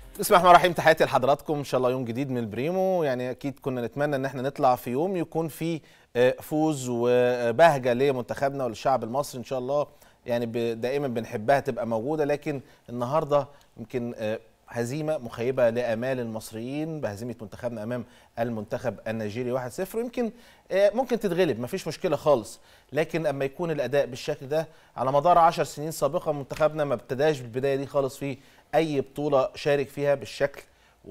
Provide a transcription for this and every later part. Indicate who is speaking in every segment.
Speaker 1: بسم الله الرحمن الرحيم تحياتي لحضراتكم ان شاء الله يوم جديد من البريمو يعني اكيد كنا نتمنى ان احنا نطلع في يوم يكون فيه آه، فوز وبهجه لمنتخبنا وللشعب المصري ان شاء الله يعني ب- دائما بنحبها تبقى موجوده لكن النهارده يمكن آه، هزيمه مخيبه لامال المصريين بهزيمه منتخبنا امام المنتخب النيجيري 1-0 ويمكن آه، ممكن تتغلب مفيش مشكله خالص لكن اما يكون الاداء بالشكل ده على مدار 10 سنين سابقه منتخبنا ما ابتداش بالبدايه دي خالص في اي بطوله شارك فيها بالشكل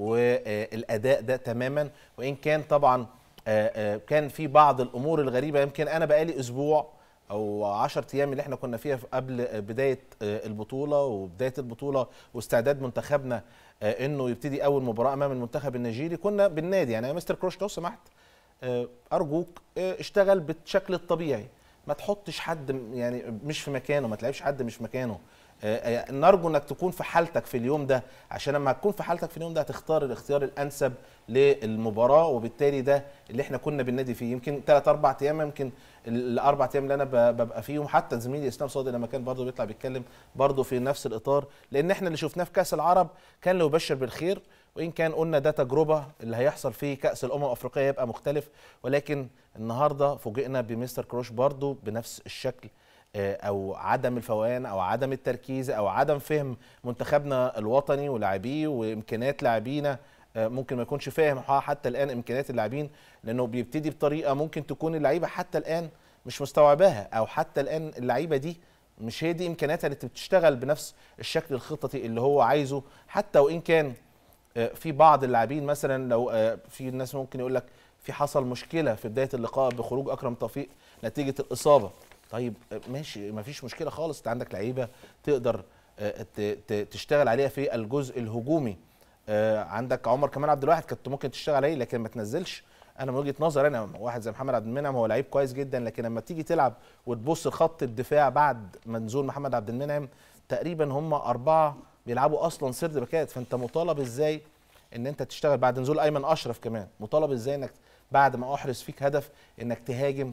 Speaker 1: والاداء ده تماما وان كان طبعا آه، آه، كان في بعض الامور الغريبه يمكن انا بقالي اسبوع او 10 ايام اللي احنا كنا فيها في- قبل بدايه آه، البطوله وبدايه البطوله واستعداد منتخبنا آه، انه يبتدي اول مباراه امام المنتخب النيجيري كنا بالنادي يعني يا مستر كروش لو سمحت آه، ارجوك آه، اشتغل بالشكل الطبيعي ما تحطش حد م- يعني مش في مكانه ما تلعبش حد مش مكانه آه، آه، نرجو انك تكون في حالتك في اليوم ده عشان لما هتكون في حالتك في اليوم ده هتختار الاختيار الانسب للمباراه وبالتالي ده اللي احنا كنا بالنادي فيه يمكن ثلاث اربع ايام يمكن الاربع ايام اللي انا ب- ببقى فيهم حتى زميلي اسلام صادق لما كان برضه بيطلع بيتكلم برضه في نفس الاطار لان احنا اللي شفناه في كاس العرب كان له يبشر بالخير وان كان قلنا ده تجربه اللي هيحصل في كاس الامم الافريقيه يبقى مختلف ولكن النهارده فوجئنا بمستر كروش برضه بنفس الشكل آه، او عدم الفوقان او عدم التركيز او عدم فهم منتخبنا الوطني ولاعبيه وامكانيات لاعبينا آه، ممكن ما يكونش فاهم حتى الان امكانيات اللاعبين لانه بيبتدي بطريقه ممكن تكون اللعيبه حتى الان مش مستوعباها او حتى الان اللعيبه دي مش هي دي امكانياتها اللي بتشتغل بنفس الشكل الخططي اللي هو عايزه حتى وان كان آه، في بعض اللاعبين مثلا لو آه، في الناس ممكن يقول لك في حصل مشكله في بدايه اللقاء بخروج اكرم توفيق نتيجه الاصابه طيب آه، ماشي ما فيش مشكله خالص انت عندك لعيبه تقدر آه، ت- ت- تشتغل عليها في الجزء الهجومي آه، عندك عمر كمال عبد الواحد كنت ممكن تشتغل عليه لكن ما تنزلش انا من وجهه نظري انا واحد زي محمد عبد المنعم هو لعيب كويس جدا لكن لما تيجي تلعب وتبص خط الدفاع بعد ما نزول محمد عبد المنعم تقريبا هم اربعه بيلعبوا اصلا سرد باكات فانت مطالب ازاي ان انت تشتغل بعد نزول ايمن اشرف كمان مطالب ازاي انك بعد ما احرز فيك هدف انك تهاجم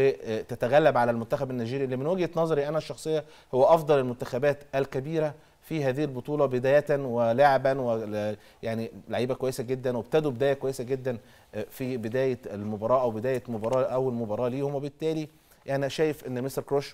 Speaker 1: وتتغلب على المنتخب النيجيري اللي من وجهه نظري انا الشخصيه هو افضل المنتخبات الكبيره في هذه البطوله بدايه ولعبا و يعني لعيبه كويسه جدا وابتدوا بدايه كويسه جدا في بدايه المباراه او بدايه مباراه اول مباراه ليهم وبالتالي يعني انا شايف ان مستر كروش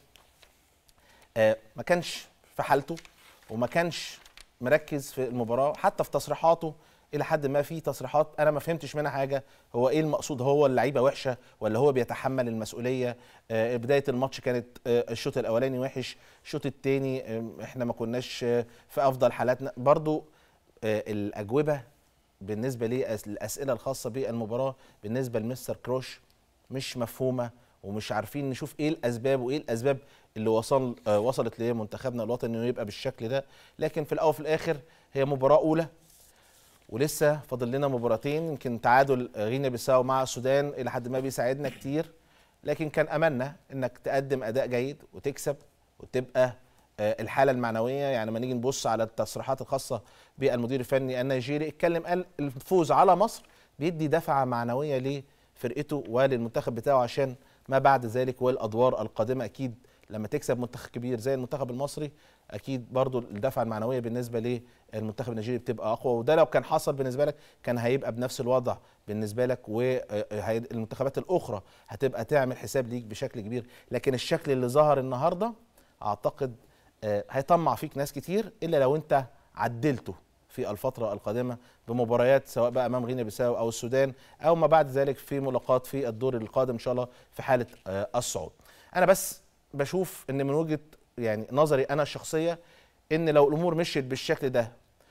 Speaker 1: آه، ما كانش في حالته وما كانش مركز في المباراه حتى في تصريحاته الى حد ما في تصريحات انا ما فهمتش منها حاجه هو ايه المقصود هو اللعيبه وحشه ولا هو بيتحمل المسؤوليه آه، بدايه الماتش كانت آه، الشوط الاولاني وحش الشوط الثاني احنا ما كناش آه، في افضل حالاتنا برضو آه، الاجوبه بالنسبه للاسئله الخاصه بالمباراه بالنسبه لمستر كروش مش مفهومه ومش عارفين نشوف ايه الاسباب وايه الاسباب اللي وصل آه وصلت لمنتخبنا الوطني انه يبقى بالشكل ده لكن في الاول وفي الاخر هي مباراه اولى ولسه فاضل لنا مباراتين يمكن تعادل غينيا بيساو مع السودان الى حد ما بيساعدنا كتير لكن كان املنا انك تقدم اداء جيد وتكسب وتبقى آه، الحاله المعنويه يعني لما نيجي نبص على التصريحات الخاصه بالمدير الفني النيجيري اتكلم قال الفوز على مصر بيدي دفعه معنويه لفرقته وللمنتخب بتاعه عشان ما بعد ذلك والادوار القادمه اكيد لما تكسب منتخب كبير زي المنتخب المصري اكيد برضو الدفعه المعنويه بالنسبه للمنتخب النيجيري بتبقى اقوى وده لو كان حصل بالنسبه لك كان هيبقى بنفس الوضع بالنسبه لك والمنتخبات الاخرى هتبقى تعمل حساب ليك بشكل كبير لكن الشكل اللي ظهر النهارده اعتقد آه، هيطمع فيك ناس كتير الا لو انت عدلته في الفترة القادمة بمباريات سواء بقى أمام غينيا بيساو أو السودان أو ما بعد ذلك في ملاقات في الدور القادم إن شاء الله في حالة آه، الصعود. أنا بس بشوف إن من وجهة يعني نظري أنا الشخصية إن لو الأمور مشيت بالشكل ده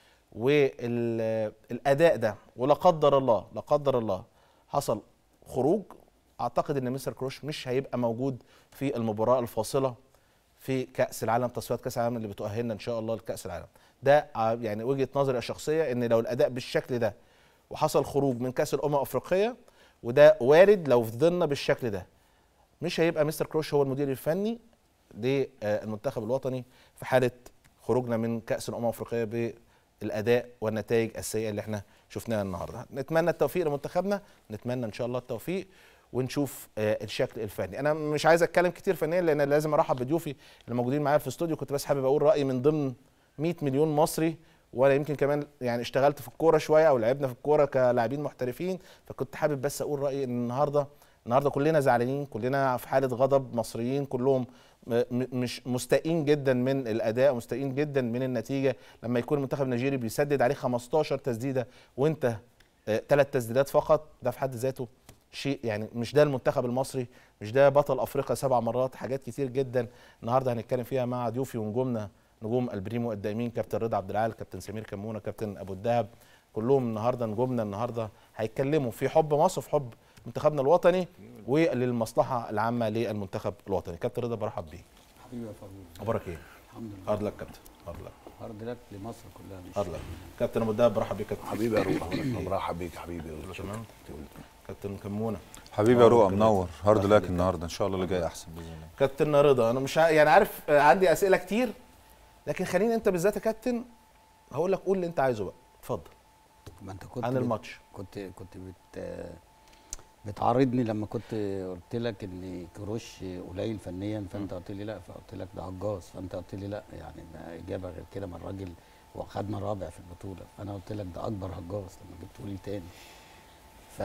Speaker 1: والأداء ده ولا قدر الله لا قدر الله حصل خروج أعتقد إن مستر كروش مش هيبقى موجود في المباراة الفاصلة في كاس العالم تصفيات كاس العالم اللي بتؤهلنا ان شاء الله لكاس العالم ده ع- يعني وجهه نظري الشخصيه ان لو الاداء بالشكل ده وحصل خروج من كاس الامم الافريقيه وده وارد لو فضلنا بالشكل ده مش هيبقى مستر كروش هو المدير الفني للمنتخب الوطني في حاله خروجنا من كاس الامم الافريقيه بالاداء والنتائج السيئه اللي احنا شفناها النهارده نتمنى التوفيق لمنتخبنا نتمنى ان شاء الله التوفيق ونشوف آه، الشكل الفني انا مش عايز اتكلم كتير فنيا لان لازم ارحب بضيوفي اللي موجودين معايا في الاستوديو كنت بس حابب اقول رايي من ضمن 100 مليون مصري وانا يمكن كمان يعني اشتغلت في الكوره شويه او لعبنا في الكوره كلاعبين محترفين فكنت حابب بس اقول رايي ان النهارده النهارده كلنا زعلانين كلنا في حاله غضب مصريين كلهم م- م- مش مستائين جدا من الاداء مستائين جدا من النتيجه لما يكون المنتخب النيجيري بيسدد عليه 15 تسديده وانت ثلاث تسديدات فقط ده في حد ذاته شيء يعني مش ده المنتخب المصري مش ده بطل افريقيا سبع مرات حاجات كتير جدا النهارده هنتكلم فيها مع ضيوفي ونجومنا نجوم البريمو الدائمين كابتن رضا عبد العال كابتن سمير كمونه كابتن ابو الدهب كلهم النهارده نجومنا النهارده هيتكلموا في حب مصر في حب منتخبنا الوطني وللمصلحه العامه للمنتخب الوطني كابتن رضا برحب بيك
Speaker 2: حبيبي يا فاروق
Speaker 1: اخبارك ايه
Speaker 2: الحمد لله
Speaker 1: هارد لك كابتن هارد لك
Speaker 2: هارد لك لمصر كلها مش
Speaker 1: هارد لك كابتن ابو الدهب برحب بيك كابتن
Speaker 3: حبيبي يا روح مرحب بيك حبيبي
Speaker 1: تمام كابتن كمونه
Speaker 4: حبيبي يا رؤى
Speaker 1: كده.
Speaker 4: منور هارد
Speaker 1: الله
Speaker 4: لك
Speaker 1: يخليك.
Speaker 4: النهارده ان شاء الله اللي جاي احسن باذن الله
Speaker 1: كابتن رضا انا مش ع- يعني عارف آه، عندي اسئله كتير لكن خليني انت بالذات يا كابتن هقول لك قول اللي انت عايزه بقى اتفضل
Speaker 2: ما انت كنت
Speaker 1: عن
Speaker 2: بت-
Speaker 1: الماتش
Speaker 2: كنت كنت بت بتعارضني لما كنت قلت لك ان كروش قليل فنيا فانت قلت لي لا فقلت لك ده هجاص فانت قلت لي لا يعني ما اجابه غير كده ما الراجل هو خدنا رابع في البطوله فانا قلت لك ده اكبر هجاص لما جبته لي تاني ف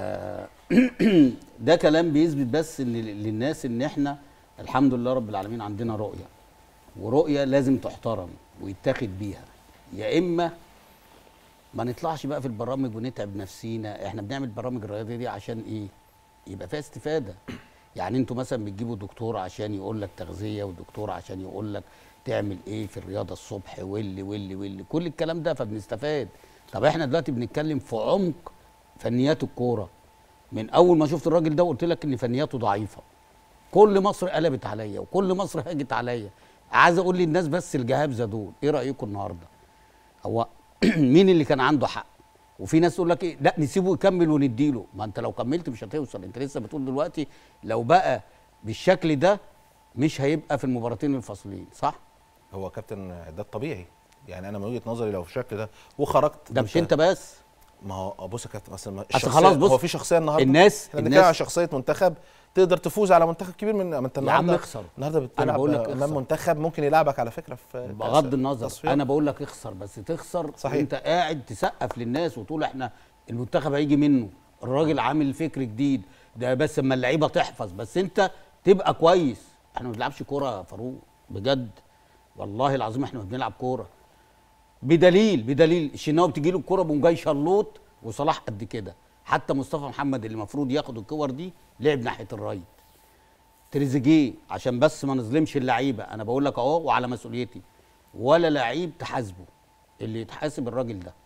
Speaker 2: ده كلام بيثبت بس ان للناس ان احنا الحمد لله رب العالمين عندنا رؤيه ورؤيه لازم تحترم ويتاخد بيها يا اما ما نطلعش بقى في البرامج ونتعب نفسينا احنا بنعمل برامج الرياضيه دي عشان ايه يبقى فيها استفاده يعني انتوا مثلا بتجيبوا دكتور عشان يقول لك تغذيه ودكتور عشان يقول لك تعمل ايه في الرياضه الصبح واللي واللي واللي كل الكلام ده فبنستفاد طب احنا دلوقتي بنتكلم في عمق فنيات الكوره من اول ما شفت الراجل ده وقلت لك ان فنياته ضعيفه كل مصر قلبت عليا وكل مصر هاجت عليا عايز اقول للناس بس الجهابزه دول ايه رايكم النهارده هو مين اللي كان عنده حق وفي ناس تقول لك ايه لا نسيبه يكمل ونديله ما انت لو كملت مش هتوصل انت لسه بتقول دلوقتي لو بقى بالشكل ده مش هيبقى في المباراتين الفاصلين صح
Speaker 1: هو كابتن ده الطبيعي يعني انا من وجهه نظري لو بالشكل ده وخرجت
Speaker 2: ده مش انت بس
Speaker 1: ما هو بص يا كابتن اصل ما-
Speaker 2: أصل
Speaker 1: الشخصية-
Speaker 2: خلاص بص،
Speaker 1: هو في شخصيه النهارده
Speaker 2: الناس-
Speaker 1: احنا بنتكلم
Speaker 2: الناس-
Speaker 1: على شخصيه منتخب تقدر تفوز على منتخب كبير من ما انت
Speaker 2: يا
Speaker 1: النهارده
Speaker 2: عم اخسر
Speaker 1: النهارده بتلعب
Speaker 2: بقول لك
Speaker 1: امام
Speaker 2: اخسر.
Speaker 1: منتخب ممكن يلعبك على فكره في
Speaker 2: بغض
Speaker 1: كأس
Speaker 2: النظر
Speaker 1: التصفيات.
Speaker 2: انا بقول لك اخسر بس تخسر
Speaker 1: صحيح.
Speaker 2: وانت قاعد تسقف للناس وتقول احنا المنتخب هيجي منه الراجل عامل فكر جديد ده بس اما اللعيبه تحفظ بس انت تبقى كويس احنا ما بنلعبش كوره يا فاروق بجد والله العظيم احنا ما بنلعب كوره بدليل بدليل الشناوي بتجي له الكوره بقوم جاي شلوط وصلاح قد كده حتى مصطفى محمد اللي المفروض ياخد الكور دي لعب ناحيه الرايت تريزيجيه عشان بس ما نظلمش اللعيبه انا بقول لك اهو وعلى مسؤوليتي ولا لعيب تحاسبه اللي يتحاسب الراجل ده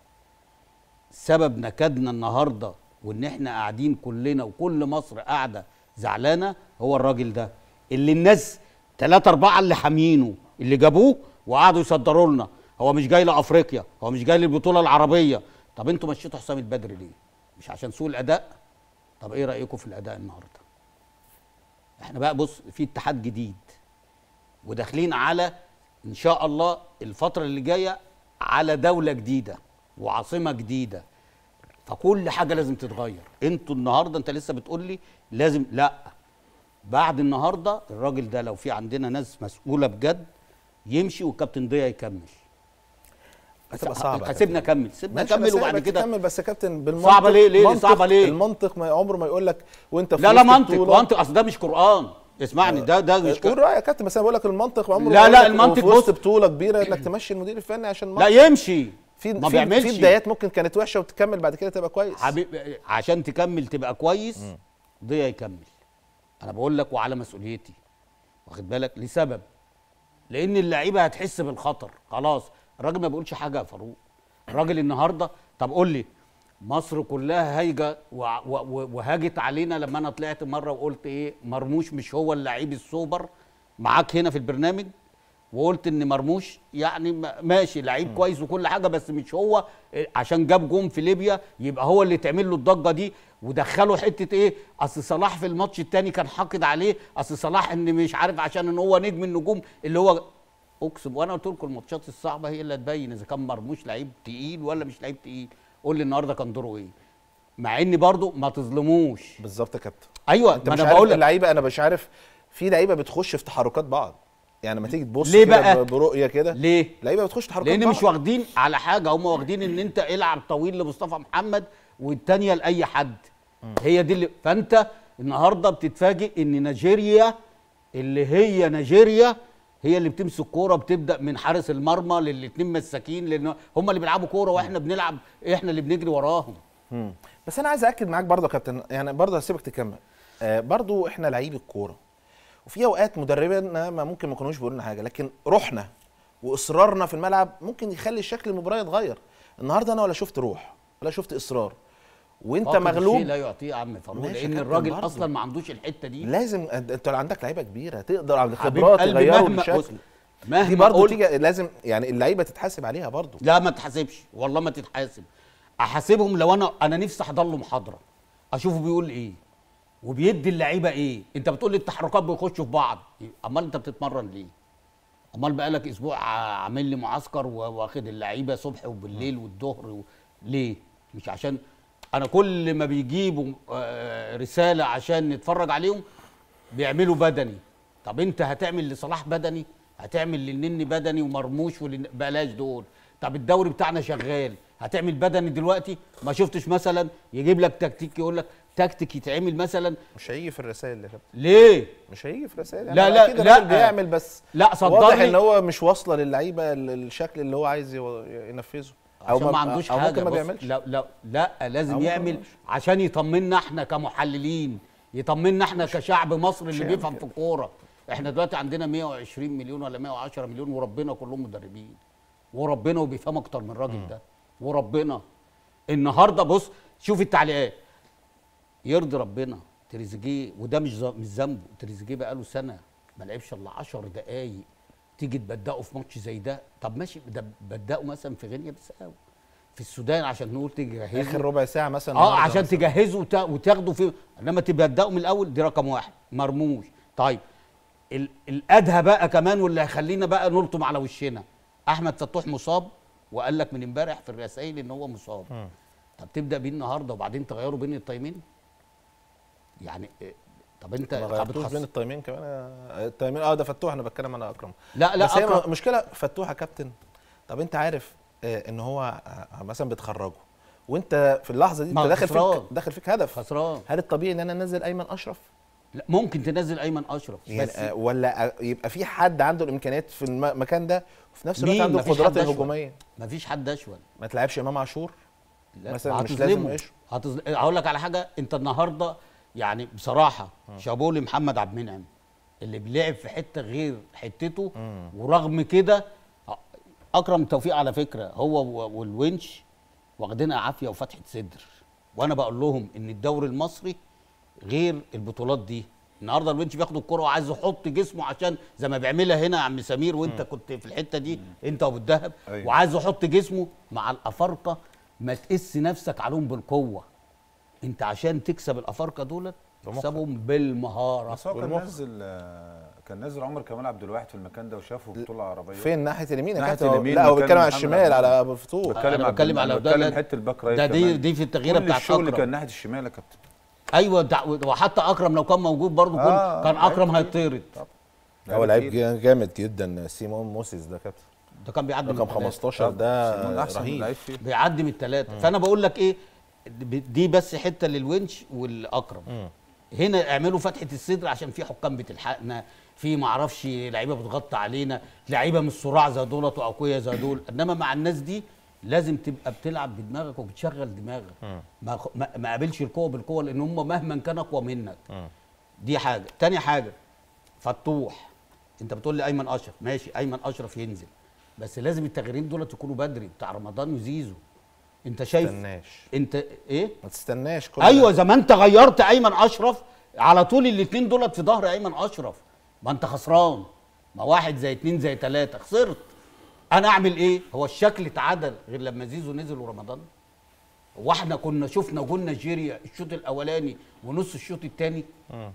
Speaker 2: سبب نكدنا النهارده وان احنا قاعدين كلنا وكل مصر قاعده زعلانه هو الراجل ده اللي الناس ثلاثة أربعة اللي حامينه اللي جابوه وقعدوا يصدروا لنا هو مش جاي لأفريقيا هو مش جاي للبطولة العربية طب انتوا مشيتوا حسام البدري ليه؟ مش عشان سوء الأداء؟ طب ايه رأيكم في الأداء النهارده؟ احنا بقى بص في اتحاد جديد وداخلين على ان شاء الله الفتره اللي جايه على دوله جديده وعاصمه جديده فكل حاجه لازم تتغير انتوا النهارده انت لسه بتقول لي لازم لا بعد النهارده الراجل ده لو في عندنا ناس مسؤوله بجد يمشي والكابتن ضياء يكمل
Speaker 1: هتبقى صعبه يا
Speaker 2: سيبنا كمل سيبنا
Speaker 1: ماشي،
Speaker 2: كمل
Speaker 1: بس
Speaker 2: وبعد
Speaker 1: سيبك
Speaker 2: كده
Speaker 1: تكمل بس يا كابتن بالمنطق
Speaker 2: صعبة ليه؟ ليه؟
Speaker 1: منطق-
Speaker 2: صعبة ليه؟
Speaker 1: المنطق ما عمره ما يقول لك وانت في
Speaker 2: لا لا
Speaker 1: وسط
Speaker 2: منطق
Speaker 1: بطولة-
Speaker 2: منطق اصل ده مش قران اسمعني ده ده مش
Speaker 1: قول رايك يا كابتن بس انا بقول لك المنطق عمره
Speaker 2: لا،
Speaker 1: ما يقول
Speaker 2: لا،
Speaker 1: لك
Speaker 2: المنطق
Speaker 1: في وسط
Speaker 2: بص.
Speaker 1: بطوله كبيره انك تمشي المدير الفني عشان
Speaker 2: لا
Speaker 1: الماتش.
Speaker 2: يمشي
Speaker 1: في
Speaker 2: ما
Speaker 1: في
Speaker 2: بيعملش
Speaker 1: في بدايات ممكن كانت وحشه وتكمل بعد كده تبقى كويس
Speaker 2: حبيب عشان تكمل تبقى كويس ضياء يكمل انا بقول لك وعلى مسؤوليتي واخد بالك لسبب لان اللعيبه هتحس بالخطر خلاص الراجل ما بيقولش حاجه يا فاروق الراجل النهارده طب قول لي مصر كلها هايجه وع- و- و- وهاجت علينا لما انا طلعت مره وقلت ايه مرموش مش هو اللعيب السوبر معاك هنا في البرنامج وقلت ان مرموش يعني ما- ماشي لعيب كويس وكل حاجه بس مش هو إيه، عشان جاب جون في ليبيا يبقى هو اللي تعمل له الضجه دي ودخلوا حته ايه اصل صلاح في الماتش التاني كان حاقد عليه اصل صلاح ان مش عارف عشان ان هو نجم النجوم اللي هو اقسم وانا قلت لكم الماتشات الصعبه هي اللي هتبين اذا كان مرموش لعيب تقيل ولا مش لعيب تقيل قول لي النهارده كان دوره ايه مع ان برضو ما تظلموش
Speaker 1: بالظبط يا كابتن
Speaker 2: ايوه
Speaker 1: انت
Speaker 2: ما
Speaker 1: مش
Speaker 2: انا
Speaker 1: عارف
Speaker 2: بقول لك
Speaker 1: اللعيبه انا مش عارف في لعيبه بتخش في تحركات بعض يعني لما تيجي تبص
Speaker 2: ليه
Speaker 1: كده
Speaker 2: بقى؟
Speaker 1: ب- برؤيه كده
Speaker 2: ليه
Speaker 1: لعيبه بتخش تحركات
Speaker 2: لان مش
Speaker 1: بعض.
Speaker 2: واخدين على حاجه هم واخدين ان انت العب طويل لمصطفى محمد والتانيه لاي حد هي دي اللي فانت النهارده بتتفاجئ ان نيجيريا اللي هي نيجيريا هي اللي بتمسك كوره بتبدا من حارس المرمى للاثنين مساكين لان هم اللي بيلعبوا كوره واحنا بنلعب احنا اللي بنجري وراهم
Speaker 1: مم. بس انا عايز اكد معاك برضه يا كابتن يعني برضه هسيبك تكمل آه برضه احنا لعيب الكوره وفي اوقات مدربنا ما ممكن ما يكونوش بيقولوا لنا حاجه لكن روحنا واصرارنا في الملعب ممكن يخلي شكل المباراه يتغير النهارده انا ولا شفت روح ولا شفت اصرار وانت
Speaker 2: فاقد
Speaker 1: مغلوب
Speaker 2: الشيء لا يعطيه يا عم فاروق
Speaker 1: ماشي يا
Speaker 2: لان
Speaker 1: كابتن
Speaker 2: الراجل
Speaker 1: برضه.
Speaker 2: اصلا ما عندوش الحته دي
Speaker 1: لازم أنت- انت عندك لعيبه كبيره تقدر على
Speaker 2: حبيب
Speaker 1: الخبرات
Speaker 2: قلبي
Speaker 1: يغيروا
Speaker 2: مهما
Speaker 1: الشكل
Speaker 2: قلت مهما
Speaker 1: دي برضه
Speaker 2: قلت
Speaker 1: تيجي لازم يعني اللعيبه تتحاسب عليها برضه
Speaker 2: لا ما تحاسبش والله ما تتحاسب احاسبهم لو انا انا نفسي احضر له محاضره اشوفه بيقول ايه وبيدي اللعيبه ايه انت بتقول لي التحركات بيخشوا في بعض امال انت بتتمرن ليه امال بقالك اسبوع ع- عامل لي معسكر و- واخد اللعيبه صبح وبالليل والظهر و... ليه مش عشان انا كل ما بيجيبوا آه، رساله عشان نتفرج عليهم بيعملوا بدني طب انت هتعمل لصلاح بدني هتعمل للنني بدني ومرموش ولن... بلاش دول طب الدوري بتاعنا شغال هتعمل بدني دلوقتي ما شفتش مثلا يجيب لك تكتيك يقول لك تكتيك يتعمل مثلا
Speaker 1: مش هيجي في الرسائل يا كابتن
Speaker 2: ليه
Speaker 1: مش هيجي في رسائل
Speaker 2: لا،
Speaker 1: يعني
Speaker 2: لا،
Speaker 1: أكيد
Speaker 2: لا.
Speaker 1: الراجل بيعمل بس
Speaker 2: لا، صدرني.
Speaker 1: واضح ان هو مش واصله للعيبه ال- الشكل اللي هو عايز يو- ينفذه
Speaker 2: عشان ما عندوش
Speaker 1: او
Speaker 2: حاجه
Speaker 1: ممكن ما
Speaker 2: بص،
Speaker 1: بيعملش
Speaker 2: لا لا لا لازم
Speaker 1: أو ممكن ما
Speaker 2: يعمل
Speaker 1: بيعملش.
Speaker 2: عشان يطمنا احنا كمحللين يطمنا احنا كشعب مصر اللي
Speaker 1: هيعمل
Speaker 2: بيفهم في
Speaker 1: كده.
Speaker 2: الكوره احنا دلوقتي عندنا 120 مليون ولا 110 مليون وربنا كلهم مدربين وربنا وبيفهم اكتر من الراجل ده وربنا النهارده بص شوف التعليقات يرضي ربنا تريزيجيه وده مش ذ- مش ذنبه تريزيجيه بقاله سنه ما لعبش الا 10 دقايق تيجي تبدأه في ماتش زي ده طب ماشي ده بدأه مثلا في غينيا بيساو في السودان عشان نقول تجهزه
Speaker 1: اخر ربع ساعه مثلا
Speaker 2: اه
Speaker 1: النهاردة
Speaker 2: عشان
Speaker 1: مثلاً.
Speaker 2: تجهزه وت- وتاخده في انما تبدأه من الاول دي رقم واحد مرموش طيب ال... الادهى بقى كمان واللي هيخلينا بقى نلطم على وشنا احمد فتوح مصاب وقال لك من امبارح في الرسائل ان هو مصاب طب تبدا بيه النهارده وبعدين تغيره بين التايمين يعني إيه؟ طب انت
Speaker 1: ما
Speaker 2: طب
Speaker 1: غيرتوش
Speaker 2: بتخص-
Speaker 1: بين التايمين كمان آه، التايمين اه ده فتوح انا بتكلم على اكرم
Speaker 2: لا لا
Speaker 1: بس هي
Speaker 2: أكرم.
Speaker 1: مشكله فتوح يا كابتن طب انت عارف آه، ان هو آه، مثلا بتخرجه وانت في اللحظه دي
Speaker 2: ما
Speaker 1: انت داخل
Speaker 2: خسران.
Speaker 1: فيك داخل فيك هدف
Speaker 2: خسران
Speaker 1: هل الطبيعي ان انا انزل ايمن اشرف
Speaker 2: لا ممكن تنزل ايمن اشرف
Speaker 1: يعني
Speaker 2: بس
Speaker 1: آه، ولا آه، يبقى في حد عنده الامكانيات في الم- المكان ده وفي نفس الوقت
Speaker 2: مين؟
Speaker 1: عنده
Speaker 2: مفيش
Speaker 1: القدرات
Speaker 2: حد أشول.
Speaker 1: الهجوميه
Speaker 2: مفيش حد اشول
Speaker 1: ما تلعبش امام عاشور
Speaker 2: لا
Speaker 1: مثلا مش
Speaker 2: هتظلمه.
Speaker 1: لازم يعيش.
Speaker 2: هتظل... هقول لك على حاجه انت النهارده يعني بصراحه شابوه لمحمد عبد المنعم اللي بيلعب في حته غير حتته ورغم كده اكرم توفيق على فكره هو و- والونش واخدينها عافيه وفتحه صدر وانا بقول لهم ان الدوري المصري غير البطولات دي النهارده الونش بياخد الكره وعايز يحط جسمه عشان زي ما بيعملها هنا يا عم سمير وانت كنت في الحته دي انت وابو الدهب
Speaker 3: أيوة.
Speaker 2: وعايز يحط جسمه مع الافارقه ما تقس نفسك عليهم بالقوه انت عشان تكسب الافارقه دولت تكسبهم بالمهاره
Speaker 4: بس هو كان
Speaker 1: والمخ.
Speaker 4: نزل آه، كان نزل عمر كمال عبد الواحد في المكان ده وشافه بطوله عربيه
Speaker 1: فين ناحيه اليمين يا
Speaker 4: ناحية
Speaker 1: كابتن
Speaker 4: اليمين
Speaker 1: لا هو
Speaker 4: مكان
Speaker 1: بيتكلم على
Speaker 4: محمد
Speaker 1: الشمال
Speaker 4: عبد
Speaker 1: على
Speaker 4: الله.
Speaker 1: ابو الفتوح
Speaker 4: بتكلم
Speaker 2: انا
Speaker 4: عبد-
Speaker 2: بتكلم على
Speaker 4: أنا
Speaker 2: ده
Speaker 4: بتكلم
Speaker 2: لا-
Speaker 4: حته الباك رايت
Speaker 2: ده دي
Speaker 4: كمان.
Speaker 2: دي في التغييره
Speaker 4: كل
Speaker 2: بتاعت
Speaker 4: الشغل
Speaker 2: اكرم
Speaker 4: كان ناحيه الشمال يا كابتن
Speaker 2: ايوه دع- وحتى اكرم لو كان موجود برضه كن-
Speaker 4: آه،
Speaker 2: كان
Speaker 4: لعيب
Speaker 2: اكرم
Speaker 4: كتير.
Speaker 2: هيطرد
Speaker 1: هو لعيب جا- جامد جدا سيمون موسيس ده كابتن
Speaker 2: ده كان بيعدي من
Speaker 1: رقم
Speaker 2: التلاتة.
Speaker 1: 15
Speaker 4: سيمون
Speaker 1: ده
Speaker 4: احسن
Speaker 1: رهيب
Speaker 4: لعيب فيه
Speaker 2: بيعدي من الثلاثه فانا بقول لك ايه ب- دي بس حته للونش والاكرم هنا اعملوا فتحه الصدر عشان في حكام بتلحقنا في معرفش لعيبه بتغطي علينا لعيبه من الصراع زي دولت واقوياء زي دول انما مع الناس دي لازم تبقى بتلعب بدماغك وبتشغل دماغك ما خ- ما ما قابلش القوه بالقوه لان هم مهما كان اقوى منك دي حاجه تاني حاجه فتوح انت بتقول لي ايمن اشرف ماشي ايمن اشرف ينزل بس لازم التغييرين دول يكونوا بدري بتاع رمضان وزيزو انت شايف
Speaker 1: تستناش
Speaker 2: انت ايه
Speaker 1: ما تستناش كل
Speaker 2: ايوه
Speaker 1: ده.
Speaker 2: زي ما انت غيرت ايمن اشرف على طول الاثنين دولت في ظهر ايمن اشرف ما انت خسران ما واحد زي اتنين زي تلاته خسرت انا اعمل ايه هو الشكل اتعدل غير لما زيزو نزل ورمضان هو احنا كنا شفنا جول نيجيريا الشوط الاولاني ونص الشوط الثاني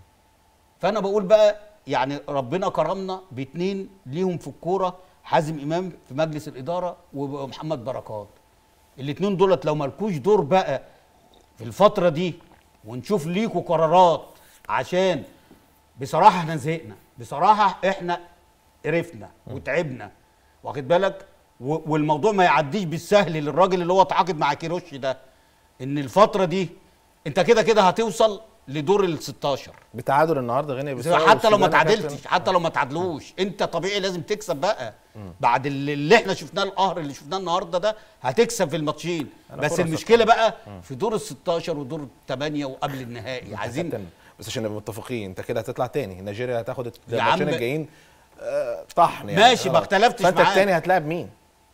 Speaker 2: فانا بقول بقى يعني ربنا كرمنا باتنين ليهم في الكوره حازم امام في مجلس الاداره ومحمد بركات الاتنين دولت لو مالكوش دور بقى في الفتره دي ونشوف ليكوا قرارات عشان بصراحه احنا زهقنا بصراحه احنا قرفنا وتعبنا واخد بالك و- والموضوع ما يعديش بالسهل للراجل اللي هو اتعاقد مع كيروش ده ان الفتره دي انت كده كده هتوصل لدور ال 16
Speaker 1: بتعادل النهارده غينيا بيساو
Speaker 2: حتى لو ما
Speaker 1: والسودان يا كابتن.
Speaker 2: تعادلتش حتى لو ما تعادلوش انت طبيعي لازم تكسب بقى بعد اللي, اللي احنا شفناه القهر اللي شفناه النهارده ده هتكسب في الماتشين
Speaker 1: أنا
Speaker 2: بس
Speaker 1: فرص
Speaker 2: المشكله بقى في دور ال 16 ودور الثمانيه وقبل النهائي
Speaker 1: عايزين
Speaker 2: عايزين
Speaker 1: بس عشان نبقى متفقين انت كده هتطلع تاني نيجيريا هتاخد
Speaker 2: يا
Speaker 1: الماتشين
Speaker 2: عم.
Speaker 1: الجايين آه، طحن يعني
Speaker 2: ماشي، ما
Speaker 1: آه.
Speaker 2: اختلفتش
Speaker 1: فانت
Speaker 2: معاك.
Speaker 1: التاني هتلاعب مين؟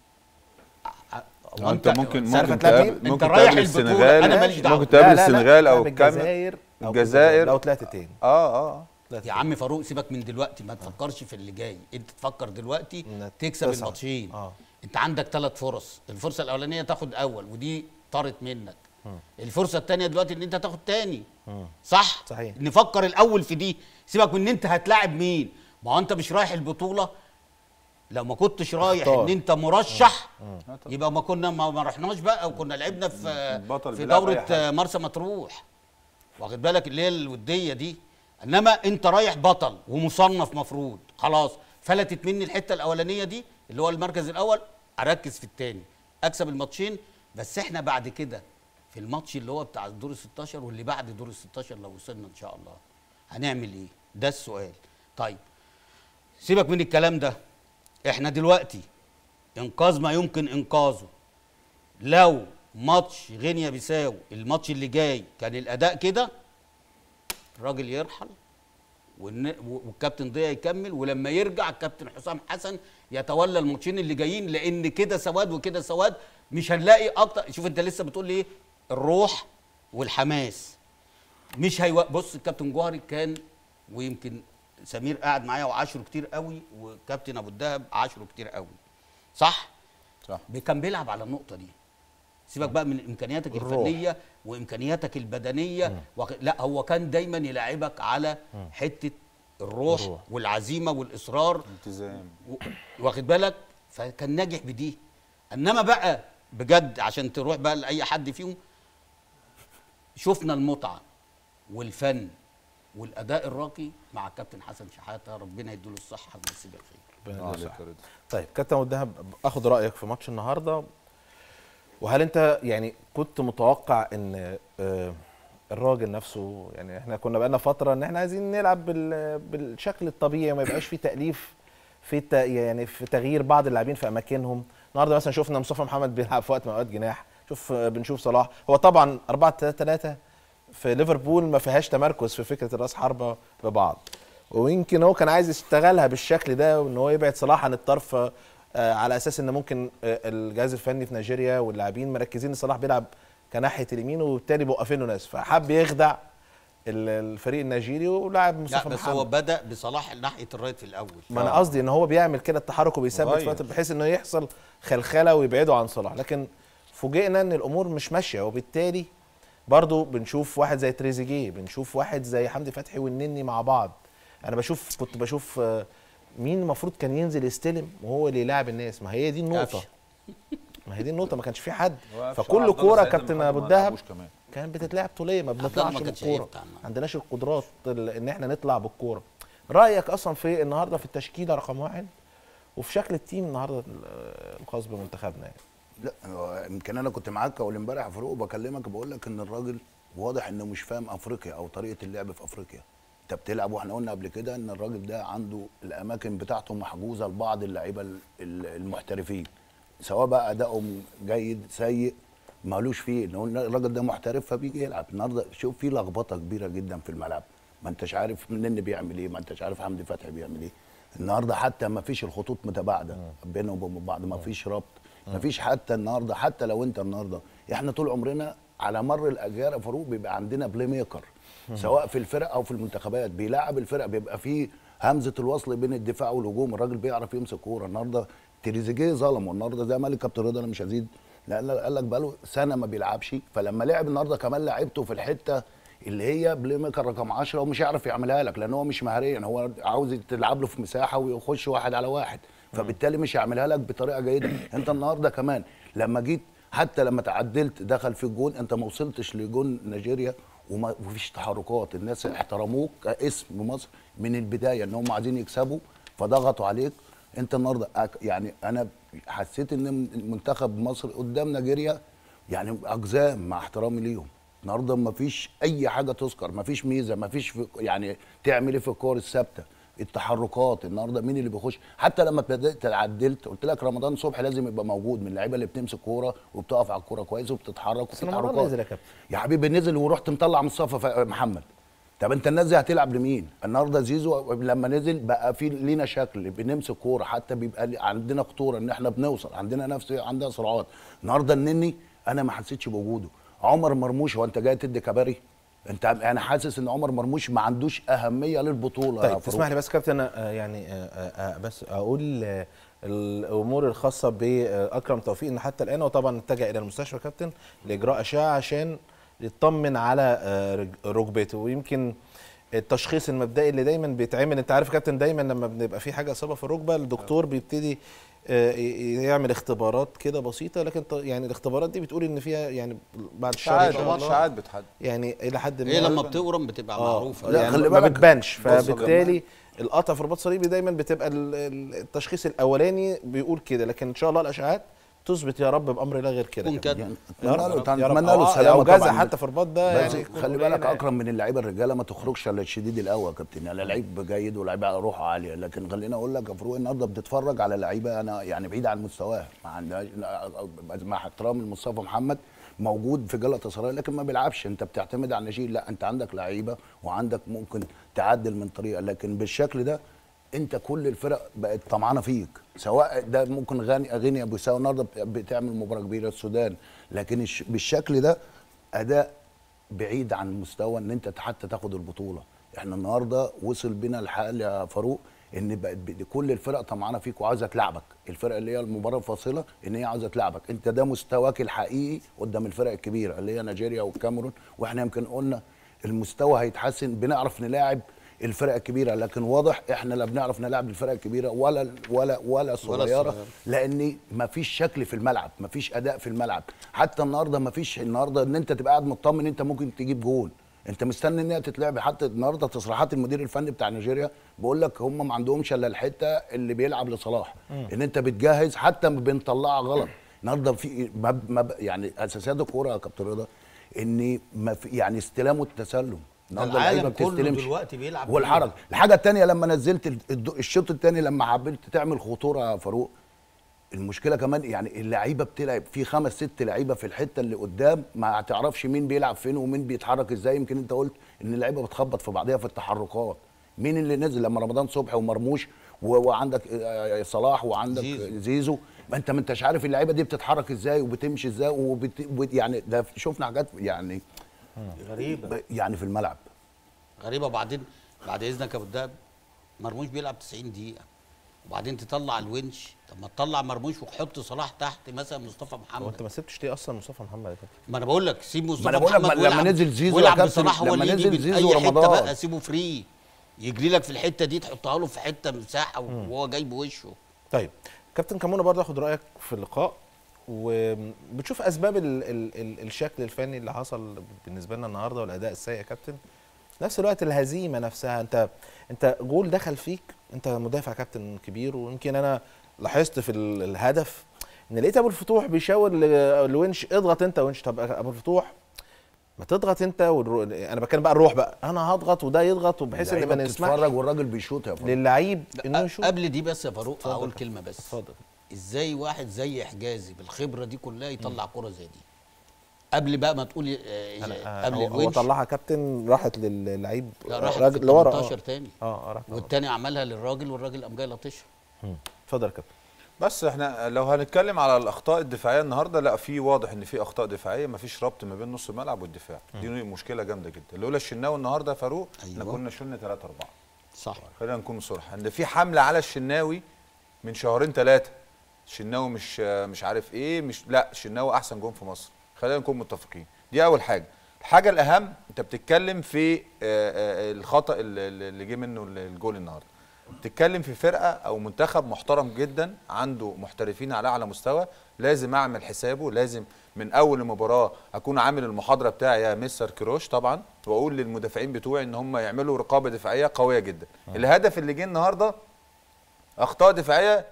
Speaker 2: هو
Speaker 4: انت ممكن
Speaker 1: مش عارف
Speaker 4: ممكن
Speaker 1: هتلاعب
Speaker 4: تقابل
Speaker 1: مين؟
Speaker 4: ممكن
Speaker 2: انت رايح
Speaker 4: تقابل
Speaker 2: البطولة،
Speaker 4: السنغال
Speaker 2: أنا ماليش دعوة.
Speaker 4: ممكن تقابل
Speaker 1: لا، لا، لا،
Speaker 4: السنغال او
Speaker 1: تلعب
Speaker 4: الكاميرون
Speaker 1: الجزائر أو
Speaker 4: الجزائر
Speaker 1: لو طلعت تاني
Speaker 4: اه اه
Speaker 1: طلعت
Speaker 2: يا عم فاروق سيبك من دلوقتي ما تفكرش في اللي جاي انت تفكر دلوقتي
Speaker 1: إنك
Speaker 2: تكسب
Speaker 1: تصعد.
Speaker 2: الماتشين
Speaker 1: آه.
Speaker 2: انت عندك ثلاث فرص الفرصه الاولانيه تاخد اول ودي طارت منك الفرصه الثانيه دلوقتي ان انت تاخد تاني صح
Speaker 1: صحيح.
Speaker 2: نفكر الاول في دي سيبك من ان انت هتلاعب مين ما هو انت مش رايح البطوله لو ما كنتش رايح
Speaker 1: اختار.
Speaker 2: ان انت مرشح يبقى ما كنا ما ما رحناش بقى وكنا لعبنا في
Speaker 4: البطل
Speaker 2: في
Speaker 4: بيلعب
Speaker 2: دوره
Speaker 4: أي حاجة.
Speaker 2: مرسى مطروح واخد بالك اللي هي الوديه دي انما انت رايح بطل ومصنف مفروض خلاص فلتت مني الحته الاولانيه دي اللي هو المركز الاول اركز في الثاني اكسب الماتشين بس احنا بعد كده في الماتش اللي هو بتاع دور ال 16 واللي بعد دور ال 16 لو وصلنا ان شاء الله هنعمل ايه ده السؤال طيب سيبك من الكلام ده احنا دلوقتي انقاذ ما يمكن انقاذه لو ماتش غينيا بيساو الماتش اللي جاي كان الاداء كده الراجل يرحل والن- والكابتن ضياء يكمل ولما يرجع الكابتن حسام حسن يتولى الماتشين اللي جايين لان كده سواد وكده سواد مش هنلاقي اكتر شوف انت لسه بتقول لي ايه الروح والحماس مش هيو... بص الكابتن جوهري كان ويمكن سمير قاعد معايا وعاشره كتير قوي وكابتن ابو الدهب عاشره كتير قوي صح
Speaker 4: صح
Speaker 2: كان بيلعب على النقطه دي سيبك بقى من امكانياتك
Speaker 1: الروح.
Speaker 2: الفنيه وامكانياتك البدنيه وخ... لا هو كان دايما يلاعبك على حته الروح,
Speaker 1: الروح.
Speaker 2: والعزيمه والاصرار
Speaker 4: التزام
Speaker 2: و- واخد بالك فكان ناجح بدي انما بقى بجد عشان تروح بقى لاي حد فيهم شفنا المتعه والفن والاداء الراقي مع الكابتن حسن شحاته ربنا يديله الصحه ويمسيه بالخير
Speaker 1: ربنا
Speaker 4: آه،
Speaker 1: يديله
Speaker 4: عليك يا رضا.
Speaker 1: طيب كابتن ابو الدهب اخد رايك في ماتش النهارده وهل انت يعني كنت متوقع ان آه، الراجل نفسه يعني احنا كنا بقالنا فتره ان احنا عايزين نلعب بال- بالشكل الطبيعي ما يبقاش في تاليف في ت- يعني في تغيير بعض اللاعبين في اماكنهم النهارده مثلا شفنا مصطفى محمد بيلعب في وقت من اوقات جناح شوف آه، بنشوف صلاح هو طبعا 4 3 3 في ليفربول ما فيهاش تمركز في فكره الراس حربه ببعض ويمكن هو كان عايز يشتغلها بالشكل ده وان هو يبعد صلاح عن الطرف آه، على اساس ان ممكن آه، الجهاز الفني في نيجيريا واللاعبين مركزين ان صلاح بيلعب كناحيه اليمين وبالتالي موقفين له ناس فحب يخدع ال- الفريق النيجيري ولعب
Speaker 2: لا
Speaker 1: مصطفى
Speaker 2: بس
Speaker 1: محمد
Speaker 2: هو بدا بصلاح ناحيه الرايت في الاول
Speaker 1: ما انا قصدي ان هو بيعمل كده التحرك وبيثبت
Speaker 4: مغير.
Speaker 1: فتره بحيث انه يحصل خلخله ويبعدوا عن صلاح لكن فوجئنا ان الامور مش ماشيه وبالتالي برضو بنشوف واحد زي تريزيجيه بنشوف واحد زي حمدي فتحي والنني مع بعض انا بشوف كنت بشوف آه، مين المفروض كان ينزل يستلم وهو اللي يلاعب الناس ما هي دي النقطه
Speaker 2: قفشة.
Speaker 1: ما هي دي النقطه ما كانش في حد
Speaker 4: وقفشة
Speaker 1: فكل
Speaker 4: وعبد الله
Speaker 1: كوره
Speaker 4: سعيد
Speaker 1: كابتن
Speaker 4: لما
Speaker 1: ابو
Speaker 4: ما
Speaker 1: الدهب
Speaker 4: لعبوش كمان.
Speaker 1: كانت بتتلعب طوليه ما
Speaker 2: الله
Speaker 1: بنطلعش
Speaker 2: ما كانش
Speaker 1: بالكوره
Speaker 2: هيفتح النهارده.
Speaker 1: ما عندناش القدرات ال- ان احنا نطلع بالكوره رايك اصلا في النهارده في التشكيله رقم واحد وفي شكل التيم النهارده ال- الخاص بمنتخبنا يعني
Speaker 5: لا هو يمكن انا كنت معاك اول امبارح يا فاروق بكلمك بقول لك ان الراجل واضح انه مش فاهم افريقيا او طريقه اللعب في افريقيا انت بتلعب واحنا قلنا قبل كده ان الراجل ده عنده الاماكن بتاعته محجوزه لبعض اللعيبه ال- ال- المحترفين سواء بقى ادائهم جيد سيء مالوش فيه ان هو الراجل ده محترف فبيجي يلعب النهارده شوف في لخبطه كبيره جدا في الملعب ما انتش عارف منين بيعمل ايه ما انتش عارف حمدي فتحي بيعمل ايه النهارده حتى ما فيش الخطوط متباعده بينهم وبين بعض ما فيش ربط ما فيش حتى النهارده حتى لو انت النهارده احنا طول عمرنا على مر الاجيال يا فاروق بيبقى عندنا بلاي ميكر سواء في الفرق او في المنتخبات بيلاعب الفرق بيبقى فيه همزه الوصل بين الدفاع والهجوم الراجل بيعرف يمسك كوره النهارده تريزيجيه ظلمه النهارده زي ما قال كابتن رضا انا مش هزيد لان قال لك بقاله سنه ما بيلعبش فلما لعب النهارده كمان لعبته في الحته اللي هي بلاي ميكر رقم 10 ومش هيعرف يعملها لك لان هو مش مهاريا هو عاوز تلعب له في مساحه ويخش واحد على واحد فبالتالي مش هيعملها لك بطريقه جيده انت النهارده كمان لما جيت حتى لما تعدلت دخل في الجون انت ما وصلتش لجون نيجيريا وما ومفيش تحركات الناس احترموك كاسم مصر من البدايه ان هم عايزين يكسبوا فضغطوا عليك انت النهارده أك- يعني انا حسيت ان منتخب مصر قدام نيجيريا يعني اجزام مع احترامي ليهم النهارده ما فيش اي حاجه تذكر ما فيش ميزه ما فيش في يعني تعمل ايه في الكور الثابته التحركات النهارده مين اللي بيخش حتى لما بدات عدلت قلت لك رمضان صبحي لازم يبقى موجود من اللعيبه اللي بتمسك كوره وبتقف على الكوره كويس وبتتحرك
Speaker 1: بس
Speaker 5: وفي
Speaker 1: رمضان
Speaker 5: تحركات
Speaker 1: نزل يا كابتن.
Speaker 5: يا حبيبي نزل ورحت مطلع مصطفى ف- محمد طب انت الناس دي هتلعب لمين؟ النهارده زيزو لما نزل بقى في لينا شكل بنمسك كوره حتى بيبقى لي- عندنا خطوره ان احنا بنوصل عندنا نفس عندنا سرعات النهارده النني انا ما حسيتش بوجوده عمر مرموش هو انت جاي تدي كباري؟ انت انا حاسس ان عمر مرموش ما عندوش اهميه للبطوله يا
Speaker 1: طيب
Speaker 5: فاروق.
Speaker 1: تسمح لي بس كابتن أنا، آه، يعني آه، آه، آه، بس اقول آه، الامور الخاصه باكرم توفيق ان حتى الان هو طبعا اتجه الى المستشفى كابتن لاجراء اشعه عشان يطمن على آه، رج- ركبته ويمكن التشخيص المبدئي اللي دايما بيتعمل انت عارف يا كابتن دايما لما بنبقى في حاجه اصابه في الركبه الدكتور بيبتدي آه، ي- يعمل اختبارات كده بسيطه لكن ط- يعني الاختبارات دي بتقول ان فيها يعني بعد الشهر ان
Speaker 4: ساعات
Speaker 1: شاء الله
Speaker 4: ساعات بتحدد
Speaker 1: يعني الى حد ما
Speaker 2: هي لما بتورم بتبقى
Speaker 1: اه
Speaker 2: معروفه
Speaker 5: لا،
Speaker 1: يعني
Speaker 5: خلي
Speaker 1: ما
Speaker 5: بالك.
Speaker 1: بتبانش
Speaker 5: بص يا
Speaker 1: فبالتالي القطع في الرباط الصليبي دايما بتبقى ال- ال- التشخيص الاولاني بيقول كده لكن ان شاء الله الاشعاعات تثبت يا رب بامر لا غير كده
Speaker 2: تكون
Speaker 1: كمان.
Speaker 2: كده
Speaker 5: يعني
Speaker 1: يا
Speaker 5: اتمنى
Speaker 1: رب-
Speaker 5: له
Speaker 1: يا رب.
Speaker 5: اتمنى له
Speaker 1: آه،
Speaker 5: السلامه
Speaker 1: او جزع
Speaker 5: طبعا
Speaker 1: حتى في الرباط ده
Speaker 5: بس
Speaker 1: يعني يكون
Speaker 5: خلي
Speaker 1: قليل
Speaker 5: بالك
Speaker 1: يعني.
Speaker 5: اكرم من اللعيبه الرجاله ما تخرجش الا الشديد القوي يا كابتن يعني لعيب جيد ولاعيب على روحه عاليه لكن خليني اقول لك يا فاروق النهارده بتتفرج على لعيبه انا يعني بعيد عن مستواها ما عندهاش مع احترام لمصطفى محمد موجود في جلطة سراي لكن ما بيلعبش انت بتعتمد على النجيل لا انت عندك لعيبه وعندك ممكن تعدل من طريقه لكن بالشكل ده انت كل الفرق بقت طمعانه فيك سواء ده ممكن غني غينيا بيساوي النهارده بتعمل مباراه كبيره السودان لكن الش- بالشكل ده اداء بعيد عن مستوى ان انت حتى تاخد البطوله احنا النهارده وصل بينا الحال يا فاروق ان بقت ب- كل الفرق طمعانه فيك وعايزه تلعبك الفرق اللي هي المباراه الفاصله ان هي عايزه تلعبك انت ده مستواك الحقيقي قدام الفرق الكبيره اللي هي نيجيريا والكاميرون واحنا يمكن قلنا المستوى هيتحسن بنعرف نلاعب الفرق الكبيره لكن واضح احنا لا بنعرف نلعب الفرق الكبيره ولا ولا ولا الصغيره
Speaker 2: الصغيرة.
Speaker 5: لان مفيش شكل في الملعب مفيش اداء في الملعب حتى النهارده مفيش النهارده ان انت تبقى قاعد مطمن انت ممكن تجيب جول انت مستني ان هي تتلعب حتى النهارده تصريحات المدير الفني بتاع نيجيريا بيقول لك هم ما عندهمش الا الحته اللي بيلعب لصلاح ان انت بتجهز حتى ما بنطلعها غلط النهارده في ما ما يعني اساسيات الكوره يا كابتن رضا ان ما في يعني استلام والتسلم النهارده
Speaker 2: العالم
Speaker 5: اللعيبه
Speaker 2: كله
Speaker 5: بتستلمش
Speaker 2: دلوقتي بيلعب
Speaker 5: والحركه الحاجه الثانيه لما نزلت ال- الد- الشوط الثاني لما حبيت تعمل خطوره يا فاروق المشكله كمان يعني اللعيبه بتلعب في خمس ست لعيبه في الحته اللي قدام ما هتعرفش مين بيلعب فين ومين بيتحرك ازاي يمكن انت قلت ان اللعيبه بتخبط في بعضيها في التحركات مين اللي نزل لما رمضان صبحي ومرموش و- وعندك آه، صلاح وعندك
Speaker 2: زيزو.
Speaker 5: زيزو, زيزو. ما انت ما انتش عارف اللعيبه دي بتتحرك ازاي وبتمشي ازاي وبت... وبت- يعني ده شفنا حاجات يعني
Speaker 2: غريبه
Speaker 5: ب- يعني في الملعب
Speaker 2: غريبه وبعدين بعد اذنك يا ابو الدهب مرموش بيلعب 90 دقيقه وبعدين تطلع الونش طب ما تطلع مرموش وتحط صلاح تحت مثلا مصطفى
Speaker 1: هو
Speaker 2: محمد
Speaker 1: انت ما سبتش ليه اصلا مصطفى محمد يا كابتن
Speaker 2: ما انا بقول لك سيب مصطفى
Speaker 5: أنا بقول لك
Speaker 2: محمد
Speaker 5: ما- لما
Speaker 2: ويلعب-
Speaker 5: نزل زيزو يا
Speaker 2: ويلعب
Speaker 5: كابتن،
Speaker 2: بصلاح هو
Speaker 5: لما
Speaker 2: اللي يجي
Speaker 5: نزل
Speaker 2: من
Speaker 5: زيزو
Speaker 2: اي حته
Speaker 5: ورمضان.
Speaker 2: بقى سيبه فري يجري لك في الحته دي تحطها له في حته مساحه وهو جاي بوشه
Speaker 1: طيب كابتن كمونه برضه اخد رايك في اللقاء وبتشوف اسباب ال ال ال الشكل الفني اللي حصل بالنسبه لنا النهارده والاداء السيء يا كابتن في نفس الوقت الهزيمه نفسها انت انت جول دخل فيك انت مدافع كابتن كبير ويمكن انا لاحظت في ال- الهدف ان لقيت ابو الفتوح بيشاور ل- لونش اضغط انت ونش طب ابو الفتوح ما تضغط انت والرو... انا بتكلم بقى الروح بقى انا هضغط وده يضغط وبحيث ان ما
Speaker 5: اللعيبة
Speaker 1: نسمعش
Speaker 5: بتتفرج والراجل بيشوط يا فاروق
Speaker 1: للعيب انه يشوف
Speaker 2: قبل دي بس يا فاروق
Speaker 1: اتفضل.
Speaker 2: اقول كلمه بس
Speaker 1: اتفضل
Speaker 2: ازاي واحد زي حجازي بالخبره دي كلها يطلع كره زي دي قبل بقى ما تقول آه،
Speaker 1: آه،
Speaker 2: قبل
Speaker 1: هو, هو
Speaker 2: الونش
Speaker 1: طلعها كابتن راحت للعيب
Speaker 2: لا راحت
Speaker 1: راجل
Speaker 2: في
Speaker 1: لورا
Speaker 2: 18
Speaker 1: اه
Speaker 2: تاني
Speaker 1: اه اه راحت لورا.
Speaker 2: والتاني عملها للراجل والراجل قام جاي لطشها
Speaker 1: مم. اتفضل يا كابتن
Speaker 4: بس احنا لو هنتكلم على الاخطاء الدفاعيه النهارده لا في واضح ان في اخطاء دفاعيه مفيش ربط ما بين نص الملعب والدفاع دي مشكله جامده جدا لولا الشناوي النهارده يا فاروق احنا
Speaker 2: أيوة.
Speaker 4: كنا شلنا 3 4
Speaker 2: صح
Speaker 4: خلينا نكون صراحه ان في حمله على الشناوي من شهرين ثلاثه الشناوي مش مش عارف ايه مش لا الشناوي احسن جون في مصر خلينا نكون متفقين دي اول حاجه الحاجه الاهم انت بتتكلم في آه، آه، الخطا اللي اللي جه منه الجول النهارده بتتكلم في فرقه او منتخب محترم جدا عنده محترفين على اعلى مستوى لازم اعمل حسابه لازم من اول المباراه اكون عامل المحاضره بتاعي يا مستر كروش طبعا واقول للمدافعين بتوعي ان هم يعملوا رقابه دفاعيه قويه جدا الهدف اللي جه النهارده اخطاء دفاعيه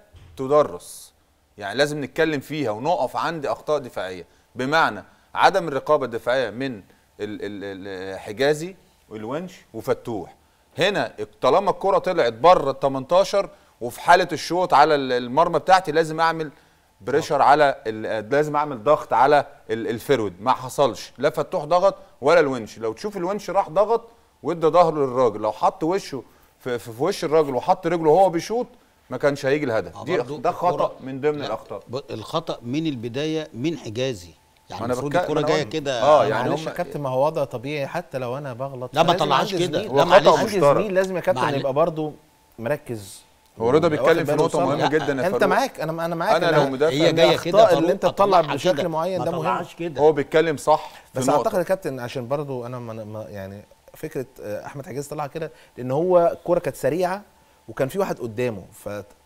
Speaker 4: تدرس يعني لازم نتكلم فيها ونقف عند اخطاء دفاعيه بمعنى عدم الرقابه الدفاعيه من ال- ال- ال- حجازي والونش وفتوح هنا طالما الكره طلعت بره ال 18 وفي حاله الشوط على ال- المرمى بتاعتي لازم اعمل بريشر على ال- لازم اعمل ضغط على ال- الفرود ما حصلش لا فتوح ضغط ولا الونش لو تشوف الونش راح ضغط وادى ظهره للراجل لو حط وشه في, في, في وش الراجل وحط رجله وهو بيشوط ما كانش هيجي الهدف دي
Speaker 2: برضو
Speaker 4: ده خطا
Speaker 2: الكرة-
Speaker 4: من ضمن
Speaker 2: لا،
Speaker 4: الاخطاء
Speaker 2: ب- الخطا من البدايه من حجازي يعني
Speaker 4: ما أنا
Speaker 2: المفروض
Speaker 4: بتكلم-
Speaker 2: الكوره
Speaker 4: أنا
Speaker 2: جايه
Speaker 4: قلت.
Speaker 2: كده
Speaker 4: آه،
Speaker 1: يعني
Speaker 4: يعني
Speaker 1: معلش
Speaker 4: هم-
Speaker 1: يا كابتن ما هو وضع طبيعي حتى لو انا بغلط
Speaker 2: لا، ما
Speaker 1: فلازم
Speaker 2: طلعهاش
Speaker 1: عندي
Speaker 2: كده.
Speaker 1: زميل-
Speaker 2: لا،
Speaker 4: هو
Speaker 2: معلش.
Speaker 4: خطا
Speaker 1: عندي
Speaker 4: مشترك
Speaker 1: زميل لازم يا كابتن
Speaker 2: معلش.
Speaker 1: يبقى برضه مركز
Speaker 4: هو رضا
Speaker 1: واخد
Speaker 4: بيتكلم في
Speaker 1: باله
Speaker 4: نقطه
Speaker 1: وصل.
Speaker 4: مهمه جدا يا
Speaker 1: انت
Speaker 4: فاروق.
Speaker 1: معاك انا انا معاك
Speaker 4: أنا
Speaker 1: إن
Speaker 4: لو مدافع
Speaker 2: هي جايه
Speaker 1: الأخطاء
Speaker 2: كده
Speaker 1: اللي
Speaker 2: فاروق
Speaker 1: انت تطلع
Speaker 2: أطلعها
Speaker 1: بشكل
Speaker 2: كده.
Speaker 1: معين
Speaker 2: ما
Speaker 1: ده مهم.
Speaker 2: طلعهاش كده
Speaker 4: هو بيتكلم صح في
Speaker 1: بس
Speaker 4: نقطة.
Speaker 1: اعتقد يا كابتن عشان برضو انا ما ما- يعني فكره آه، احمد حجاز طلع كده لان هو الكوره كانت سريعه وكان في واحد قدامه ف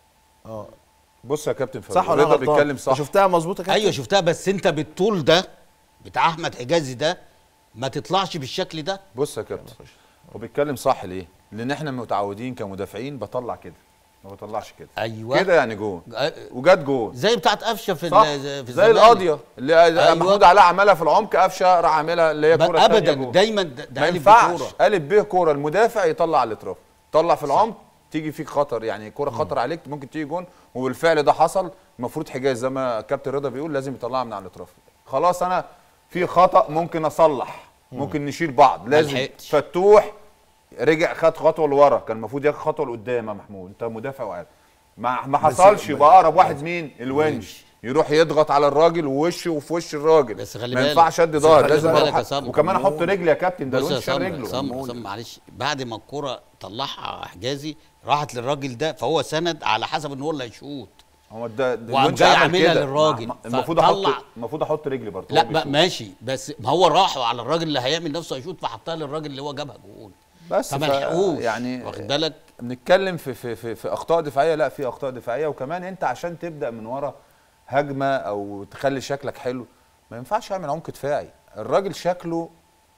Speaker 1: اه
Speaker 4: بص يا كابتن فاروق
Speaker 1: صح ولا
Speaker 4: رضا
Speaker 1: غلطان؟
Speaker 4: بيتكلم صح
Speaker 1: شفتها مظبوطه كابتن
Speaker 2: ايوه شفتها بس انت بالطول ده بتاع احمد حجازي ده ما تطلعش بالشكل ده
Speaker 4: بص يا كابتن هو بيتكلم صح ليه؟ لان احنا متعودين كمدافعين بطلع كده ما بطلعش كده
Speaker 2: ايوه
Speaker 4: كده يعني جون
Speaker 2: آه،
Speaker 4: وجات جون
Speaker 2: زي بتاعت قفشه في
Speaker 4: صح
Speaker 2: ال- في
Speaker 4: زي
Speaker 2: الزمالك.
Speaker 4: القاضيه اللي
Speaker 2: أيوة.
Speaker 4: محمود علاء عملها في العمق قفشه راح عاملها اللي هي
Speaker 2: ما-
Speaker 4: كوره تانية
Speaker 2: ابدا
Speaker 4: جون.
Speaker 2: دايما ده, ده
Speaker 4: ما
Speaker 2: قالب
Speaker 4: ينفعش
Speaker 2: بكورة.
Speaker 4: قالب به كوره المدافع يطلع على الاطراف طلع في العمق تيجي فيك خطر يعني كوره خطر عليك ممكن تيجي جون وبالفعل ده حصل المفروض حجاز زي ما كابتن رضا بيقول لازم يطلعها من على الاطراف خلاص انا في خطا ممكن اصلح ممكن نشيل بعض لازم
Speaker 2: لحقتش.
Speaker 4: فتوح رجع خد خطوه لورا كان المفروض ياخد خطوه لقدام يا محمود انت مدافع وعارف ما ما حصلش يبقى اقرب واحد مين الونش يروح يضغط على الراجل ووشه وفي وش الراجل
Speaker 2: بس خلي
Speaker 4: ما
Speaker 2: بالك.
Speaker 4: ينفعش ادي
Speaker 2: بس
Speaker 4: ظهر
Speaker 2: خلي
Speaker 4: لازم
Speaker 2: بالك يا
Speaker 4: أروح-
Speaker 2: سامر.
Speaker 4: وكمان احط رجلي يا كابتن ده
Speaker 2: بص يا
Speaker 4: الونش شال
Speaker 2: سمر
Speaker 4: رجله
Speaker 2: سمر سمر معلش بعد ما الكرة طلعها حجازي راحت للراجل ده فهو سند على حسب ان هو اللي هيشوط
Speaker 4: هو ده ده
Speaker 2: وقام
Speaker 4: الونش
Speaker 2: جاي
Speaker 4: عمل
Speaker 2: عاملها
Speaker 4: كده.
Speaker 2: للراجل.
Speaker 4: ما- ما- المفروض احط
Speaker 2: فطلع-
Speaker 4: المفروض احط رجلي برضه
Speaker 2: لا
Speaker 4: هو
Speaker 2: بقى
Speaker 4: بيشوط.
Speaker 2: ماشي بس ما هو راح على الراجل اللي هيعمل نفسه هيشوط فحطها للراجل اللي هو جابها جول
Speaker 4: بس
Speaker 2: فما
Speaker 4: ف-
Speaker 2: لحقوش
Speaker 4: يعني
Speaker 2: واخد بالك
Speaker 4: بنتكلم في في في, في اخطاء دفاعيه لا في اخطاء دفاعيه وكمان انت عشان تبدا من ورا هجمه او تخلي شكلك حلو ما ينفعش اعمل عمق دفاعي الراجل شكله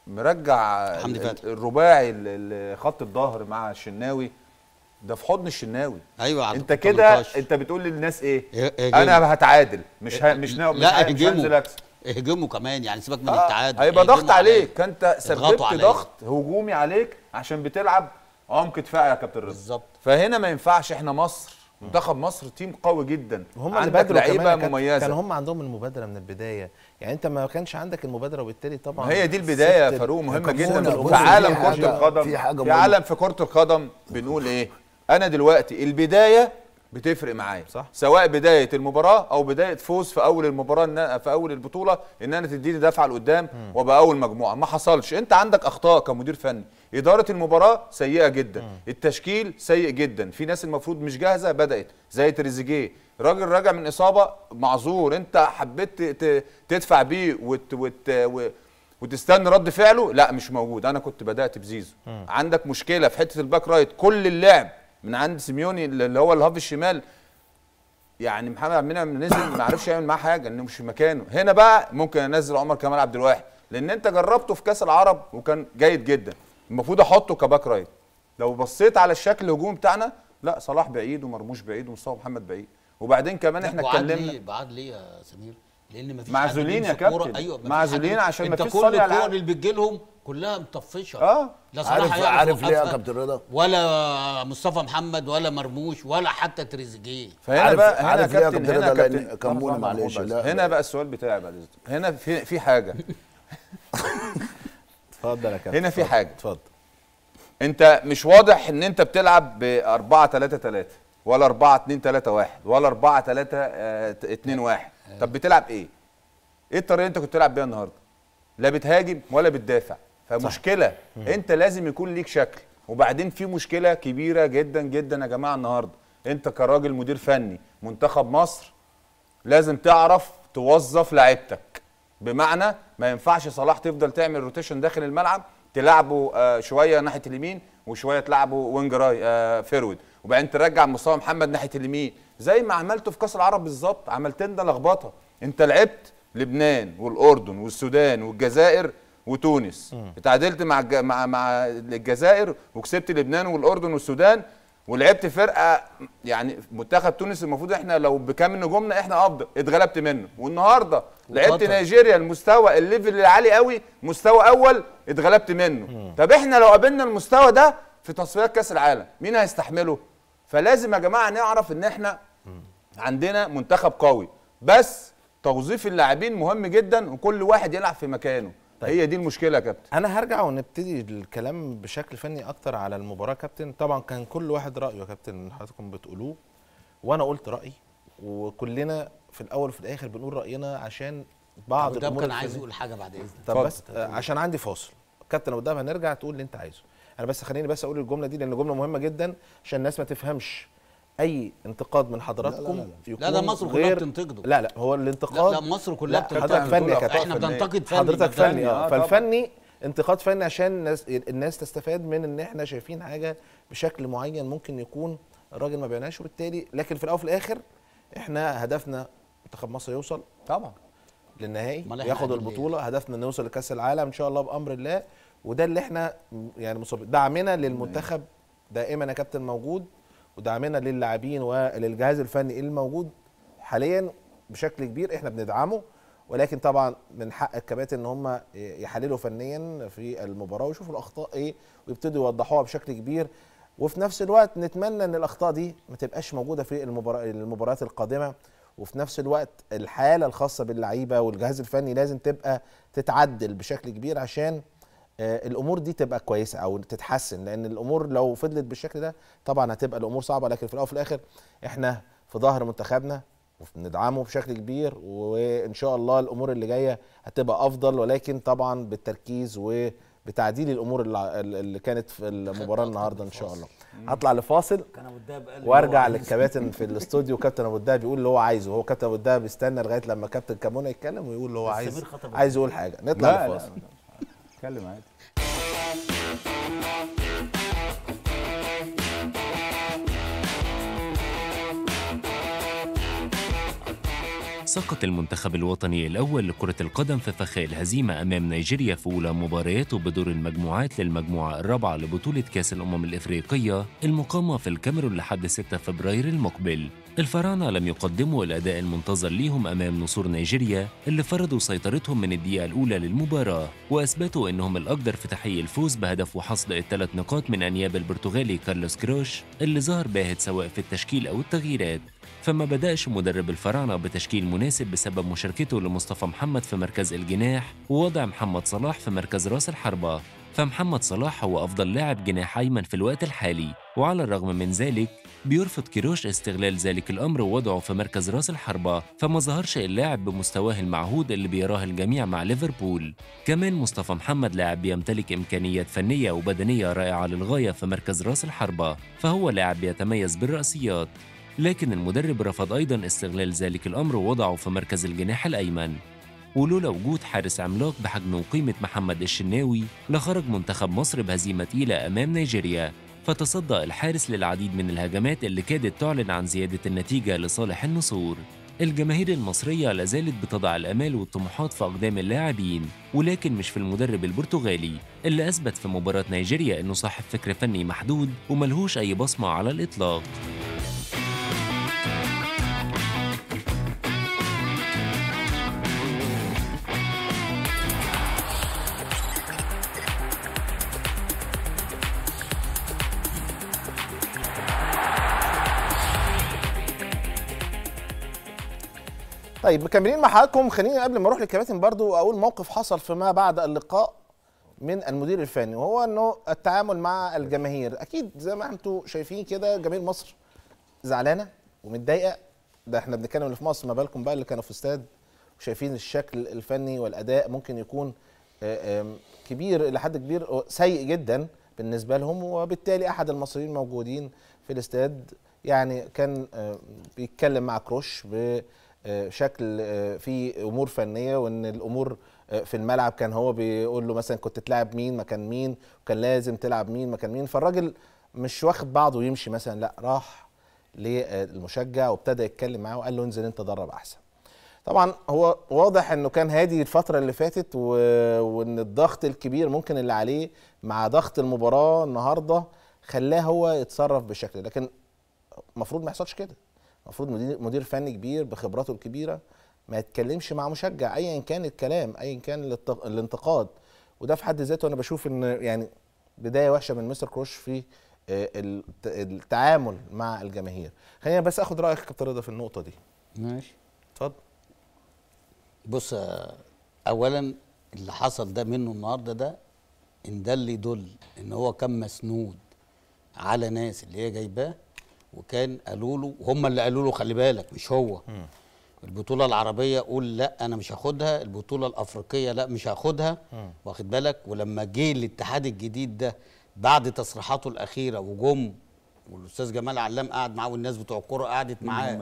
Speaker 4: مرجع
Speaker 2: حمدي
Speaker 4: ال-
Speaker 2: فتحي.
Speaker 4: الرباعي ال- ال- خط الظهر مع الشناوي ده في حضن الشناوي
Speaker 2: ايوه على
Speaker 4: انت كده
Speaker 2: 18.
Speaker 4: انت بتقول للناس ايه
Speaker 2: اه- اهجموا.
Speaker 4: انا هتعادل مش ه... مش ناوي مش
Speaker 2: لا
Speaker 4: ه- مش هنزل
Speaker 2: اهجموا
Speaker 4: اكسب
Speaker 2: اهجموا كمان يعني سيبك من
Speaker 4: آه،
Speaker 2: التعادل
Speaker 4: هيبقى
Speaker 2: اهجموا
Speaker 4: ضغط
Speaker 2: عليا.
Speaker 4: عليك انت سببت
Speaker 2: اضغطوا عليا.
Speaker 4: ضغط هجومي عليك عشان بتلعب عمق دفاعي يا كابتن رضا
Speaker 2: بالظبط.
Speaker 4: فهنا ما ينفعش احنا مصر منتخب مصر تيم قوي جدا
Speaker 1: هم اللي
Speaker 4: عندك
Speaker 1: بادروا كمان
Speaker 4: لعيبه
Speaker 1: يا كابتن.
Speaker 4: مميزه
Speaker 1: كان هم عندهم المبادره من البدايه يعني انت ما كانش عندك المبادره وبالتالي طبعا
Speaker 4: ما هي دي البدايه يا
Speaker 1: سبت
Speaker 4: فاروق مهمه
Speaker 5: كابتن
Speaker 4: جدا
Speaker 5: بص،
Speaker 4: في عالم
Speaker 5: في
Speaker 4: كره
Speaker 5: حاجة-
Speaker 4: القدم
Speaker 5: في حاجة
Speaker 4: في
Speaker 5: مهمة.
Speaker 4: عالم في كره القدم بنقول ايه انا دلوقتي البدايه بتفرق معايا
Speaker 1: صح.
Speaker 4: سواء بدايه المباراه او بدايه فوز في اول المباراه إن في اول البطوله ان انا تديني دفعه لقدام وابقى اول مجموعه ما حصلش انت عندك اخطاء كمدير فني اداره المباراه سيئه جدا التشكيل سيء جدا في ناس المفروض مش جاهزه بدات زي تريزيجيه راجل راجع من اصابه معذور انت حبيت ت- ت- تدفع بيه وت وت و- وتستنى رد فعله لا مش موجود انا كنت بدات بزيزو عندك مشكله في حته الباك رايت كل اللعب من عند سيميوني اللي هو الهاف الشمال يعني محمد عبد المنعم نزل ما عرفش يعمل معاه حاجه انه مش في مكانه هنا بقى ممكن انزل عمر كمال عبد الواحد لان انت جربته في كاس العرب وكان جيد جدا المفروض احطه كباك رايت لو بصيت على الشكل الهجومي بتاعنا لا صلاح بعيد ومرموش بعيد ومصطفى محمد بعيد وبعدين كمان احنا
Speaker 2: بعاد
Speaker 4: اتكلمنا
Speaker 2: ليه بعاد ليه يا سمير لان مفيش
Speaker 4: معزولين
Speaker 2: حد
Speaker 4: يا
Speaker 2: بيمسك كورة.
Speaker 4: كابتن.
Speaker 2: ايوه مفيش
Speaker 4: معزولين
Speaker 2: حد-
Speaker 4: عشان
Speaker 2: انت
Speaker 4: مفيش
Speaker 2: كل
Speaker 4: صانع
Speaker 2: الكور
Speaker 4: ألعاب.
Speaker 2: اللي بتجيلهم كلها مطفشه
Speaker 4: اه
Speaker 2: لا صلاح
Speaker 5: عارف
Speaker 2: هيعرف
Speaker 5: عارف ليه يا
Speaker 2: يوقفها،
Speaker 5: كابتن رضا
Speaker 2: ولا مصطفى محمد ولا مرموش ولا حتى تريزيجيه
Speaker 4: فهنا
Speaker 5: عارف-
Speaker 4: بقى هنا
Speaker 5: عارف ليه يا
Speaker 4: كابتن
Speaker 5: كابتن
Speaker 4: هنا
Speaker 5: رضا؟
Speaker 4: كابتن
Speaker 5: لأن كمونة
Speaker 4: لحظة،
Speaker 5: معلش،
Speaker 4: محمود بس.
Speaker 5: لا،
Speaker 4: هنا
Speaker 5: لا.
Speaker 4: بقى السؤال بتاعي بعد اذنك هنا في في حاجه
Speaker 1: اتفضل يا كابتن
Speaker 4: هنا في
Speaker 1: اتفضل.
Speaker 4: حاجة.
Speaker 1: اتفضل
Speaker 4: انت مش واضح ان انت بتلعب ب 4 3 3 ولا 4 2 3 1 ولا 4 3 2 1 طب بتلعب ايه؟ ايه الطريقه اللي انت كنت بتلعب بيها النهارده؟ لا بتهاجم ولا بتدافع فمشكله انت لازم يكون ليك شكل وبعدين في مشكله كبيره جدا جدا يا جماعه النهارده انت كراجل مدير فني منتخب مصر لازم تعرف توظف لعيبتك بمعنى ما ينفعش صلاح تفضل تعمل روتيشن داخل الملعب تلعبه آه شويه ناحيه اليمين وشويه تلعبه وينج راي آه فيرود وبعدين ترجع مصطفى محمد ناحيه اليمين زي ما عملته في كاس العرب بالظبط عملت لنا لخبطه انت لعبت لبنان والاردن والسودان والجزائر وتونس اتعادلت مع الج... مع مع الجزائر وكسبت لبنان والاردن والسودان ولعبت فرقه يعني منتخب تونس المفروض احنا لو بكامل نجومنا احنا افضل اتغلبت منه والنهارده لعبت
Speaker 2: وقطر.
Speaker 4: نيجيريا المستوى الليفل العالي قوي مستوى اول اتغلبت منه طب احنا لو قابلنا المستوى ده في تصفيات كاس العالم مين هيستحمله فلازم يا جماعه نعرف ان احنا عندنا منتخب قوي بس توظيف اللاعبين مهم جدا وكل واحد يلعب في مكانه
Speaker 1: طيب.
Speaker 4: هي دي المشكله يا كابتن
Speaker 1: انا هرجع ونبتدي الكلام بشكل فني اكتر على المباراه كابتن طبعا كان كل واحد رايه يا كابتن اللي حضراتكم بتقولوه وانا قلت رايي وكلنا في الاول وفي الاخر بنقول راينا عشان بعض
Speaker 2: ده
Speaker 1: الامور
Speaker 2: كان عايز
Speaker 1: الفنية.
Speaker 2: يقول حاجه بعد اذنك
Speaker 1: طب
Speaker 4: اتفضل.
Speaker 1: بس آه، عشان عندي فاصل كابتن ابو الدهب هنرجع تقول اللي انت عايزه انا بس خليني بس اقول الجمله دي لان جمله مهمه جدا عشان الناس ما تفهمش اي انتقاد من حضراتكم
Speaker 5: لا، لا.
Speaker 1: يكون
Speaker 2: لا، ده مصر كلها
Speaker 1: غير-
Speaker 2: بتنتقده.
Speaker 1: لا لا هو الانتقاد
Speaker 2: لا لا مصر كلها
Speaker 1: لا،
Speaker 2: بتنتقد
Speaker 1: حضرتك فني يا كابتن
Speaker 2: احنا بننتقد فني
Speaker 1: حضرتك
Speaker 2: بنتكلم.
Speaker 1: فني اه
Speaker 4: آه، طبعا.
Speaker 1: فالفني انتقاد فني عشان الناس, الناس تستفاد من ان احنا شايفين حاجه بشكل معين ممكن يكون الراجل ما بيعناش وبالتالي لكن في الاول وفي الاخر احنا هدفنا منتخب مصر يوصل
Speaker 4: طبعا
Speaker 1: للنهائي
Speaker 2: أمال إحنا
Speaker 1: ياخد
Speaker 2: قاعدين ليه؟
Speaker 1: البطوله هدفنا ان نوصل لكاس العالم ان شاء الله بامر الله وده اللي احنا م- يعني مصاب دعمنا للمنتخب دائما يا كابتن موجود ودعمنا للاعبين وللجهاز الفني الموجود حاليا بشكل كبير احنا بندعمه ولكن طبعا من حق الكباتن ان هم يحللوا فنيا في المباراه ويشوفوا الاخطاء ايه ويبتدوا يوضحوها بشكل كبير وفي نفس الوقت نتمنى ان الاخطاء دي ما تبقاش موجوده في المباراه المباريات القادمه وفي نفس الوقت الحاله الخاصه باللعيبه والجهاز الفني لازم تبقى تتعدل بشكل كبير عشان آه، الامور دي تبقى كويسه او تتحسن لان الامور لو فضلت بالشكل ده طبعا هتبقى الامور صعبه لكن في الاول وفي الاخر احنا في ظهر منتخبنا وبندعمه بشكل كبير وان شاء الله الامور اللي جايه هتبقى افضل ولكن طبعا بالتركيز وبتعديل الامور اللي اللي كانت في المباراه النهارده ان شاء الله هطلع لفاصل
Speaker 2: كان ابو الدهب قال
Speaker 1: وارجع للكباتن في الاستوديو كابتن ابو الدهب بيقول اللي هو عايزه هو كابتن ابو الدهب بيستنى لغايه لما كابتن كامونا يتكلم ويقول اللي هو
Speaker 2: بس
Speaker 1: عايز
Speaker 2: سمير خطب
Speaker 1: عايز يقول حاجه نطلع لفاصل
Speaker 4: اتكلم عادي
Speaker 6: سقط المنتخب الوطني الأول لكرة القدم في فخ الهزيمة أمام نيجيريا في أولى مبارياته بدور المجموعات للمجموعة الرابعة لبطولة كأس الأمم الإفريقية المقامة في الكاميرون لحد 6 فبراير المقبل الفراعنة لم يقدموا الأداء المنتظر ليهم أمام نصور نيجيريا اللي فرضوا سيطرتهم من الدقيقة الأولى للمباراة وأثبتوا أنهم الأقدر في تحقيق الفوز بهدف وحصد الثلاث نقاط من أنياب البرتغالي كارلوس كروش اللي ظهر باهت سواء في التشكيل أو التغييرات فما بدأش مدرب الفراعنة بتشكيل مناسب بسبب مشاركته لمصطفى محمد في مركز الجناح ووضع محمد صلاح في مركز راس الحربة فمحمد صلاح هو أفضل لاعب جناح أيمن في الوقت الحالي وعلى الرغم من ذلك بيرفض كيروش استغلال ذلك الأمر ووضعه في مركز راس الحربة فما ظهرش اللاعب بمستواه المعهود اللي بيراه الجميع مع ليفربول كمان مصطفى محمد لاعب بيمتلك إمكانيات فنية وبدنية رائعة للغاية في مركز راس الحربة فهو لاعب بيتميز بالرأسيات لكن المدرب رفض أيضا استغلال ذلك الأمر ووضعه في مركز الجناح الأيمن ولولا وجود حارس عملاق بحجم وقيمة محمد الشناوي لخرج منتخب مصر بهزيمة تقيلة أمام نيجيريا فتصدى الحارس للعديد من الهجمات اللي كادت تعلن عن زيادة النتيجة لصالح النصور الجماهير المصرية لازالت بتضع الآمال والطموحات في أقدام اللاعبين ولكن مش في المدرب البرتغالي اللي أثبت في مباراة نيجيريا إنه صاحب فكر فني محدود وملهوش أي بصمة على الإطلاق
Speaker 1: طيب مكملين مع حضراتكم خليني قبل ما اروح للكباتن برضو اقول موقف حصل فيما بعد اللقاء من المدير الفني وهو انه التعامل مع الجماهير اكيد زي ما انتم شايفين كده جماهير مصر زعلانه ومتضايقه ده احنا بنتكلم اللي في مصر ما بالكم بقى اللي كانوا في استاد وشايفين الشكل الفني والاداء ممكن يكون آه، آم، كبير الى حد كبير آه، سيء جدا بالنسبه لهم وبالتالي احد المصريين موجودين في الاستاد يعني كان آه، بيتكلم مع كروش بشكل آه، فيه امور فنيه وان الامور آه، في الملعب كان هو بيقول له مثلا كنت تلعب مين مكان مين وكان لازم تلعب مين مكان مين فالراجل مش واخد بعضه ويمشي مثلا لا راح للمشجع وابتدى يتكلم معاه وقال له انزل انت درب احسن طبعا هو واضح انه كان هادي الفتره اللي فاتت و... وان الضغط الكبير ممكن اللي عليه مع ضغط المباراه النهارده خلاه هو يتصرف بالشكل ده. لكن المفروض ما يحصلش كده المفروض مدير مدير فني كبير بخبراته الكبيره ما يتكلمش مع مشجع ايا كان الكلام ايا كان الانت- الانتقاد وده في حد ذاته انا بشوف ان يعني بدايه وحشه من مستر كروش في آه، الت- التعامل مع الجماهير خلينا بس اخد رايك يا كابتن رضا في النقطه دي
Speaker 2: ماشي
Speaker 1: اتفضل
Speaker 2: بص آه، اولا اللي حصل ده منه النهارده ده ان ده اللي يدل ان هو كان مسنود على ناس اللي هي جايباه وكان قالوا له هم اللي قالوا له خلي بالك مش هو البطوله العربيه قول لا انا مش هاخدها البطوله الافريقيه لا مش هاخدها واخد بالك ولما جه الاتحاد الجديد ده بعد تصريحاته الاخيره وجم والاستاذ جمال علام قعد معاه والناس بتوع الكوره قعدت معاه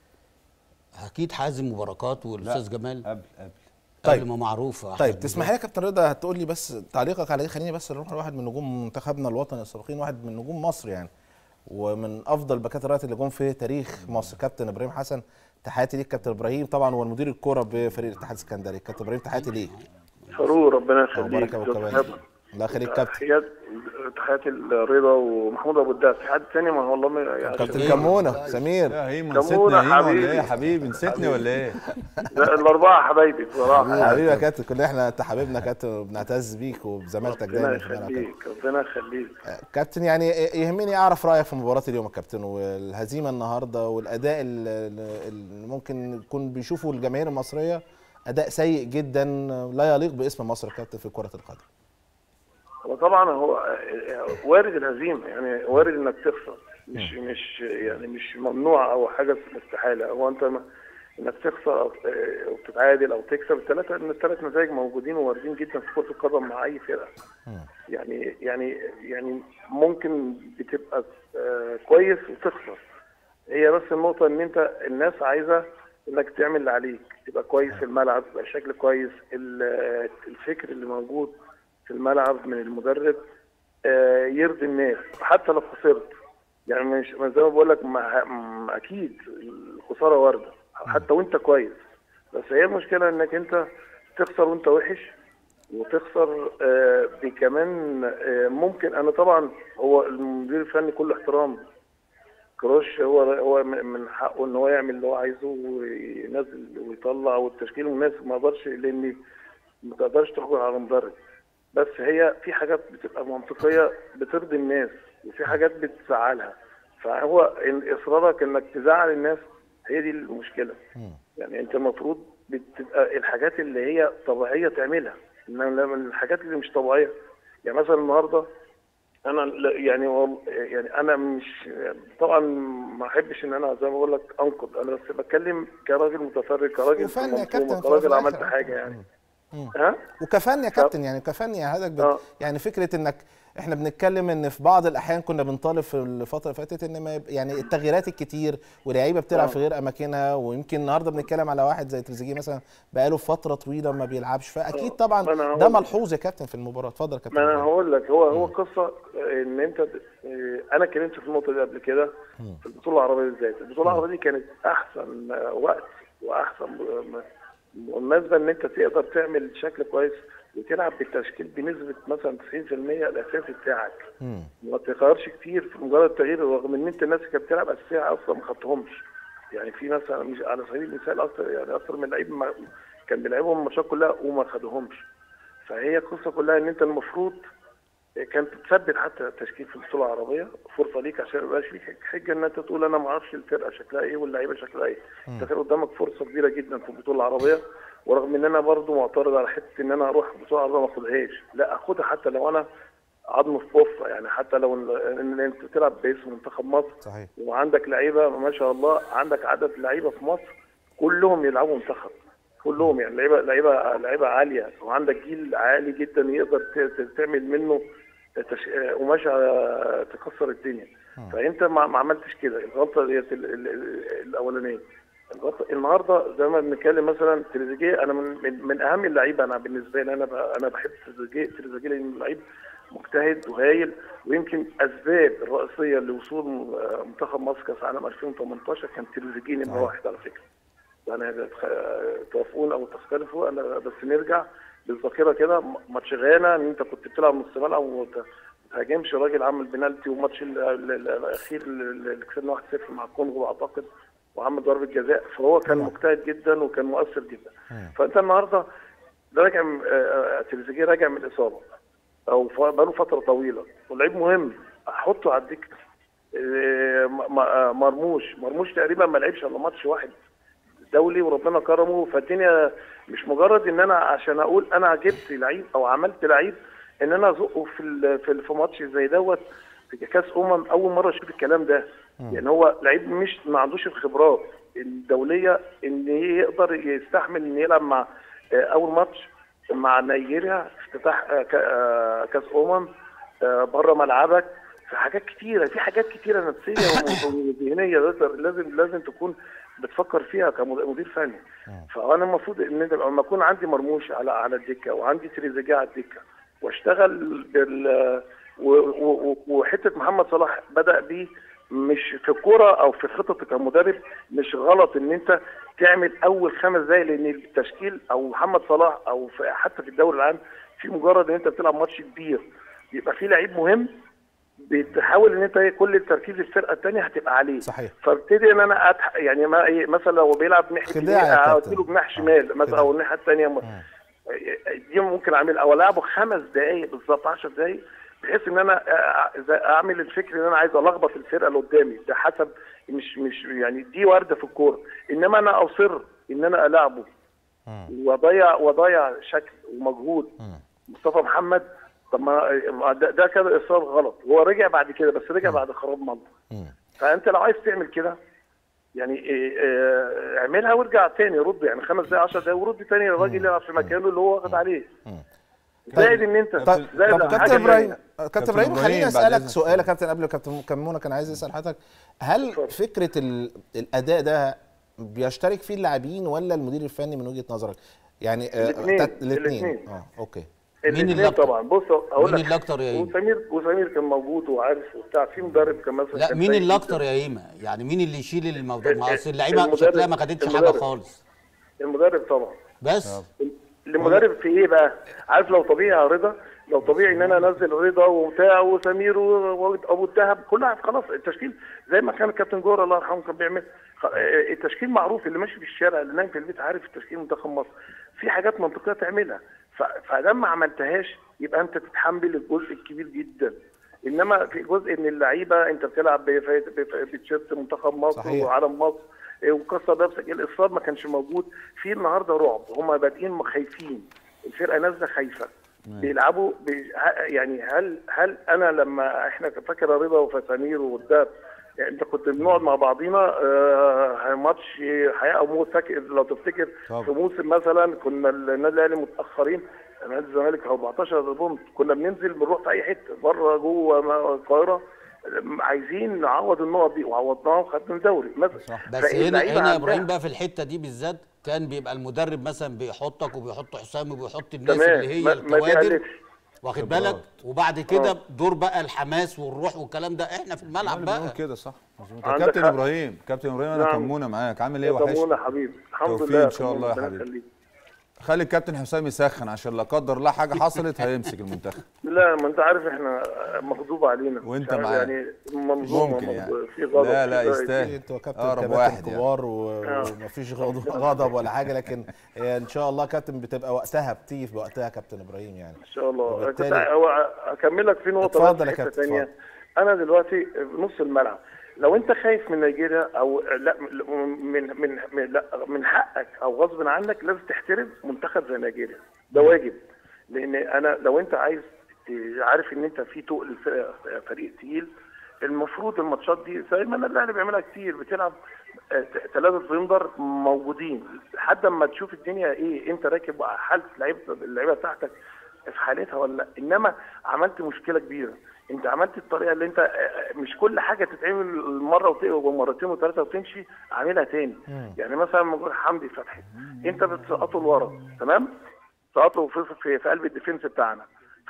Speaker 2: اكيد حازم وبركات والاستاذ جمال
Speaker 4: قبل قبل
Speaker 2: طيب
Speaker 1: طيب.
Speaker 2: ما معروفه
Speaker 1: طيب
Speaker 2: أحمد
Speaker 1: تسمح لي يا كابتن رضا هتقول لي بس تعليقك على دي خليني بس نروح لواحد من نجوم منتخبنا الوطني السابقين واحد من نجوم مصر يعني ومن افضل باكات الرايت اللي جم في تاريخ مصر كابتن ابراهيم حسن تحياتي ليك كابتن ابراهيم طبعا هو المدير الكوره بفريق الاتحاد السكندري كابتن ابراهيم تحياتي ليك
Speaker 7: فاروق ربنا
Speaker 1: اخبارك
Speaker 7: يخليك
Speaker 1: يا ابو كباتن الله يخليك كابتن
Speaker 7: تحيات تحياتي الرضا ومحمود ابو الدهب في حد تاني ما هو والله ما يعني
Speaker 1: كابتن كمونه سمير
Speaker 4: يا هيما
Speaker 7: كمونة
Speaker 4: نسيتنا هيما ولا
Speaker 7: حبيبي.
Speaker 4: ايه يا حبيبي نسيتني ولا ايه
Speaker 7: لا، الاربعه حبايبي بصراحه
Speaker 1: حبيبي يا كابتن كلنا احنا انت حبيبنا يا كابتن وبنعتز بيك وبزمالتك
Speaker 7: ربنا
Speaker 1: دايما في الملعب كابتن.
Speaker 7: يخليك ربنا يخليك
Speaker 1: كابتن يعني يهمني اعرف رايك في مباراه اليوم يا كابتن والهزيمه النهارده والاداء ال- ال- اللي ممكن يكون بيشوفه الجماهير المصريه اداء سيء جدا لا يليق باسم مصر يا كابتن في كره القدم
Speaker 7: وطبعا هو وارد الهزيمه يعني وارد انك تخسر مش مش يعني مش ممنوع او حاجه استحاله هو انت م- انك تخسر او او تتعادل او تكسب الثلاثه ان الثلاث نتائج موجودين وواردين جدا في كره القدم مع اي فرقه يعني يعني يعني ممكن بتبقى آه، كويس وتخسر هي بس النقطه ان انت الناس عايزه انك تعمل اللي عليك تبقى كويس في الملعب تبقى شكل كويس ال- الفكر اللي موجود في الملعب من المدرب آه، يرضي الناس حتى لو خسرت يعني مش ما زي ما بقول لك ما ما اكيد الخساره وارده حتى وانت كويس بس هي المشكله انك انت تخسر وانت وحش وتخسر آه، بكمان آه، ممكن انا طبعا هو المدير الفني كله احترام كروش هو هو من من حقه ان هو يعمل اللي هو عايزه وينزل ويطلع والتشكيل المناسب ما اقدرش لان ما تقدرش تحكم على مدرب بس هي في حاجات بتبقى منطقيه بترضي الناس وفي حاجات بتزعلها فهو إن اصرارك انك تزعل الناس هي دي المشكله يعني انت المفروض بتبقى الحاجات اللي هي طبيعيه تعملها انما لما الحاجات اللي مش طبيعيه يعني مثلا النهارده انا لا- يعني وال- يعني انا مش طبعا ما احبش ان انا زي ما بقول لك انقد انا بس بتكلم كراجل متفرج كراجل
Speaker 1: وفن يا
Speaker 7: في
Speaker 1: كابتن
Speaker 7: منظومة،
Speaker 1: في
Speaker 7: كراجل
Speaker 1: الآخر.
Speaker 7: عملت حاجه يعني ها
Speaker 1: وكفن يا كابتن يعني كفن يا هذا بت...
Speaker 7: آه.
Speaker 1: يعني فكره انك احنا بنتكلم ان في بعض الاحيان كنا بنطالب في الفتره اللي فاتت ان ما يب... يعني التغييرات الكتير ولاعيبه بتلعب
Speaker 7: آه.
Speaker 1: في غير اماكنها ويمكن النهارده بنتكلم على واحد زي تريزيجيه مثلا بقاله فتره طويله ما بيلعبش فاكيد
Speaker 7: آه.
Speaker 1: طبعا
Speaker 7: ما أنا
Speaker 1: ده
Speaker 7: هقول-
Speaker 1: ملحوظ يا كابتن في المباراه اتفضل يا كابتن
Speaker 7: ما انا
Speaker 1: إبراهيم.
Speaker 7: هقول لك هو هو قصه ان انت اه، انا اتكلمت في النقطه دي قبل كده في البطوله العربيه بالذات البطوله العربيه دي كانت احسن اه، وقت واحسن م- مناسبه ان انت تقدر تعمل شكل كويس وتلعب بالتشكيل بنسبه مثلا 90% الاساسي بتاعك
Speaker 1: مم.
Speaker 7: ما تغيرش كتير في مجرد تغيير رغم ان انت الناس اللي كانت بتلعب اساسيه اصلا ما خدتهمش يعني في مثلا مش على سبيل المثال اكتر يعني اكتر من لعيب ما- كان بيلعبهم الماتشات كلها وما خدوهمش فهي القصه كلها ان انت المفروض كانت تثبت حتى تشكيل في البطوله العربيه فرصه ليك عشان ما يبقاش ليك حجه ان انت تقول انا ما اعرفش الفرقه شكلها ايه واللعيبه شكلها ايه انت كان قدامك فرصه كبيره جدا في البطوله العربيه ورغم ان انا برضو معترض على حته ان انا اروح البطوله العربيه ما اخدهاش لا اخدها حتى لو انا عظم في بوفه يعني حتى لو ان إن انت بتلعب باسم منتخب مصر
Speaker 1: صحيح
Speaker 7: وعندك لعيبه ما شاء الله عندك عدد لعيبه في مصر كلهم يلعبوا منتخب كلهم يعني لعيبه لعيبه لعيبه عاليه وعندك جيل عالي جدا يقدر ت- ت- تعمل منه تش... قماشه تكسر الدنيا فانت ما, ما عملتش كده الغلطه ديت ال- ال- ال- الاولانيه الغلطه النهارده زي ما بنتكلم مثلا تريزيجيه انا من, من, من اهم اللعيبه انا بالنسبه لي انا ب... انا بحب تريزيجيه تريزيجيه لانه لعيب مجتهد وهايل ويمكن اسباب الرئيسيه لوصول منتخب مصر كاس عالم 2018 كان تريزيجيه نمره واحد على فكره يعني تخ- توافقون او تختلفوا انا بس نرجع بالذاكره كده م- ماتش غانا ان انت كنت بتلعب نص ملعب وت- هاجمش الراجل عمل بنالتي وماتش ال- ال- ال- الاخير اللي اللي كسبنا 1-0 مع الكونغو اعتقد وعمل ضربه جزاء فهو كان مجتهد جدا وكان مؤثر جدا فانت النهارده ده راجع من- آه، آه، تريزيجيه راجع من الاصابه او ف- بقاله فتره طويله ولعيب مهم احطه على الدكه آه، م- م- آه، مرموش مرموش تقريبا ما لعبش الا ماتش واحد دولي وربنا كرمه فالدنيا مش مجرد ان انا عشان اقول انا جبت لعيب او عملت لعيب ان انا ازقه في ال- في ال- في ماتش زي دوت في كاس امم اول مره اشوف الكلام ده يعني هو لعيب مش ما عندوش الخبرات الدوليه ان يقدر يستحمل ان يلعب مع آه، اول ماتش مع نيجيريا افتتاح آه، ك- آه، كاس امم بره ملعبك في حاجات كتيره في حاجات كتيره نفسيه وذهنيه لازم لازم لازم تكون بتفكر فيها كمدير فني فانا المفروض ان انت لما اكون عندي مرموش على على الدكه وعندي تريزيجيه على الدكه واشتغل بال و- و- و- وحته محمد صلاح بدا بيه مش في الكوره او في خططك كمدرب مش غلط ان انت تعمل اول خمس دقايق لان التشكيل او محمد صلاح او في حتى في الدوري العام في مجرد ان انت بتلعب ماتش كبير يبقى في لعيب مهم بتحاول ان انت إيه كل تركيز الفرقه الثانيه هتبقى عليه
Speaker 1: صحيح.
Speaker 7: فابتدي ان انا أتح... يعني ما إيه مثلا لو بيلعب ناحيه
Speaker 1: خداع
Speaker 7: اليمين،
Speaker 1: يا كابتن.
Speaker 7: اوديله جناح شمال مثلا او الناحيه الثانيه م... دي ممكن اعملها او العبه خمس دقائق بالظبط 10 دقائق بحيث ان انا أ- أ- اعمل الفكر ان انا عايز الخبط الفرقه اللي قدامي ده حسب مش مش يعني دي وارده في الكوره انما انا اصر ان انا العبه واضيع واضيع شكل ومجهود مصطفى محمد طب ما ما ده, ده كده اصرار غلط هو رجع بعد كده بس رجع بعد خراب منطق فانت لو عايز تعمل كده يعني إيه إيه اعملها وارجع تاني رد يعني خمس دقايق 10 دقايق ورد تاني الراجل يلعب في مكانه اللي هو واخد عليه زائد ان انت
Speaker 1: طيب
Speaker 7: زائد
Speaker 1: طب
Speaker 7: حاجة
Speaker 1: كابتن ابراهيم
Speaker 7: تانية.
Speaker 1: كابتن ابراهيم
Speaker 4: إبراهيم
Speaker 1: خليني
Speaker 4: بعد
Speaker 1: اسالك
Speaker 4: إذنك.
Speaker 1: سؤال يا كابتن قبل كابتن كمونه كان عايز يسال حضرتك هل فكره ال- الاداء ده بيشترك فيه اللاعبين ولا المدير الفني من وجهه نظرك؟ يعني
Speaker 7: الاتنين.
Speaker 1: الاثنين
Speaker 7: الاتنين.
Speaker 1: اه اوكي
Speaker 2: مين اللي
Speaker 7: الاثنين
Speaker 2: أكتر؟
Speaker 7: طبعا بص اقول
Speaker 2: مين
Speaker 7: لك
Speaker 2: اللي أكتر يا إيمي؟
Speaker 7: وسمير وسمير كان موجود وعارف وبتاع في مدرب كان مثلا
Speaker 2: لا
Speaker 7: كان
Speaker 2: مين
Speaker 7: سيء
Speaker 2: اللي
Speaker 7: جداً.
Speaker 2: اكتر يا ايمه يعني مين اللي يشيل الموضوع ما اصل اللعيبه
Speaker 7: المدرب-
Speaker 2: شكلها ما خدتش حاجه
Speaker 7: المدرب.
Speaker 2: خالص
Speaker 7: المدرب طبعا
Speaker 2: بس
Speaker 7: المدرب في ايه بقى؟ عارف لو طبيعي يا رضا لو طبيعي ان انا انزل رضا وبتاع وسمير و- وابو الدهب كلها خلاص التشكيل زي ما كان الكابتن جوهر الله يرحمه كان بيعمل خ- التشكيل معروف اللي ماشي في الشارع اللي نايم في البيت عارف التشكيل منتخب مصر في حاجات منطقيه تعملها ف- فلما ما عملتهاش يبقى انت تتحمل الجزء الكبير جدا انما في جزء من اللعيبه انت بتلعب بف- بف- بتيشيرت منتخب مصر
Speaker 1: صحيح.
Speaker 7: وعلم مصر إيه، وكسر نفسك الاصرار ما كانش موجود في النهارده رعب هم بادئين خايفين الفرقه نازله خايفه بيلعبوا بي... ه- يعني هل هل انا لما احنا فاكر يا رضا وفسامير والدهب يعني انت كنت بنقعد مع بعضينا آه ماتش حياه او موت فاكر لو تفتكر
Speaker 4: طبعا.
Speaker 7: في موسم مثلا كنا النادي الاهلي متاخرين نادي الزمالك 14 بونت كنا بننزل بنروح في اي حته بره جوه ما- القاهره عايزين نعوض النقط دي وعوضناها وخدنا الدوري مثلا
Speaker 2: بس
Speaker 7: فإيه
Speaker 2: هنا
Speaker 7: اللعيبة
Speaker 2: هنا يا
Speaker 7: عندها-
Speaker 2: ابراهيم بقى في الحته دي بالذات كان بيبقى المدرب مثلا بيحطك وبيحط حسام وبيحط الناس
Speaker 7: تمام
Speaker 2: اللي هي
Speaker 7: ما- ما
Speaker 2: الكوادر
Speaker 7: بيقلقش.
Speaker 2: واخد بالك وبعد كده دور بقى الحماس والروح والكلام ده احنا في الملعب
Speaker 4: اللي
Speaker 2: بقى
Speaker 4: بنقول كده صح مظبوط
Speaker 7: عندك
Speaker 4: كابتن
Speaker 7: حق.
Speaker 4: ابراهيم كابتن ابراهيم انا
Speaker 7: نعم.
Speaker 4: كمونه معاك عامل ايه
Speaker 7: طمونا
Speaker 4: وحشني
Speaker 7: حبيبي الحمد
Speaker 4: توفيق
Speaker 7: لله
Speaker 4: إن شاء الله يا
Speaker 7: ربنا
Speaker 4: حبيبي.
Speaker 7: يخليك.
Speaker 4: خلي الكابتن حسام يسخن عشان لا قدر الله حاجه حصلت هيمسك المنتخب
Speaker 7: لا ما انت عارف احنا مغضوب علينا
Speaker 4: وانت
Speaker 7: مش عارف
Speaker 4: معاه.
Speaker 7: يعني منظومه
Speaker 4: ممكن يعني.
Speaker 7: مغضوب- في غضب
Speaker 4: لا لا
Speaker 7: في-
Speaker 4: يستاهل
Speaker 1: انتوا كابتن
Speaker 4: أقرب
Speaker 1: كباتن
Speaker 4: واحد يعني.
Speaker 1: كبار و- ومفيش غضب غضب ولا حاجه لكن هي ان شاء الله كابتن بتبقى وقتها بتيجي في وقتها كابتن ابراهيم يعني
Speaker 7: ان شاء الله
Speaker 1: وبالتالي-
Speaker 7: كنت هو اكمل لك في نقطه
Speaker 1: اتفضل
Speaker 7: بس
Speaker 1: يا
Speaker 7: في حتة
Speaker 1: كابتن،
Speaker 7: تانية.
Speaker 1: اتفضل.
Speaker 7: انا دلوقتي في نص الملعب لو انت خايف من نيجيريا او لا من من من, لا من حقك او غصب عنك لازم تحترم منتخب زي نيجيريا ده واجب لان انا لو انت عايز ت- عارف ان انت في تقل فرق- فريق تقيل المفروض الماتشات دي زي ما النادي الاهلي بيعملها كتير بتلعب ثلاثة فيندر موجودين لحد اما تشوف الدنيا ايه انت راكب حالة لعيبه اللعيبه بتاعتك في حالتها ولا لا انما عملت مشكله كبيره انت عملت الطريقه اللي انت آه، مش كل حاجه تتعمل مره وت- ومرتين وثلاثه وتمشي عاملها تاني يعني مثلا موجود حمدي فتحي انت بتسقطه لورا تمام سقطه في, في, في قلب الديفنس بتاعنا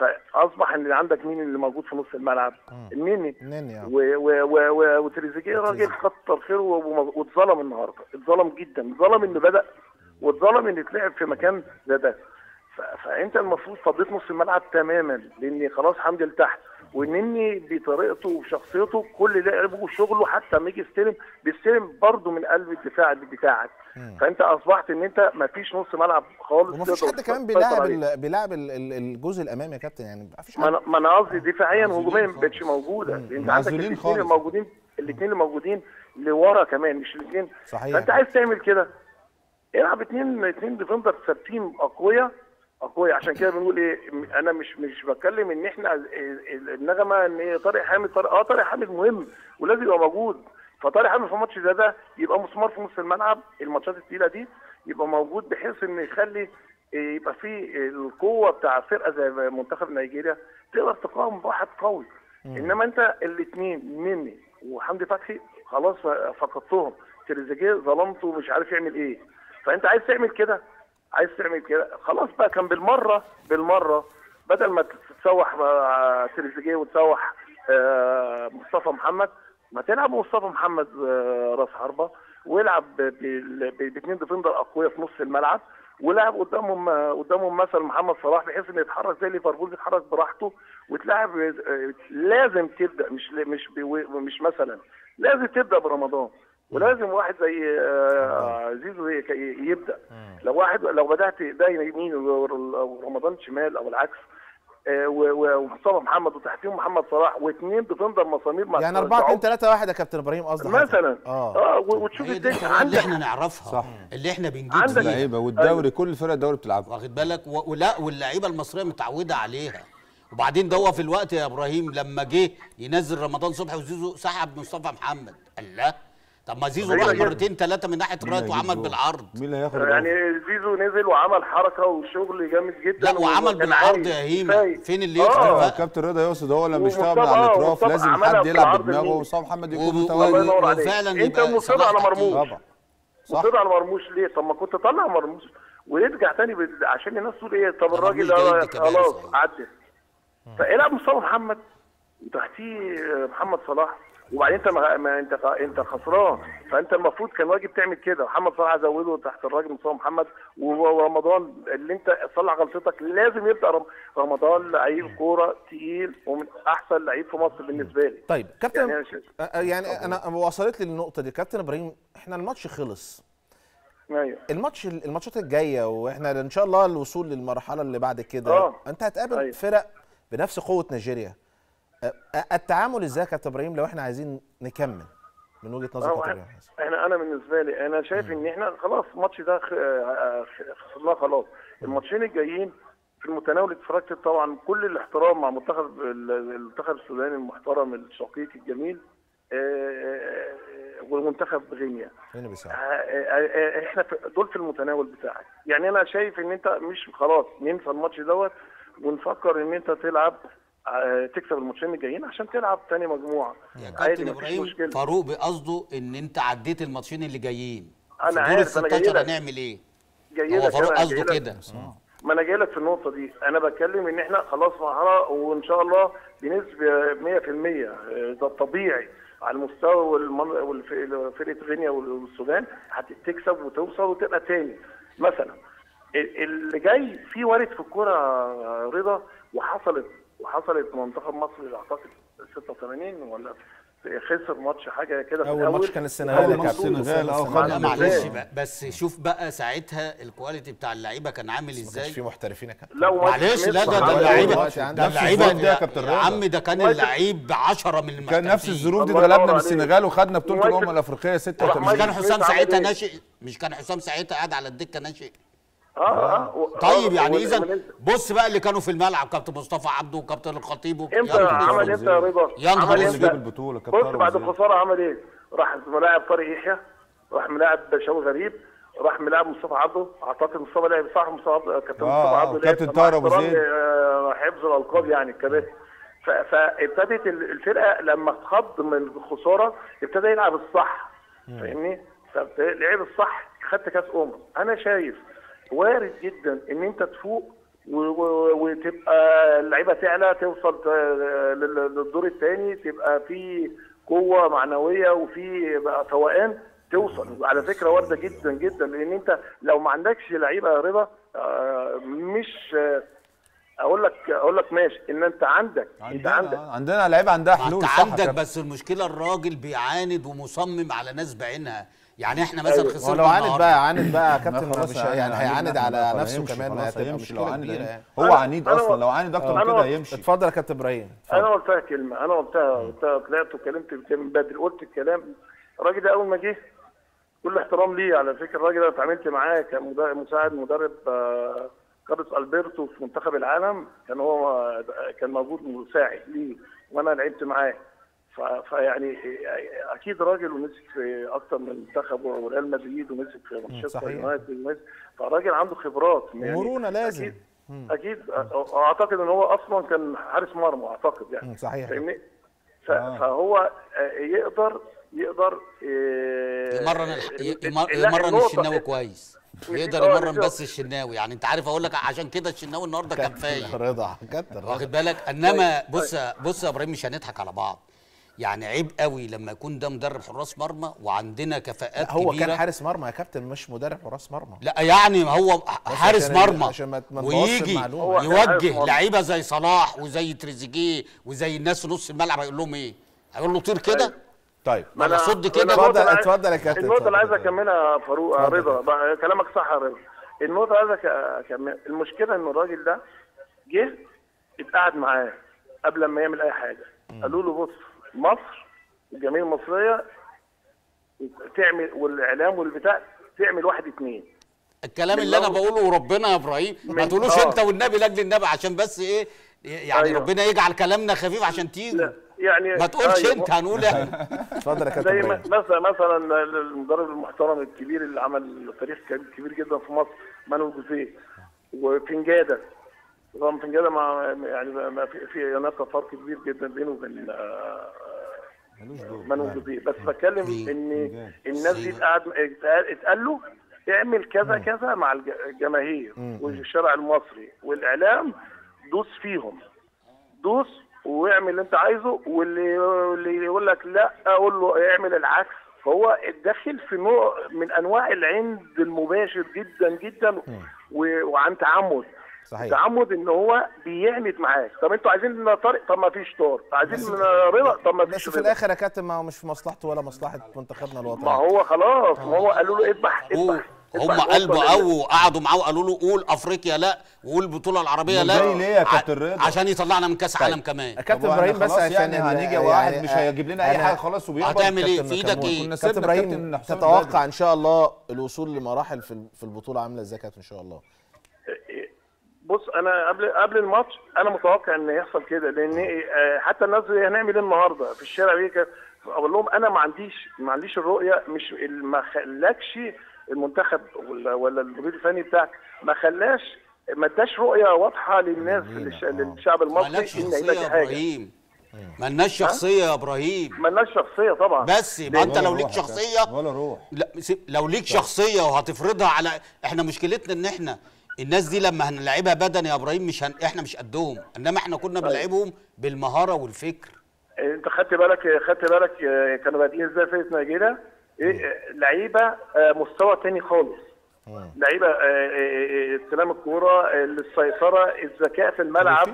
Speaker 7: فاصبح ان عندك مين اللي موجود في نص الملعب النني
Speaker 1: النني، اه.
Speaker 7: و- و- و- و- وتريزيجيه راجل كتر خيره وم- واتظلم النهارده اتظلم جدا اتظلم انه بدا واتظلم انه يتلعب في مكان زي ده ف- فانت المفروض فضيت نص الملعب تماما لان خلاص حمدي لتحت والنني بطريقته وشخصيته كل لعبه وشغله حتى لما يجي يستلم بيستلم برضه من قلب الدفاع بتاعك فانت اصبحت ان انت ما فيش نص ملعب خالص
Speaker 1: ومفيش
Speaker 7: تقدر
Speaker 1: حد كمان
Speaker 7: تسيطر
Speaker 1: بيلاعب
Speaker 7: عليه.
Speaker 1: ال- بيلاعب ال- ال- الجزء الامامي يا كابتن يعني مفيش
Speaker 7: ما
Speaker 1: حد
Speaker 7: انا ما انا قصدي دفاعيا وهجوميا ما بقتش موجوده انت عندك
Speaker 4: معزولين
Speaker 7: الاثنين
Speaker 4: خالص.
Speaker 7: الموجودين الاثنين اللي موجودين لورا كمان مش الاثنين
Speaker 1: صحيح.
Speaker 7: فانت عايز تعمل كده العب اثنين اثنين ديفندر ثابتين اقوياء اقوياء عشان كده بنقول ايه م- انا مش مش بتكلم ان احنا ال- ال- النغمه ان إيه طارق حامد طارق اه طارق حامد مهم ولازم يبقى موجود فطارق حامد في ماتش زي ده يبقى مسمار في نص الملعب الماتشات الثقيله دي يبقى موجود بحيث ان يخلي إيه، يبقى في القوه بتاع فرقه زي منتخب نيجيريا تقدر تقاوم بواحد قوي انما انت الاثنين مني وحمدي فتحي خلاص فقدتهم تريزيجيه ظلمته مش عارف يعمل ايه فانت عايز تعمل كده عايز تعمل كده خلاص بقى كان بالمره بالمره بدل ما تتسوح مع تريزيجيه وتسوح آه، مصطفى محمد ما تلعب مصطفى محمد آه، راس حربه ويلعب باثنين ديفندر اقوياء في نص الملعب ولعب قدامهم آه، قدامهم مثلا محمد صلاح بحيث انه يتحرك زي ليفربول بيتحرك براحته وتلعب آه، لازم تبدا مش مش بو- مش مثلا لازم تبدا برمضان ولازم واحد زي آه، زيزو ي- يبدا لو واحد لو بدات ده يمين ورمضان شمال او العكس آه، و- و- ومصطفى محمد وتحتيهم محمد صلاح واثنين ديفندر مسامير ما
Speaker 1: يعني 4 2 3 1 يا كابتن ابراهيم قصدك
Speaker 7: مثلا
Speaker 1: اه
Speaker 7: اه و- وتشوف
Speaker 2: هي دي
Speaker 7: الدنيا
Speaker 2: الطريقه اللي
Speaker 7: عندك
Speaker 2: احنا نعرفها
Speaker 4: صح.
Speaker 2: اللي احنا بنجيب
Speaker 7: عندك
Speaker 2: فيها
Speaker 4: اللعيبه والدوري كل فرق الدوري بتلعبها
Speaker 2: واخد بالك و- ولا واللعيبه المصريه متعوده عليها وبعدين ده هو في الوقت يا ابراهيم لما جه ينزل رمضان صبحي وزيزو سحب مصطفى محمد الله طب ما زيزو
Speaker 7: غريبة
Speaker 2: راح
Speaker 7: جدا.
Speaker 2: مرتين ثلاثه من ناحيه الرايت وعمل بالعرض
Speaker 4: مين اللي هياخد
Speaker 7: يعني
Speaker 4: الأول؟
Speaker 7: زيزو نزل وعمل حركه وشغل جامد جدا
Speaker 2: لا وعمل
Speaker 7: وكان
Speaker 2: بالعرض
Speaker 7: عايز
Speaker 2: يا هيما
Speaker 7: كفاية.
Speaker 2: فين اللي
Speaker 7: آه.
Speaker 2: يخطف
Speaker 4: اه
Speaker 2: بقى
Speaker 4: كابتن رضا يقصد هو لما
Speaker 7: ومصطفى-
Speaker 4: بيشتغل من على
Speaker 7: آه،
Speaker 4: الاطراف
Speaker 7: مصطفى
Speaker 4: لازم
Speaker 7: عملها
Speaker 4: حد يلعب
Speaker 7: بالعرض
Speaker 4: بدماغه
Speaker 7: اليمين.
Speaker 4: وصام محمد
Speaker 2: و-
Speaker 4: يكون
Speaker 2: و-
Speaker 4: متواجد
Speaker 7: الله ينور عليك.
Speaker 2: وفعلا
Speaker 7: انت
Speaker 2: يبقى
Speaker 7: مصر
Speaker 2: صلاح
Speaker 7: على
Speaker 2: تحتيه.
Speaker 7: مرموش
Speaker 4: طبعا صح
Speaker 7: مصر على مرموش ليه طب ما كنت طلع مرموش ويرجع تاني بال- عشان الناس تقول ايه طب
Speaker 2: ده
Speaker 7: الراجل
Speaker 2: مرموش جاي
Speaker 7: ده
Speaker 2: دي كمان
Speaker 7: خلاص
Speaker 2: صحيح.
Speaker 7: عدى فالعب مصطفى محمد وتحتيه محمد صلاح وبعدين انت ما ما انت انت خسران فانت المفروض كان واجب تعمل كده محمد صلاح ازوده تحت الراجل مصطفى محمد ورمضان اللي انت صلح غلطتك لازم يبدا رم- رمضان لعيب كوره تقيل ومن احسن لعيب في مصر بالنسبه لي
Speaker 1: طيب كابتن
Speaker 7: يعني
Speaker 1: يعني,
Speaker 7: أنا شايف-
Speaker 1: آه، يعني انا وصلت لي النقطه دي كابتن ابراهيم احنا الماتش خلص
Speaker 7: ايوه
Speaker 1: الماتش الماتشات الجايه واحنا ان شاء الله الوصول للمرحله اللي بعد كده
Speaker 7: آه.
Speaker 1: انت هتقابل
Speaker 7: أيوة.
Speaker 1: فرق بنفس قوه نيجيريا أ- أ- التعامل ازاي يا كابتن ابراهيم لو احنا عايزين نكمل من وجهه نظر
Speaker 7: اه
Speaker 1: كابتن
Speaker 7: احنا
Speaker 1: ابراهيم حسن
Speaker 7: احنا انا بالنسبه لي انا شايف ان احنا خلاص الماتش ده خ- آه، خ- خسرناه خلاص الماتشين الجايين في المتناول اتفرجت طبعا كل الاحترام مع منتخب ال- المنتخب السوداني المحترم الشقيق الجميل آه، آه، ومنتخب غينيا
Speaker 1: هنا
Speaker 7: آه،
Speaker 1: بيساعد
Speaker 7: آه، آه، احنا في- دول في المتناول بتاعك يعني انا شايف ان انت مش خلاص ننسى الماتش دوت ونفكر ان انت تلعب آه، تكسب الماتشين الجايين عشان تلعب تاني مجموعه
Speaker 2: يا
Speaker 7: عادي
Speaker 2: كابتن
Speaker 7: مفيش
Speaker 2: ابراهيم
Speaker 7: مشكله
Speaker 2: فاروق بقصده ان انت عديت الماتشين اللي جايين
Speaker 7: أنا
Speaker 2: في دور
Speaker 7: عارف، أنا جاي
Speaker 2: 16
Speaker 7: لك.
Speaker 2: هنعمل ايه
Speaker 7: جاي
Speaker 2: هو
Speaker 7: لك
Speaker 2: فاروق
Speaker 7: أنا،
Speaker 2: قصده
Speaker 7: جاي لك.
Speaker 2: كده
Speaker 7: ما انا جاي لك في النقطه دي انا بتكلم ان احنا خلاص مرحله وان شاء الله بنسبه 100% ده الطبيعي على المستوى والمن- والف- فرقه غينيا والسودان هتكسب وتوصل وتبقى تاني مثلا ال- اللي جاي في وارد في الكوره رضا وحصلت وحصلت منتخب مصر اعتقد 86 ولا خسر ماتش حاجه كده في
Speaker 1: اول
Speaker 7: الأول.
Speaker 1: ماتش كان السنغال يا
Speaker 7: أول
Speaker 1: كابتن
Speaker 7: ماتش.
Speaker 4: السنغال، اه،
Speaker 1: السنغال.
Speaker 2: لا
Speaker 4: خدنا
Speaker 2: معلش
Speaker 7: إزاي؟
Speaker 2: بقى بس شوف بقى ساعتها الكواليتي بتاع اللعيبه كان عامل
Speaker 1: ما
Speaker 2: ازاي
Speaker 1: كانش في محترفين يا كابتن
Speaker 7: لو ماتش
Speaker 2: معلش لا
Speaker 7: مصر
Speaker 2: ده ده
Speaker 7: عمل
Speaker 2: اللعيبه
Speaker 1: دلوقتي عندك
Speaker 2: ده
Speaker 1: نفس
Speaker 2: اللعيبه
Speaker 4: الظروف دي يا كابتن
Speaker 2: يا
Speaker 4: رضا.
Speaker 2: عم ده كان
Speaker 7: واجب.
Speaker 2: اللعيب ب 10 من
Speaker 4: كان
Speaker 2: المحترفين
Speaker 4: نفس الظروف دي
Speaker 7: الله
Speaker 4: اتغلبنا
Speaker 7: ينور
Speaker 4: من
Speaker 7: عليك.
Speaker 4: السنغال وخدنا بطوله
Speaker 7: واجب.
Speaker 4: الامم الافريقيه
Speaker 2: مش
Speaker 4: 86
Speaker 2: كان حسام
Speaker 7: عمل
Speaker 2: ساعتها
Speaker 7: إيه؟
Speaker 2: ناشئ مش كان حسام ساعتها قاعد على الدكه ناشئ
Speaker 7: اه اه و-
Speaker 2: طيب
Speaker 7: آه،
Speaker 2: يعني
Speaker 7: وال-
Speaker 2: اذا
Speaker 7: وال-
Speaker 2: بص بقى اللي كانوا في الملعب كابتن مصطفى عبده وكابتن الخطيب وك-
Speaker 7: امتى
Speaker 2: يا نهار
Speaker 7: عمل
Speaker 2: أسود.
Speaker 7: امتى يا رضا؟
Speaker 2: يا نهار
Speaker 7: عمل
Speaker 2: أسود.
Speaker 7: امتى؟
Speaker 4: جاب البطولة، كابتن
Speaker 7: بص
Speaker 4: طارق
Speaker 7: بعد
Speaker 4: وزير.
Speaker 7: الخساره عمل ايه؟ راح ملاعب طارق يحيى راح ملاعب شوقي غريب راح ملاعب مصطفى عبده اعتقد مصطفى لعب صح مصطفى عبده كابتن
Speaker 4: آه،
Speaker 7: مصطفى
Speaker 4: آه،
Speaker 7: عبده
Speaker 4: كابتن
Speaker 7: لعب
Speaker 4: طارق
Speaker 7: مع
Speaker 4: أبو
Speaker 7: احترامي،
Speaker 4: زيد.
Speaker 7: آه، حفظ الالقاب يعني الكباتن ف- فابتدت ال- الفرقه لما اتخض من الخساره ابتدى يلعب الصح فاهمني؟ فلعب الصح خدت كاس امم انا شايف وارد جدا ان انت تفوق و- و- وتبقى اللعيبه تعلى توصل ت- لل- للدور الثاني تبقى في قوه معنويه وفي بقى فوقان توصل على فكره وارده جدا جدا لان انت لو ما عندكش لعيبه يا رضا آه، مش آه، اقول لك اقول لك ماشي ان انت عندك انت عندك
Speaker 4: عندنا عندنا لعيبه عندها
Speaker 2: ما
Speaker 4: حلول
Speaker 2: انت
Speaker 4: صح يا
Speaker 2: عندك
Speaker 4: كابتن.
Speaker 2: بس المشكله الراجل بيعاند ومصمم على ناس بعينها يعني احنا مثلا
Speaker 7: أيوة.
Speaker 1: هو
Speaker 2: خسرنا
Speaker 1: لو عاند
Speaker 2: النهاردة.
Speaker 1: بقى عاند بقى يا كابتن
Speaker 3: خلاص
Speaker 1: مش
Speaker 3: يعني
Speaker 1: يعني
Speaker 3: عندنا
Speaker 1: هيعاند
Speaker 3: احنا
Speaker 1: على
Speaker 3: خلاص
Speaker 1: نفسه
Speaker 3: هيمشي،
Speaker 1: كمان ما
Speaker 3: خلاص
Speaker 1: هتبقى
Speaker 3: هيمشي لو
Speaker 1: مشكله
Speaker 3: عاند
Speaker 1: كبيره
Speaker 3: هيمشي.
Speaker 1: يعني
Speaker 3: هو عنيد
Speaker 7: أنا-
Speaker 3: اصلا لو عاند اكتر من
Speaker 7: أنا-
Speaker 3: كده هيمشي
Speaker 1: اتفضل يا كابتن ابراهيم
Speaker 7: انا قلتها كلمه انا قلتها قلتها طلعت وكلمت من بدري قلت الكلام الراجل ده اول ما جه كل احترام ليه على فكره الراجل ده اتعاملت معاه كمساعد مدرب آه، كارلوس البرتو في منتخب العالم كان هو كان موجود مساعد ليه وانا لعبت معاه ف- فيعني اكيد راجل ومسك في اكتر من منتخب وريال مدريد ومسك في مانشستر
Speaker 1: صحيح.
Speaker 7: يونايتد ومسك فالراجل عنده خبرات يعني
Speaker 1: مرونة لازم.
Speaker 7: اكيد اكيد أ- اعتقد ان هو اصلا كان حارس مرمى اعتقد يعني
Speaker 1: مم، صحيح.
Speaker 7: فاهمني ف- فهو آه، يقدر يقدر آه،
Speaker 2: يمرن الح... ي- يمر...
Speaker 7: لا،
Speaker 2: يمرن
Speaker 7: النقطة-
Speaker 2: الشناوي كويس يقدر
Speaker 7: آه،
Speaker 2: يمرن
Speaker 7: بالظبط.
Speaker 2: بس الشناوي يعني انت عارف اقول لك عشان كده الشناوي النهارده كان فايق
Speaker 1: رضا كابتن رضا
Speaker 2: واخد بالك انما بص بص يا ابراهيم مش هنضحك على بعض يعني عيب قوي لما يكون ده مدرب حراس مرمى وعندنا كفاءات
Speaker 1: لا هو
Speaker 2: كبيره
Speaker 1: كان حارس مرمى يا كابتن مش مدرب حراس مرمى
Speaker 2: لا يعني هو حارس
Speaker 1: عشان-
Speaker 2: مرمى
Speaker 1: عشان ما- ما نبوظش
Speaker 2: ويجي
Speaker 1: المعلومة.
Speaker 7: هو كان حارس
Speaker 2: يوجه
Speaker 7: مرمى.
Speaker 2: لعيبه زي صلاح وزي تريزيجيه وزي الناس في نص الملعب هيقول لهم ايه؟ هيقول له طير كده
Speaker 1: طيب
Speaker 7: ما
Speaker 2: ولا
Speaker 7: أنا-
Speaker 2: صد كده؟
Speaker 7: أنا
Speaker 1: اتفضل-
Speaker 7: النقطة اللي عايز-
Speaker 1: اتفضل يا كابتن،
Speaker 7: النقطة اللي عايز
Speaker 1: اتفضل.
Speaker 7: اكملها يا فاروق يا
Speaker 1: اتفضل.
Speaker 7: رضا بقى كلامك صح يا رضا النقطة اللي عايز أك- اكملها المشكلة ان الراجل ده جه اتقعد معاه قبل ما يعمل اي حاجة قالوا له بص مصر الجماهير المصرية تعمل والاعلام والبتاع تعمل واحد اتنين
Speaker 2: الكلام اللي انا بقوله وربنا يا ابراهيم ما
Speaker 7: من-
Speaker 2: تقولوش
Speaker 7: آه.
Speaker 2: انت والنبي لاجل النبي عشان بس ايه يعني
Speaker 7: أيوه.
Speaker 2: ربنا يجعل كلامنا خفيف عشان تيجوا
Speaker 7: لا يعني
Speaker 2: ما تقولش
Speaker 7: أيوه.
Speaker 2: انت هنقول احنا
Speaker 1: اتفضل يا كابتن
Speaker 7: زي ما
Speaker 1: ابراهيم
Speaker 7: مثلا مثلا المدرب المحترم الكبير اللي عمل تاريخ كبير جدا في مصر مانويل جوزيه وفنجاده طبعا فنجاده مع يعني ما في في هناك فرق كبير جدا بينه وبين آه، مانويل جوزيه بس بتكلم
Speaker 2: مين؟
Speaker 7: ان الناس دي اتقعد اتقال اتقال له اعمل كذا كذا مع الج- الجماهير والشارع المصري والاعلام دوس فيهم دوس واعمل اللي انت عايزه واللي واللي يقول لك لا اقول له اعمل العكس فهو داخل في نوع من انواع العند المباشر جدا جدا و- وعن تعمد
Speaker 1: صحيح.
Speaker 7: تعمد ان هو بيعند معاك طب انتوا عايزين طارق طب ما فيش طارق عايزين رضا طب ما
Speaker 1: بس
Speaker 7: فيش
Speaker 1: في
Speaker 7: رضا
Speaker 1: الاخر يا كابتن ما هو مش في مصلحته ولا مصلحه منتخبنا الوطني
Speaker 7: ما هو خلاص ما هو قالوا له اذبح
Speaker 2: هو
Speaker 7: اذبح
Speaker 2: هم
Speaker 7: اذبح
Speaker 2: قلبوا
Speaker 7: القطة اللي-
Speaker 2: قوي وقعدوا معاه وقالوا له قول افريقيا لا وقول البطوله العربيه لا
Speaker 3: زي ليه يا
Speaker 2: ع-
Speaker 3: كابتن رضا؟
Speaker 2: عشان يطلعنا من كاس عالم كمان
Speaker 1: كابتن
Speaker 3: طب
Speaker 1: ابراهيم
Speaker 3: احنا
Speaker 1: بس
Speaker 3: خلاص
Speaker 1: عشان
Speaker 3: يعني
Speaker 1: ال-
Speaker 3: هنيجي واحد
Speaker 1: يعني
Speaker 3: مش هيجيب لنا اي
Speaker 1: أنا-
Speaker 3: حاجه خلاص وبيقبض
Speaker 2: هتعمل ايه
Speaker 1: كابتن
Speaker 2: في ايدك
Speaker 1: كمون.
Speaker 2: ايه
Speaker 3: كنا
Speaker 1: كابتن
Speaker 3: سيبنا كابتن
Speaker 1: ابراهيم
Speaker 3: حسام
Speaker 1: تتوقع
Speaker 3: بدري.
Speaker 1: ان شاء الله الوصول لمراحل في في البطوله عامله ازاي كابتن ان شاء الله
Speaker 7: بص انا قبل قبل الماتش انا متوقع ان يحصل كده لان آه، حتى الناس زي هنعمل ايه النهارده في الشارع دي كده اقول لهم انا ما عنديش ما عنديش الرؤيه مش ما خلاكش المنتخب ولا ولا المدير الفني بتاعك ما خلاش ما اداش رؤيه واضحه للناس للش- للشعب المصري
Speaker 2: مالكش
Speaker 7: ان
Speaker 2: شخصيه
Speaker 7: هناك
Speaker 2: يا
Speaker 7: حاجه
Speaker 2: ابراهيم مالناش شخصيه يا ابراهيم
Speaker 7: مالناش شخصيه طبعا
Speaker 2: بس يبقى انت
Speaker 3: ولا
Speaker 2: لو
Speaker 3: روح
Speaker 2: ليك
Speaker 3: يا كابتن،
Speaker 2: شخصيه
Speaker 3: ولا روح
Speaker 2: لا سيب- لو ليك شخصيه وهتفرضها على احنا مشكلتنا ان احنا الناس دي لما هنلعبها بدني يا ابراهيم مش هن... احنا مش قدهم انما احنا كنا بنلعبهم بالمهاره والفكر
Speaker 7: انت خدت بالك خدت بالك آه، كانوا بادئين ازاي فرقه نيجيريا ايه آه، لعيبه آه، مستوى تاني خالص لعيبه آه، آه، آه، استلام الكوره آه، السيطره الذكاء في الملعب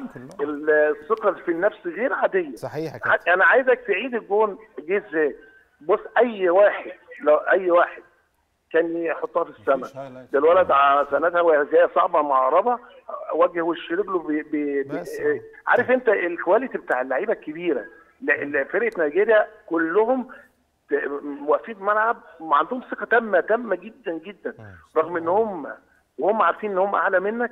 Speaker 7: الثقه في النفس غير عاديه
Speaker 1: صحيح يا كابتن
Speaker 7: انا عايزك تعيد الجون جه ازاي بص اي واحد لو اي واحد كان يحطها في السماء ده الولد ع- سندها وهي جايه صعبه معربه وجه وش رجله بي بي بي
Speaker 1: بس.
Speaker 7: آه، عارف انت الكواليتي بتاع اللعيبه الكبيره لا- لا، فرقه نيجيريا كلهم ت- واقفين في ملعب وعندهم ثقه تامه تامه جدا جدا رغم ان هم وهم عارفين ان هم اعلى منك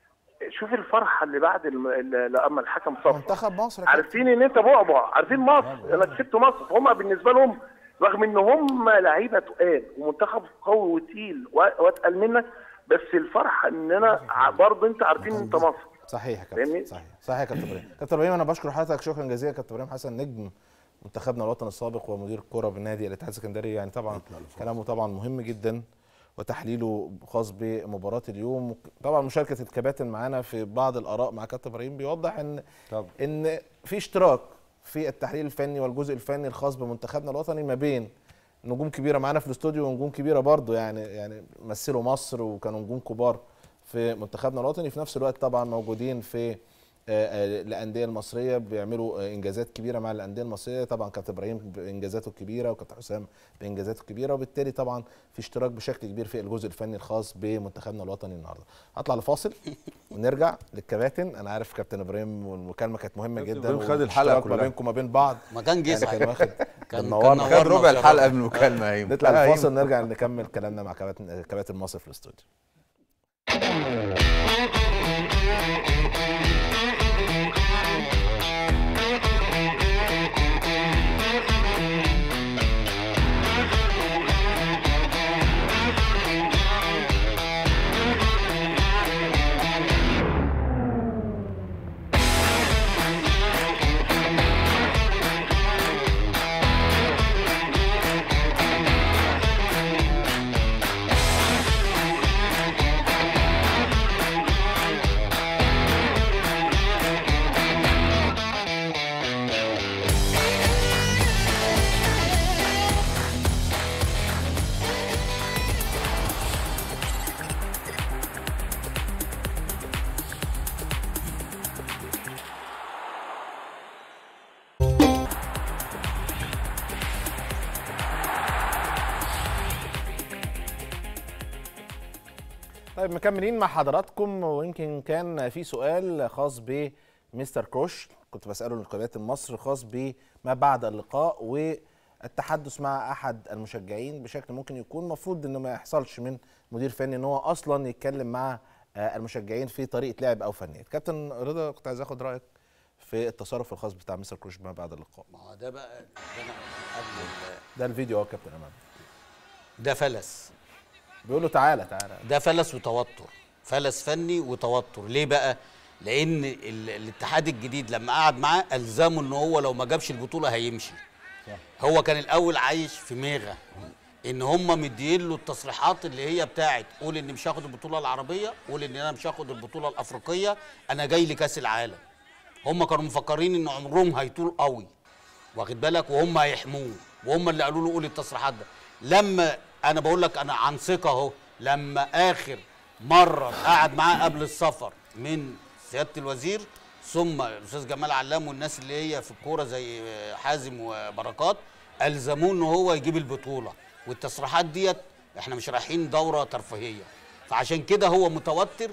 Speaker 7: شوف الفرحه اللي بعد الم... ال- لما الحكم صفر
Speaker 1: منتخب مصر يا كابتن.
Speaker 7: عارفين ان انت بعبع عارفين مصر انا كسبت مصر هم بالنسبه لهم رغم ان هم لعيبه تقال ومنتخب قوي وتقيل و- واتقل منك بس الفرحه ان انا ع- برضه انت عارفين ان انت مصر
Speaker 1: صحيح يا كابتن
Speaker 7: فاهمني؟
Speaker 1: صحيح صحيح يا كابتن ابراهيم كابتن ابراهيم انا بشكر حضرتك شكرا جزيلا كابتن ابراهيم حسن نجم منتخبنا الوطني السابق ومدير الكره بالنادي الاتحاد السكندري يعني طبعا كلامه طبعا مهم جدا وتحليله خاص بمباراه اليوم طبعا مشاركه الكباتن معانا في بعض الاراء مع كابتن ابراهيم بيوضح ان
Speaker 3: طبعا.
Speaker 1: ان في اشتراك في التحليل الفني والجزء الفني الخاص بمنتخبنا الوطني ما بين نجوم كبيره معانا في الاستوديو ونجوم كبيره برضو يعني يعني مثلوا مصر وكانوا نجوم كبار في منتخبنا الوطني في نفس الوقت طبعا موجودين في آه، آه، الانديه المصريه بيعملوا آه، انجازات كبيره مع الانديه المصريه طبعا كابتن ابراهيم بانجازاته الكبيره وكابتن حسام بانجازاته الكبيره وبالتالي طبعا في اشتراك بشكل كبير في الجزء الفني الخاص بمنتخبنا الوطني النهارده هطلع لفاصل ونرجع للكباتن انا عارف كابتن ابراهيم والمكالمه كانت مهمه
Speaker 4: كابتن
Speaker 1: جدا
Speaker 4: إبراهيم خد الحلقة
Speaker 1: والاشتراك ما
Speaker 4: كلها.
Speaker 1: بينكم وما بين بعض
Speaker 2: ما كان
Speaker 1: يعني
Speaker 2: جزء
Speaker 1: كان واخد
Speaker 2: كان
Speaker 1: كان
Speaker 2: كان
Speaker 1: نورنا.
Speaker 4: خد
Speaker 2: نورنا
Speaker 4: ربع
Speaker 2: وشرفنا.
Speaker 4: الحلقه من المكالمه هي
Speaker 1: نطلع الفاصل نرجع نكمل كلامنا مع كباتن كباتن مصر في الاستوديو طيب مكملين مع حضراتكم ويمكن كان في سؤال خاص بمستر كروش كنت بساله لقناه مصر خاص بما بعد اللقاء والتحدث مع احد المشجعين بشكل ممكن يكون مفروض انه ما يحصلش من مدير فني ان هو اصلا يتكلم مع آه، المشجعين في طريقه لعب او فنيات كابتن رضا كنت عايز اخد رايك في التصرف الخاص بتاع مستر كروش ما بعد اللقاء
Speaker 2: ما هو ده بقى ده أنا قبل ال-
Speaker 1: ده الفيديو اهو كابتن امام
Speaker 2: ده فلس
Speaker 1: بيقول له تعالى تعالى
Speaker 2: ده فلس وتوتر فلس فني وتوتر ليه بقى لان ال- الاتحاد الجديد لما قعد معاه الزمه ان هو لو ما جابش البطوله هيمشي هو كان الاول عايش في ميغا ان هم مديين له التصريحات اللي هي بتاعت قول اني مش هاخد البطوله العربيه قول ان انا مش هاخد البطوله الافريقيه انا جاي لكاس العالم هم كانوا مفكرين ان عمرهم هيطول قوي واخد بالك وهم هيحموه وهم اللي قالوا له قول التصريحات ده لما انا بقول لك انا عن ثقه اهو لما اخر مره قعد معاه قبل السفر من سياده الوزير ثم الاستاذ جمال علام والناس اللي هي في الكوره زي حازم وبركات الزموه ان هو يجيب البطوله والتصريحات ديت احنا مش رايحين دوره ترفيهيه فعشان كده هو متوتر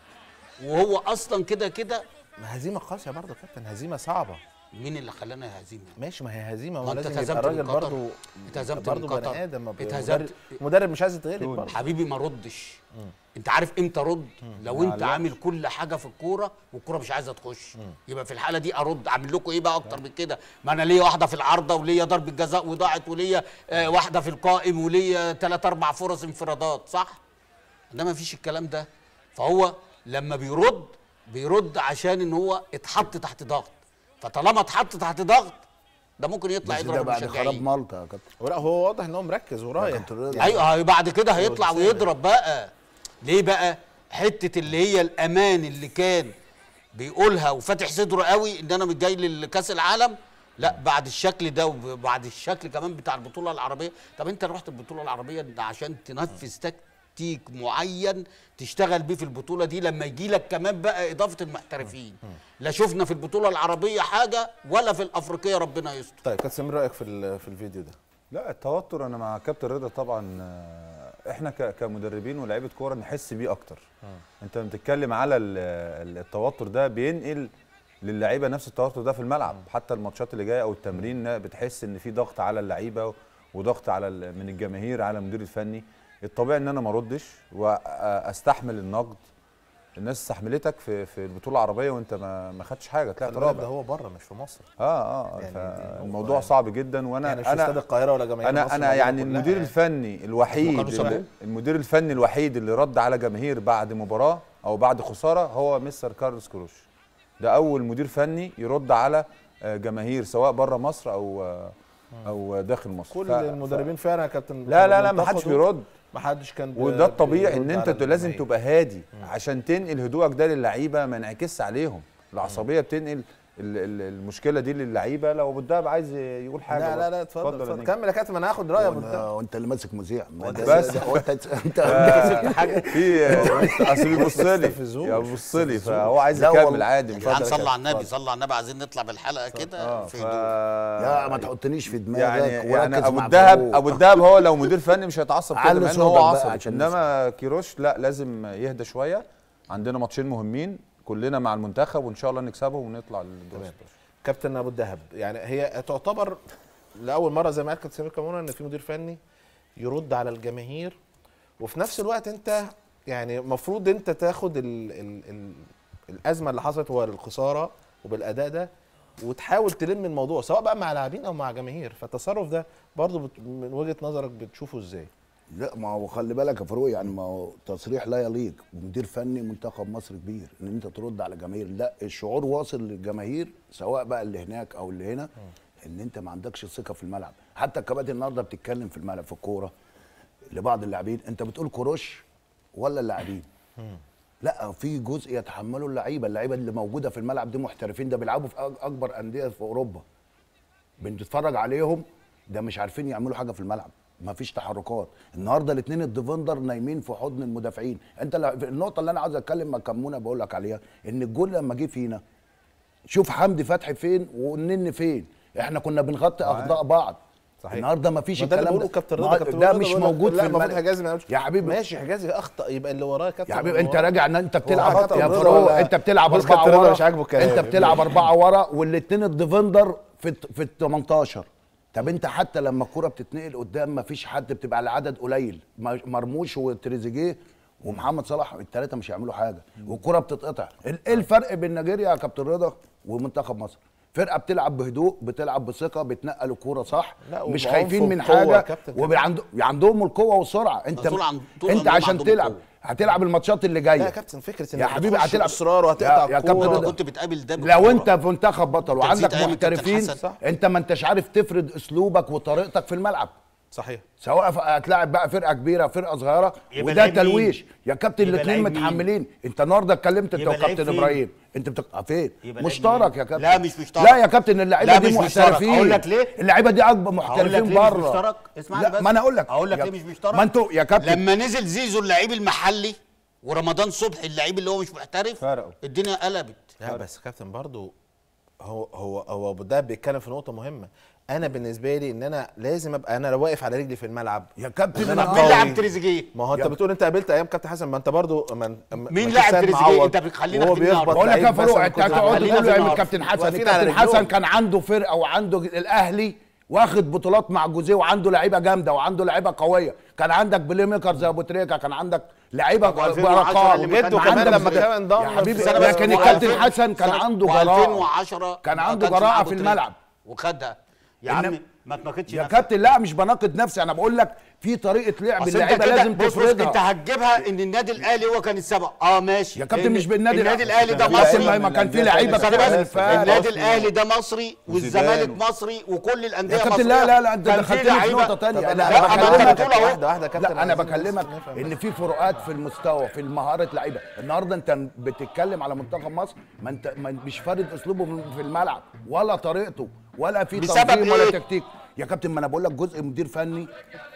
Speaker 2: وهو اصلا كده كده
Speaker 1: ما هزيمه قاسيه برضه يا كابتن هزيمه صعبه
Speaker 2: مين اللي خلانا هزيمه
Speaker 1: ماشي ما هي هزيمه
Speaker 2: ما
Speaker 1: هو
Speaker 2: انت
Speaker 1: لازم يبقى
Speaker 2: اتهزمت
Speaker 1: الراجل
Speaker 2: من قطر.
Speaker 1: برضه
Speaker 2: اتهزمت
Speaker 1: برضه
Speaker 2: من قطر.
Speaker 1: بني ادم ما بي-
Speaker 2: اتهزمت-
Speaker 1: مدرب, مدرب مش عايز يتغلب برضه
Speaker 2: حبيبي ما ردش انت عارف امتى رد لو انت عامل كل حاجه في الكوره والكوره مش عايزه تخش يبقى في الحاله دي ارد اعمل لكم ايه بقى اكتر من كده ما انا ليا واحده في العارضه وليا ضربه جزاء وضاعت وليا آه واحده في القائم وليا ثلاث اربع فرص انفرادات صح ده ما فيش الكلام ده فهو لما بيرد بيرد عشان ان هو اتحط تحت ضغط فطالما اتحط تحت ضغط ده ممكن يطلع
Speaker 5: بس ده
Speaker 2: يضرب
Speaker 5: بعد خراب
Speaker 2: المشجعين
Speaker 5: مالطا يا كابتن
Speaker 1: ولا هو واضح ان هو مركز ورايح
Speaker 5: كابتن رضا.
Speaker 2: ايوه هي بعد كده هيطلع
Speaker 1: والسادة.
Speaker 2: ويضرب بقى ليه بقى حته اللي هي الامان اللي كان بيقولها وفاتح صدره قوي ان انا مش جاي لكاس العالم لا بعد الشكل ده وبعد الشكل كمان بتاع البطوله العربيه طب انت رحت البطوله العربيه ده عشان تنفذ تكتيك معين تشتغل بيه في البطوله دي لما يجي لك كمان بقى اضافه المحترفين لا شفنا في البطوله العربيه حاجه ولا في الافريقيه ربنا يستر
Speaker 1: طيب كابتن سمير رايك في ال- في الفيديو ده
Speaker 4: لا التوتر انا مع كابتن رضا طبعا آه، احنا ك- كمدربين ولاعيبه كوره نحس بيه اكتر انت بتتكلم على ال- ال- التوتر ده بينقل للعيبه نفس التوتر ده في الملعب حتى الماتشات اللي جايه او التمرين بتحس ان في ضغط على اللعيبه وضغط على ال- من الجماهير على المدير الفني الطبيعي ان انا ما اردش واستحمل النقد الناس استحملتك في في البطوله العربيه وانت ما ما خدتش حاجه طلعت
Speaker 1: خلي بالك
Speaker 4: رابع
Speaker 1: ده هو بره مش في مصر
Speaker 4: اه اه
Speaker 1: يعني
Speaker 4: يعني
Speaker 1: دي
Speaker 4: الموضوع
Speaker 1: نقطة
Speaker 4: صعب جدا وانا
Speaker 1: يعني مش في استاد
Speaker 4: انا
Speaker 1: القاهره ولا جماهير مصر
Speaker 4: انا انا
Speaker 1: موجودة
Speaker 4: يعني
Speaker 1: كلها
Speaker 4: المدير
Speaker 1: يعني.
Speaker 4: الفني الوحيد
Speaker 2: كانوا سابوه.
Speaker 4: اللي المدير الفني الوحيد اللي رد على جماهير بعد مباراه او بعد خساره هو مستر كارلوس كروش ده اول مدير فني يرد على آه، جماهير سواء بره مصر او آه، او داخل مصر
Speaker 1: كل
Speaker 4: ف-
Speaker 1: المدربين فعلا يا كابتن
Speaker 4: لا لا لا ما
Speaker 1: بينتقدوا.
Speaker 4: حدش بيرد
Speaker 1: ما حدش كان بي-
Speaker 4: وده الطبيعي ان
Speaker 1: بيرد
Speaker 4: انت
Speaker 1: على
Speaker 4: لازم
Speaker 1: الجماهير.
Speaker 4: تبقى هادي عشان تنقل هدوءك ده للعيبه ما ينعكسش عليهم العصبيه بتنقل ال- ال- المشكله دي للعيبه لو ابو الدهب عايز يقول حاجه
Speaker 1: لا لا
Speaker 4: برضه.
Speaker 1: لا اتفضل
Speaker 4: يا
Speaker 1: اتفضل
Speaker 4: نجم.
Speaker 1: كمل يا كابتن انا هاخد رايك
Speaker 5: وأنا- وانت اللي ماسك مذيع ما ده-
Speaker 4: بس.
Speaker 5: ده- وانت انت
Speaker 4: في اصل بيبص لي
Speaker 1: استفزوه.
Speaker 4: يا بيبص لي فهو عايز
Speaker 5: لا
Speaker 4: يكمل
Speaker 5: والله.
Speaker 4: عادي
Speaker 2: يا
Speaker 4: مش
Speaker 2: جدعان
Speaker 4: قادر
Speaker 2: صلوا على
Speaker 4: أكمل.
Speaker 2: النبي صلوا على النبي عايزين نطلع بالحلقه كده
Speaker 4: اه
Speaker 2: في
Speaker 4: ف...
Speaker 2: هدوء
Speaker 5: يا ما تحطنيش في دماغك
Speaker 4: يعني
Speaker 5: وركز
Speaker 4: يعني ابو
Speaker 5: مع
Speaker 4: الدهب
Speaker 5: فاروق.
Speaker 4: ابو الدهب هو لو مدير فني مش هيتعصب كده
Speaker 5: علي
Speaker 4: مع انه
Speaker 5: صوتك
Speaker 4: هو
Speaker 5: بقى
Speaker 4: عصبي
Speaker 5: عشان
Speaker 4: انما كيروش لا لازم يهدى شويه عندنا ماتشين مهمين كلنا مع المنتخب وان شاء الله نكسبهم ونطلع للدور 16
Speaker 1: كابتن ابو الدهب يعني هي تعتبر لاول مره زي ما قال كابتن سمير كمونه ان في مدير فني يرد على الجماهير وفي نفس الوقت انت يعني المفروض انت تاخد ال ال ال الازمه اللي حصلت والخساره وبالاداء ده وتحاول تلم الموضوع سواء بقى مع لاعبين او مع جماهير فالتصرف ده برضه بت- من وجهه نظرك بتشوفه ازاي؟
Speaker 5: لا ما هو خلي بالك يا فاروق يعني ما هو تصريح لا يليق مدير فني منتخب مصر كبير ان انت ترد على جماهير لا الشعور واصل للجماهير سواء بقى اللي هناك او اللي هنا ان انت ما عندكش ثقه في الملعب حتى الكباتن النهارده بتتكلم في الملعب في الكوره لبعض اللاعبين انت بتقول كروش ولا اللاعبين لا في جزء يتحمله اللعيبه اللعيبه اللي موجوده في الملعب دي محترفين ده بيلعبوا في أك- اكبر انديه في اوروبا بنتفرج عليهم ده مش عارفين يعملوا حاجه في الملعب مفيش تحركات النهارده الاثنين الديفندر نايمين في حضن المدافعين انت لا- النقطه اللي انا عاوز اتكلم مع كمونه بقول لك عليها ان الجول لما جه فينا شوف حمدي فتحي فين والنني فين احنا كنا بنغطي اخطاء بعض
Speaker 1: صحيح.
Speaker 5: النهارده مفيش
Speaker 1: ما ده اللي
Speaker 5: الكلام
Speaker 1: بيقوله كابتن
Speaker 5: ما-
Speaker 1: رضا كابتن
Speaker 5: ده
Speaker 1: رضا
Speaker 5: مش
Speaker 1: بيقول لك
Speaker 5: موجود
Speaker 1: لا
Speaker 5: في
Speaker 1: المفروض
Speaker 5: الملعب
Speaker 1: حجازي ما يعملش
Speaker 5: يا حبيبي
Speaker 1: ماشي حجازي اخطا يبقى اللي وراه كابتن
Speaker 5: يا حبيبي
Speaker 1: اللي
Speaker 5: انت
Speaker 1: وراه.
Speaker 5: راجع ان انت بتلعب
Speaker 1: هو كابتن
Speaker 5: يا
Speaker 1: رضا
Speaker 5: فاروق
Speaker 1: ولا-
Speaker 5: انت بتلعب
Speaker 1: بص
Speaker 5: اربعه
Speaker 1: كابتن رضا
Speaker 5: ورا
Speaker 1: مش عاجبه الكلام.
Speaker 5: انت بتلعب اربعه ورا والاثنين الديفندر في الت- في ال 18 طب انت حتى لما الكوره بتتنقل قدام ما فيش حد بتبقى على عدد قليل م- مرموش وتريزيجيه ومحمد صلاح الثلاثه مش هيعملوا حاجه والكوره بتتقطع ال- ايه الفرق بين نيجيريا يا كابتن رضا ومنتخب مصر فرقه بتلعب بهدوء بتلعب بثقه بتنقل الكوره صح
Speaker 1: لا،
Speaker 5: مش
Speaker 1: وبعنف
Speaker 5: خايفين من
Speaker 1: وبقوة يا
Speaker 5: حاجه
Speaker 1: كابتن.
Speaker 5: وعندهم عندهم القوه والسرعه انت
Speaker 2: طول عن- طول
Speaker 5: انت
Speaker 2: عمرهم
Speaker 5: عشان
Speaker 2: عندهم
Speaker 5: تلعب
Speaker 2: القوة.
Speaker 5: هتلعب الماتشات اللي جايه
Speaker 1: لا يا كابتن فكره
Speaker 5: يا
Speaker 1: انك
Speaker 5: حبيبي
Speaker 1: بتخش
Speaker 5: هتلعب
Speaker 1: اصرار وهتقطع
Speaker 5: يا- يا كابتن
Speaker 1: الكورة.
Speaker 5: رضا.
Speaker 2: كنت بتقابل ده
Speaker 5: لو
Speaker 2: بالكورة.
Speaker 5: انت في منتخب بطل
Speaker 2: كان في
Speaker 5: وعندك
Speaker 2: أيام الكابتن
Speaker 5: محترفين
Speaker 2: حسن.
Speaker 1: صح.
Speaker 5: انت ما انتش عارف تفرض اسلوبك وطريقتك في الملعب
Speaker 1: صحيح
Speaker 5: سواء ف- هتلاعب بقى فرقه كبيره فرقه صغيره
Speaker 8: يبقى
Speaker 5: وده
Speaker 8: لعيب مين؟
Speaker 5: تلويش يا كابتن
Speaker 8: يبقى
Speaker 5: الاثنين
Speaker 8: لعيب مين؟
Speaker 5: متحملين انت النهارده اتكلمت انت
Speaker 8: يبقى لعيب
Speaker 5: وكابتن
Speaker 8: فين؟
Speaker 5: ابراهيم انت بتك... آه فين
Speaker 8: يبقى لعيب
Speaker 5: مشترك
Speaker 8: مين؟
Speaker 5: يا كابتن
Speaker 2: لا، مش مشترك.
Speaker 5: لا يا كابتن اللعيبه
Speaker 8: لا،
Speaker 5: دي
Speaker 8: مش مشترك.
Speaker 5: محترفين
Speaker 8: أقول لك ليه؟
Speaker 5: اللعيبه دي اكبر
Speaker 8: هقول لك
Speaker 5: محترفين
Speaker 8: ليه مش
Speaker 5: بره
Speaker 8: مشترك اسمعني
Speaker 5: لا
Speaker 8: بس
Speaker 5: ما انا اقول لك
Speaker 8: اقول لك
Speaker 5: يا-
Speaker 8: ليه مش مشترك
Speaker 5: ما انتوا يا كابتن
Speaker 2: لما نزل زيزو اللعيب المحلي ورمضان صبحي اللعيب اللي هو مش محترف
Speaker 4: فرقوا.
Speaker 2: الدنيا قلبت
Speaker 1: لا بس كابتن برضو هو هو هو ابو ده بيتكلم في نقطه مهمه انا بالنسبه لي ان انا لازم ابقى انا لو واقف على رجلي في الملعب
Speaker 5: يا كابتن
Speaker 1: إن أنا
Speaker 5: أنا
Speaker 2: مين
Speaker 1: قوي.
Speaker 2: لاعب تريزيجيه
Speaker 1: ما هو انت
Speaker 5: يا-
Speaker 1: بتقول انت قابلت ايام كابتن حسن ما انت برضو ما
Speaker 2: مين لاعب تريزيجيه؟ انت بتخلينا
Speaker 1: وهو
Speaker 2: في النار.
Speaker 1: بيخبط
Speaker 5: بقول لك يا
Speaker 1: لعيب
Speaker 5: فاروق
Speaker 1: مثلاً
Speaker 5: انت
Speaker 1: كنت
Speaker 5: هتقعد
Speaker 2: خلينا
Speaker 5: تقول
Speaker 2: في
Speaker 5: ايام
Speaker 2: النار.
Speaker 5: الكابتن حسن
Speaker 1: واقفين على
Speaker 5: الكابتن
Speaker 1: رجلهم.
Speaker 5: حسن كان عنده فرقه وعنده الاهلي واخد بطولات مع جوزيه وعنده لعيبه جامده وعنده لعيبه قويه كان عندك بلاي ميكر زي ابو تريكه كان عندك لعيبه
Speaker 2: طب 2010
Speaker 5: بارقام
Speaker 2: اللي
Speaker 1: جده
Speaker 5: وكان
Speaker 1: كمان
Speaker 5: عندك
Speaker 1: لما كان انضم
Speaker 5: يا حبيبي
Speaker 1: في
Speaker 2: سنة بس
Speaker 5: لكن
Speaker 2: و-
Speaker 5: الكابتن
Speaker 2: 2000
Speaker 5: حسن كان
Speaker 2: سنة
Speaker 5: عنده جراءه
Speaker 2: و2010
Speaker 5: كان
Speaker 2: ما
Speaker 5: عنده
Speaker 2: كانش
Speaker 5: جراءه
Speaker 2: معاه
Speaker 5: في
Speaker 2: بطريقة.
Speaker 5: الملعب
Speaker 2: وخدها
Speaker 8: يا
Speaker 5: إنما-
Speaker 8: عم ما تناقضش
Speaker 5: يا
Speaker 8: نفسك.
Speaker 5: كابتن لا مش بناقد نفسي انا بقول لك في طريقه لعب
Speaker 2: أصل انت
Speaker 5: اللعيبه
Speaker 2: كده
Speaker 5: لازم
Speaker 2: بص بص انت
Speaker 5: تفرضها
Speaker 2: هتجيبها ان النادي الاهلي هو كان السبب اه ماشي
Speaker 5: يا كابتن
Speaker 2: لأن
Speaker 5: مش بالنادي
Speaker 2: النادي الاهلي ده
Speaker 5: يا كابتن
Speaker 2: مصري
Speaker 5: ما كان في لعيبه
Speaker 2: استنى
Speaker 5: كتير
Speaker 2: بس
Speaker 5: بالفعل.
Speaker 2: النادي الاهلي ده مصري والزمالك
Speaker 4: وزيدان.
Speaker 2: مصري وكل الانديه
Speaker 5: يا كابتن
Speaker 2: مصرية
Speaker 5: لا لا لا انت
Speaker 2: كان في
Speaker 5: دخلتني في
Speaker 2: لعيبة-
Speaker 5: نقطه ثانيه
Speaker 1: طب
Speaker 5: لا
Speaker 1: أنا-
Speaker 2: لا،
Speaker 5: انا
Speaker 2: أما أنت
Speaker 5: بكلمك
Speaker 2: بتقول أهو.
Speaker 1: واحده واحده يا كابتن
Speaker 5: لا انا
Speaker 1: عايزين
Speaker 5: بكلمك
Speaker 1: بس نفهم.
Speaker 5: ان في فروقات في المستوى في المهاره لعيبه النهارده انت بتتكلم على منتخب مصر ما انت ما مش فارد اسلوبه في الملعب ولا طريقته ولا في
Speaker 2: بسبب
Speaker 5: تنظيم ولا
Speaker 2: إيه؟
Speaker 5: تكتيك يا كابتن ما انا بقول لك جزء مدير فني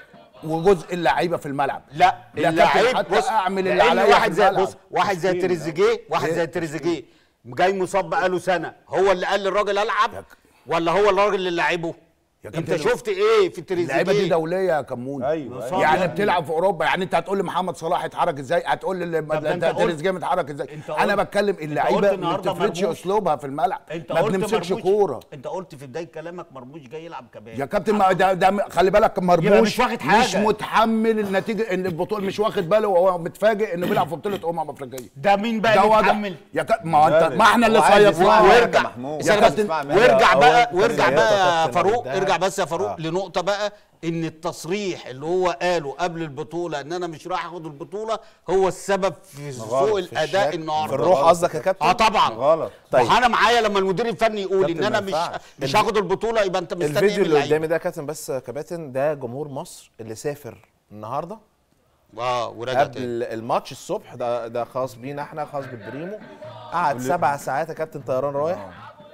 Speaker 5: وجزء اللعيبه في الملعب
Speaker 2: لا
Speaker 5: يا كابتن
Speaker 2: اللعيب
Speaker 5: حتى
Speaker 2: بص
Speaker 5: اعمل اللي
Speaker 2: لأن
Speaker 5: عليا في
Speaker 2: واحد زي
Speaker 5: الملعب.
Speaker 2: بص واحد زي تريزيجيه واحد زي تريزيجيه جاي مصاب بقاله سنه هو اللي قال للراجل العب ولا هو الراجل اللي لعبه
Speaker 5: يا
Speaker 2: انت
Speaker 5: كابتن
Speaker 2: شفت ايه في
Speaker 5: اللعيبه دي
Speaker 2: تريزيجيه
Speaker 5: دوليه يا كمون
Speaker 4: ايوه
Speaker 8: صعب
Speaker 5: يعني
Speaker 8: يا
Speaker 5: بتلعب في اوروبا يعني انت هتقول لي محمد صلاح اتحرك ازاي هتقول لي
Speaker 8: ده أنت
Speaker 5: ده
Speaker 8: قلت-
Speaker 5: تريزيجيه متحرك ازاي
Speaker 8: أنت
Speaker 5: انا
Speaker 8: قلت-
Speaker 5: بتكلم
Speaker 8: قلت
Speaker 5: اللعيبه ما
Speaker 8: النهاردة
Speaker 5: بتفرضش
Speaker 8: مرموش.
Speaker 5: اسلوبها في الملعب
Speaker 8: انت
Speaker 5: ما
Speaker 8: قلت
Speaker 5: بنمسكش
Speaker 8: مرموش-
Speaker 5: كوره
Speaker 8: انت قلت في بدايه كلامك مرموش جاي يلعب كباب
Speaker 5: يا كابتن ما ده, ده خلي بالك مرموش
Speaker 8: مش واخد حاجة.
Speaker 5: مش متحمل النتيجه ان البطوله مش واخد باله وهو متفاجئ انه بيلعب في بطوله امم افريقيه
Speaker 8: ده مين بقى
Speaker 5: ده
Speaker 8: اللي
Speaker 5: واضح
Speaker 8: يتحمل
Speaker 5: يا كابتن ما هو انت ما احنا اللي
Speaker 4: هو عايز يسمع
Speaker 5: صيفناه
Speaker 4: حاجة
Speaker 2: وارجع
Speaker 4: محمود.
Speaker 5: يا
Speaker 2: يا
Speaker 5: كابتن
Speaker 2: كابتن وارجع
Speaker 1: أول
Speaker 2: بقى
Speaker 1: كان
Speaker 2: وارجع
Speaker 1: يا
Speaker 2: بقى يا
Speaker 1: كابتن
Speaker 2: فاروق
Speaker 1: ده.
Speaker 2: ارجع بس يا فاروق
Speaker 1: آه.
Speaker 2: لنقطه بقى ان التصريح اللي هو قاله قبل البطوله ان انا مش رايح اخد البطوله هو السبب في سوء الاداء
Speaker 1: في
Speaker 2: النهارده
Speaker 1: الروح قصدك يا كابتن
Speaker 2: اه طبعا
Speaker 4: غلط.
Speaker 2: طيب
Speaker 1: طيب.
Speaker 2: انا معايا لما المدير الفني يقول
Speaker 1: كابتن
Speaker 2: ان انا
Speaker 1: ما
Speaker 2: مش
Speaker 1: ينفعش.
Speaker 2: مش
Speaker 1: الفي-
Speaker 2: هاخد البطوله يبقى انت مستني ايه
Speaker 1: الفيديو
Speaker 2: من
Speaker 1: اللي
Speaker 2: اللعيبه
Speaker 1: قدامي ده يا كابتن بس يا كباتن ده جمهور مصر اللي سافر النهارده
Speaker 2: اه ورجع تاني
Speaker 1: قبل الماتش الصبح ده ده خاص بينا احنا خاص بالبريمو قعد سبع ساعات يا كابتن طيران رايح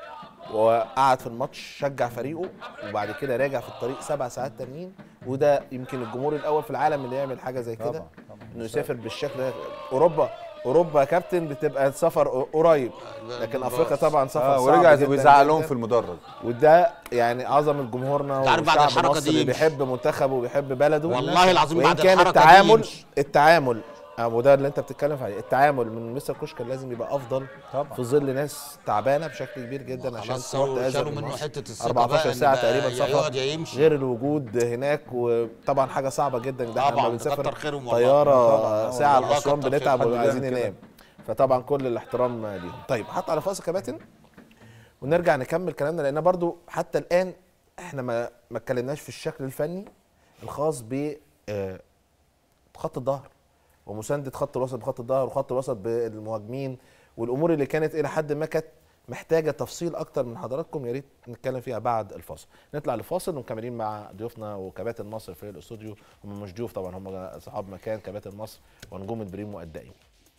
Speaker 1: وقعد في الماتش شجع فريقه وبعد كده راجع في الطريق سبع ساعات تانيين وده يمكن الجمهور الاول في العالم اللي يعمل حاجه زي كده انه يسافر بالشكل ده اوروبا اوروبا يا كابتن بتبقى سفر قريب لكن افريقيا طبعا سفر
Speaker 4: اه
Speaker 1: صعب
Speaker 4: ورجع
Speaker 1: جداً
Speaker 4: ويزعق لهم
Speaker 1: جداً.
Speaker 4: في المدرج
Speaker 1: وده يعني عظمه جمهورنا
Speaker 2: أنت عارف بعد
Speaker 1: والشعب
Speaker 2: الحركة
Speaker 1: المصري
Speaker 2: دي
Speaker 1: اللي
Speaker 2: يمشي.
Speaker 1: بيحب منتخبه وبيحب بلده
Speaker 2: والله العظيم
Speaker 1: وإن
Speaker 2: بعد
Speaker 1: كان
Speaker 2: الحركة دي
Speaker 1: التعامل
Speaker 2: يمشي.
Speaker 1: التعامل آه، وده اللي انت بتتكلم عليه التعامل من مستر كوش كان لازم يبقى افضل
Speaker 4: طبعا.
Speaker 1: في ظل ناس تعبانه بشكل كبير جدا عشان
Speaker 2: خلاص
Speaker 1: تروح تأذن
Speaker 2: شالوا
Speaker 1: من
Speaker 2: منه
Speaker 1: مصر.
Speaker 2: حتة الثقة
Speaker 1: 14
Speaker 2: بقى إن
Speaker 1: ساعه
Speaker 2: بقى
Speaker 1: تقريبا
Speaker 2: يا
Speaker 1: سفر
Speaker 2: يقعد يا يمشي.
Speaker 1: غير الوجود هناك وطبعا حاجه صعبه جدا ده احنا
Speaker 2: طبعاً،
Speaker 1: لما بنسافر
Speaker 2: كتر خيرهم والله.
Speaker 1: طياره
Speaker 2: طبعاً،
Speaker 1: ساعه
Speaker 2: والله
Speaker 1: لاسوان
Speaker 2: كتر
Speaker 1: بنتعب
Speaker 2: خيرهم.
Speaker 1: وبنبقى
Speaker 4: حد
Speaker 1: عايزين
Speaker 4: بيعمل كده.
Speaker 1: ننام فطبعا كل الاحترام ليهم طيب حط على فاصل يا كباتن ونرجع نكمل كلامنا لان برضو حتى الان احنا ما ما اتكلمناش في الشكل الفني الخاص ب آه، خط الظهر ومسانده خط الوسط بخط الظهر وخط الوسط بالمهاجمين والامور اللي كانت الى حد ما كانت محتاجه تفصيل اكتر من حضراتكم يا ريت نتكلم فيها بعد الفاصل نطلع لفاصل ومكملين مع ضيوفنا وكباتن مصر في الاستوديو هم مش ضيوف طبعا هم اصحاب مكان كباتن مصر ونجوم البريمو الدائم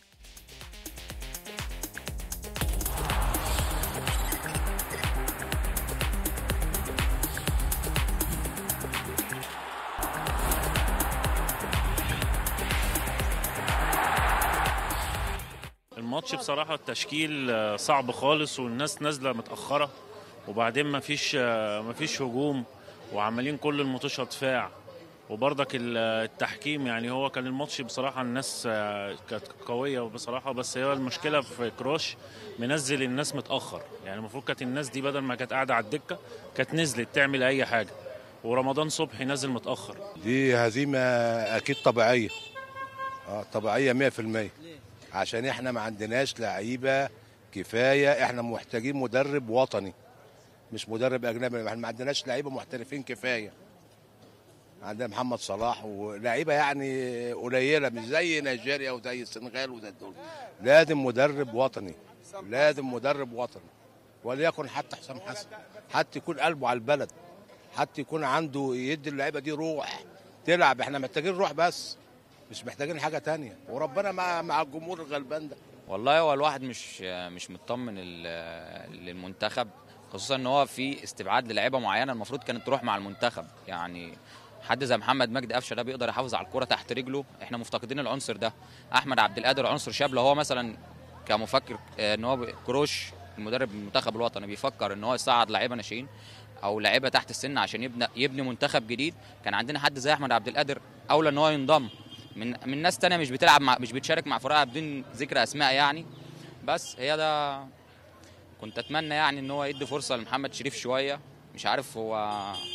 Speaker 9: الماتش بصراحة التشكيل آه، صعب خالص والناس نازلة متأخرة وبعدين مفيش آه، مفيش هجوم وعمالين كل الماتش دفاع وبرضك ال- التحكيم يعني هو كان الماتش بصراحة الناس آه، كانت قوية بصراحة بس هي المشكلة في كروش منزل الناس متأخر يعني المفروض كانت الناس دي بدل ما كانت قاعدة على الدكة كانت نزلت تعمل أي حاجة ورمضان صبحي نازل متأخر
Speaker 10: دي هزيمة أكيد طبيعية اه طبيعية 100% عشان احنا ما عندناش لعيبة كفاية احنا محتاجين مدرب وطني مش مدرب أجنبي احنا ما عندناش لعيبة محترفين كفاية عندنا محمد صلاح ولاعيبة يعني قليلة مش زي نيجيريا وزي السنغال وزي دول لازم مدرب وطني لازم مدرب وطني وليكن حتى حسام حسن حتى يكون قلبه على البلد حتى يكون عنده يدي اللعيبه دي روح تلعب احنا محتاجين روح بس مش محتاجين حاجه تانية وربنا مع مع الجمهور الغلبان ده
Speaker 11: والله هو الواحد مش مش مطمن ال- للمنتخب خصوصا ان هو في استبعاد للاعيبه معينه المفروض كانت تروح مع المنتخب يعني حد زي محمد مجدي قفشه ده بيقدر يحافظ على الكره تحت رجله احنا مفتقدين العنصر ده احمد عبد القادر عنصر شاب لو هو مثلا كمفكر آه، ان هو ب- كروش المدرب المنتخب الوطني بيفكر ان هو يصعد لعيبه ناشئين او لعيبه تحت السن عشان يبني يبني منتخب جديد كان عندنا حد زي احمد عبد القادر اولى ان هو ينضم من من ناس تانية مش بتلعب مع مش بتشارك مع فرقها بدون ذكر اسماء يعني بس هي ده كنت اتمنى يعني ان هو يدي فرصه لمحمد شريف شويه مش عارف هو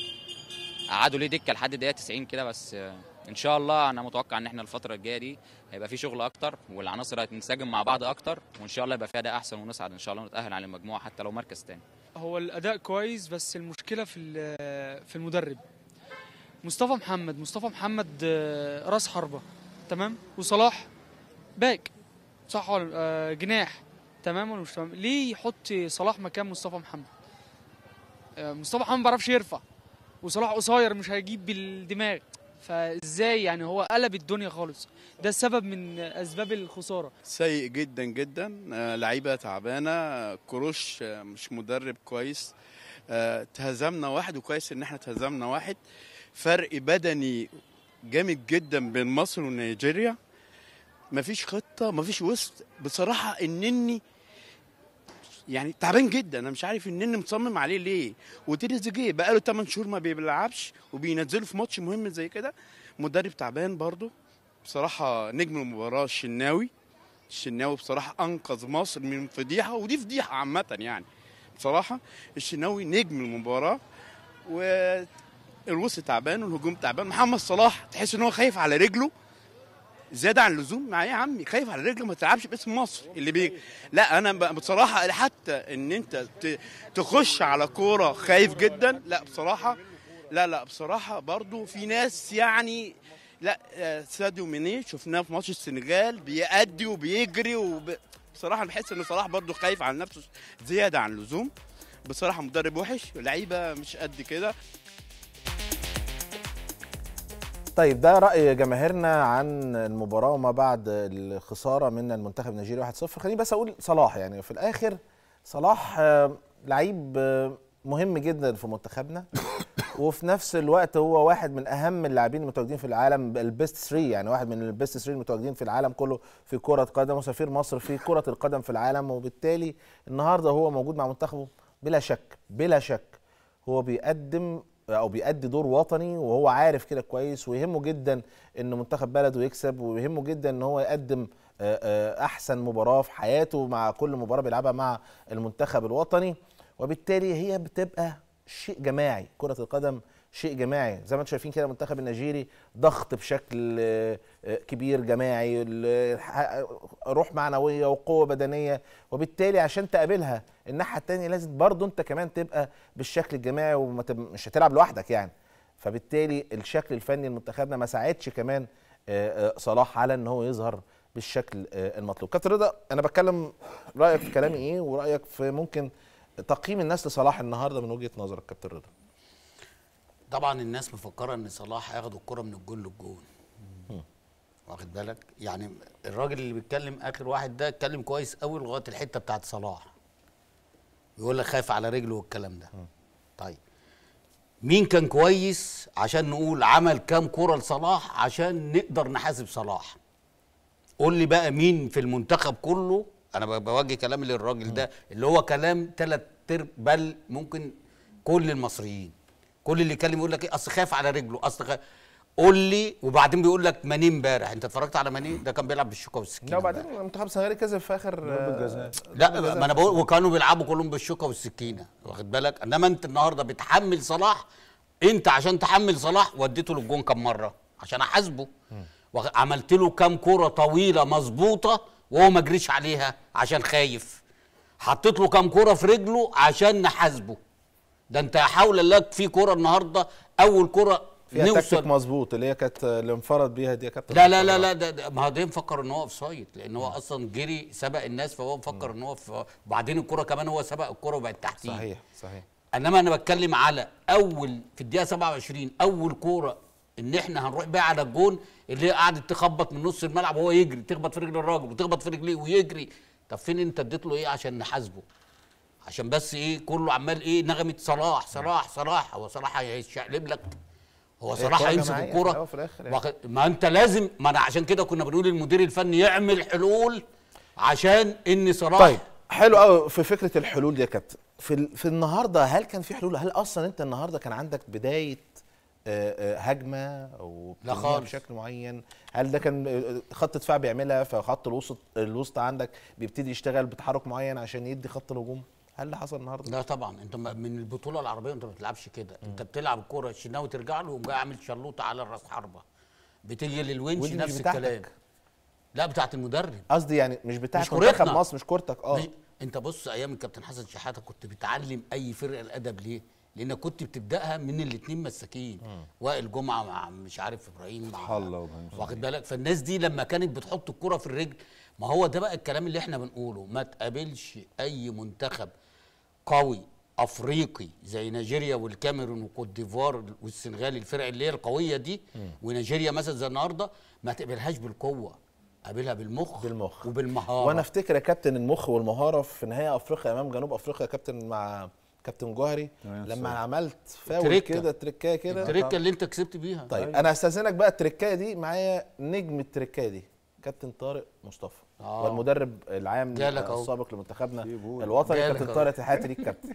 Speaker 11: قعدوا ليه دكه لحد دقيقه 90 كده بس آه، ان شاء الله انا متوقع ان احنا الفتره الجايه دي هيبقى في شغل اكتر والعناصر هتنسجم مع بعض اكتر وان شاء الله يبقى في اداء احسن ونصعد ان شاء الله ونتاهل على المجموعه حتى لو مركز تاني
Speaker 12: هو الاداء كويس بس المشكله في ال- في المدرب مصطفى محمد مصطفى محمد آه، راس حربه تمام وصلاح باك صح ولا آه، جناح تمام ولا مش تمام ليه يحط صلاح مكان مصطفى محمد آه، مصطفى محمد ما بيعرفش يرفع وصلاح قصير مش هيجيب بالدماغ فازاي يعني هو قلب الدنيا خالص ده السبب من اسباب الخساره
Speaker 13: سيء جدا جدا آه، لعيبه تعبانه كروش آه، مش مدرب كويس آه، تهزمنا واحد وكويس ان احنا تهزمنا واحد فرق بدني جامد جدا بين مصر ونيجيريا مفيش خطه مفيش وسط بصراحه انني يعني تعبان جدا انا مش عارف انني مصمم عليه ليه وتريزيجيه بقاله 8 شهور ما بيلعبش وبينزله في ماتش مهم زي كده مدرب تعبان برضه بصراحة نجم المباراة الشناوي الشناوي بصراحة أنقذ مصر من فضيحة ودي فضيحة عامة يعني بصراحة الشناوي نجم المباراة والوسط تعبان والهجوم تعبان محمد صلاح تحس ان هو خايف على رجله زيادة عن اللزوم مع ايه يا عمي خايف على رجله ما تلعبش باسم مصر اللي بي لا انا ب- بصراحة حتى ان انت ت- تخش على كورة خايف جدا لا بصراحة لا لا بصراحة برضو في ناس يعني لا آه، ساديو ماني شفناه في ماتش السنغال بيأدي وبيجري وب... بصراحة أنا بحس ان صلاح برضو خايف على نفسه زيادة عن اللزوم بصراحة مدرب وحش لعيبة مش قد كده
Speaker 1: طيب ده رأي جماهيرنا عن المباراة وما بعد الخسارة من المنتخب النيجيري 1-0 خليني بس أقول صلاح يعني في الآخر صلاح آه، لعيب آه، مهم جدا في منتخبنا وفي نفس الوقت هو واحد من اهم اللاعبين المتواجدين في العالم البيست 3 يعني واحد من البيست 3 المتواجدين في العالم كله في كرة قدم وسفير مصر في كرة القدم في العالم وبالتالي النهارده هو موجود مع منتخبه بلا شك بلا شك هو بيقدم او بيأدي دور وطني وهو عارف كده كويس ويهمه جدا ان منتخب بلده يكسب ويهمه جدا ان هو يقدم آه، آه، احسن مباراه في حياته مع كل مباراه بيلعبها مع المنتخب الوطني وبالتالي هي بتبقى شيء جماعي كره القدم شيء جماعي زي ما انتم شايفين كده المنتخب النيجيري ضغط بشكل آه، آه، كبير جماعي ال- ح- روح معنويه وقوه بدنيه وبالتالي عشان تقابلها الناحيه الثانيه لازم برضه انت كمان تبقى بالشكل الجماعي ومش هتلعب لوحدك يعني فبالتالي الشكل الفني لمنتخبنا ما ساعدش كمان آه، آه، صلاح على ان هو يظهر بالشكل آه، المطلوب كابتن رضا انا بتكلم رايك في كلامي ايه ورايك في ممكن تقييم الناس لصلاح النهارده من وجهه نظرك كابتن رضا
Speaker 2: طبعا الناس مفكره ان صلاح هياخد الكره من الجون للجون واخد بالك يعني الراجل اللي بيتكلم اخر واحد ده اتكلم كويس قوي لغايه الحته بتاعت صلاح يقول لك خايف على رجله والكلام ده طيب مين كان كويس عشان نقول عمل كام كرة لصلاح عشان نقدر نحاسب صلاح قول لي بقى مين في المنتخب كله انا ب- بوجه كلامي للراجل ده اللي هو كلام ثلاث بل ممكن كل المصريين كل اللي يتكلم يقول لك ايه اصل خايف على رجله اصل خايف قول لي وبعدين بيقول لك ماني امبارح انت اتفرجت على ماني ده كان بيلعب بالشوكه والسكينه
Speaker 1: لا وبعدين المنتخب السنغالي كذب في اخر آه،
Speaker 2: لا ما انا بقول وكانوا بيلعبوا كلهم بالشوكه والسكينه واخد بالك انما انت النهارده بتحمل صلاح انت عشان تحمل صلاح وديته للجون كم مره عشان احاسبه واخد- عملت له كام كره طويله مظبوطه وهو ما جريش عليها عشان خايف حطيت له كام كره في رجله عشان نحاسبه ده انت حول لك في كره النهارده اول كره
Speaker 1: فيها تكتيك مظبوط اللي هي كانت اللي انفرد بيها دي يا كابتن
Speaker 2: لا لا لا لا ده, ده ما هو ده مفكر ان هو اوف سايد لان هو اصلا جري سبق الناس فهو مفكر ان هو في وبعدين الكره كمان هو سبق الكره وبقت تحتيه
Speaker 1: صحيح صحيح
Speaker 2: انما انا بتكلم على اول في الدقيقه 27 اول كوره ان احنا هنروح بيها على الجون اللي هي قعدت تخبط من نص الملعب وهو يجري تخبط في رجل الراجل وتخبط في رجليه ويجري طب فين انت اديت له ايه عشان نحاسبه عشان بس ايه كله عمال ايه نغمه صلاح صلاح صلاح هو صلاح هيشقلب لك هو
Speaker 1: هي
Speaker 2: صلاح
Speaker 1: كرة
Speaker 2: هيمسك
Speaker 1: جماعية في
Speaker 2: الكوره
Speaker 1: الأول وفي الآخر يعني.
Speaker 2: واخد- ما انت لازم ما انا عشان كده كنا بنقول المدير الفني يعمل حلول عشان ان صلاح
Speaker 1: طيب حلو قوي في فكره الحلول دي يا كابتن في ال- في النهارده هل كان في حلول هل اصلا انت النهارده كان عندك بدايه آه، آه، هجمه او
Speaker 2: لا
Speaker 1: بتبنيها
Speaker 2: خالص.
Speaker 1: بشكل معين هل ده كان آه، خط دفاع بيعملها فخط الوسط الوسط عندك بيبتدي يشتغل بتحرك معين عشان يدي خط الهجوم هل ده حصل النهارده
Speaker 2: لا طبعا انت م- من البطوله العربيه انت ما بتلعبش كده انت بتلعب الكوره الشناوي ترجع له وقوم جاي عامل شلوطه على الراس حربه بتيجي للونش
Speaker 1: ودي مش
Speaker 2: نفس
Speaker 1: بتاعتك.
Speaker 2: الكلام لا بتاعت المدرب
Speaker 1: قصدي يعني مش بتاعت
Speaker 2: مش
Speaker 1: منتخب
Speaker 2: كورتنا.
Speaker 1: مصر مش كورتك اه
Speaker 2: مش- انت بص ايام الكابتن حسن شحاته كنت بتعلم اي فرقه الادب ليه؟ لانك كنت بتبداها من الاثنين مساكين وائل جمعه مع مش عارف ابراهيم مع
Speaker 4: الله وإبراهيم
Speaker 2: واخد بالك فالناس دي لما كانت بتحط الكره في الرجل ما هو ده بقى الكلام اللي احنا بنقوله ما تقابلش اي منتخب قوي افريقي زي نيجيريا والكاميرون وكوت ديفوار والسنغال الفرق اللي هي القويه دي ونيجيريا مثلا زي النهارده ما تقابلهاش بالقوه قابلها بالمخ
Speaker 1: بالمخ
Speaker 2: وبالمهاره
Speaker 1: وانا افتكر يا كابتن المخ والمهاره في نهائي افريقيا امام جنوب افريقيا يا كابتن مع كابتن جوهري لما عملت فاول
Speaker 2: تريكة.
Speaker 1: كده تريكايه كده
Speaker 2: التركه اللي انت كسبت بيها
Speaker 1: طيب انا هستاذنك بقى التركايه دي معايا نجم التركايه دي كابتن طارق مصطفى
Speaker 2: آه.
Speaker 1: والمدرب العام
Speaker 2: جالك أهو.
Speaker 1: السابق لمنتخبنا الوطني
Speaker 2: جالك
Speaker 1: كابتن
Speaker 2: أهو.
Speaker 1: طارق تحياتي ليك كابتن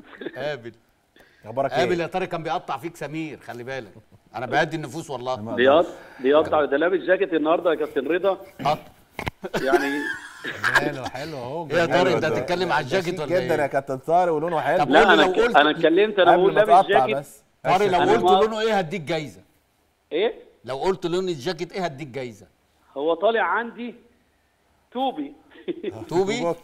Speaker 2: قابل
Speaker 1: اخبارك
Speaker 2: قابل
Speaker 1: ايه
Speaker 2: يا طارق كان بيقطع فيك سمير خلي بالك انا بهدي النفوس والله
Speaker 14: بيقط بيقطع ده لابس جاكيت النهارده يا كابتن رضا يعني
Speaker 1: حلو حلو اهو
Speaker 2: ايه يا
Speaker 1: جميل.
Speaker 2: طارق انت هتتكلم على الجاكيت
Speaker 1: شيك
Speaker 2: ولا
Speaker 1: جدا يا
Speaker 2: ايه؟
Speaker 1: كابتن طارق ولونه حلو
Speaker 2: طب قول
Speaker 14: لا
Speaker 2: لي
Speaker 14: انا
Speaker 2: لو
Speaker 14: ك-
Speaker 2: قلت
Speaker 14: انا اتكلمت انا
Speaker 1: قبل
Speaker 14: بقول
Speaker 1: ما
Speaker 14: لابس
Speaker 1: تقطع
Speaker 14: جاكيت
Speaker 1: بس
Speaker 2: طارق لو
Speaker 14: أنا
Speaker 2: قلت
Speaker 14: ما-
Speaker 2: لونه ايه هديك جايزه
Speaker 14: ايه
Speaker 2: لو قلت لون الجاكيت ايه هديك جايزه
Speaker 14: هو طالع عندي توبي
Speaker 2: توبي
Speaker 14: آه.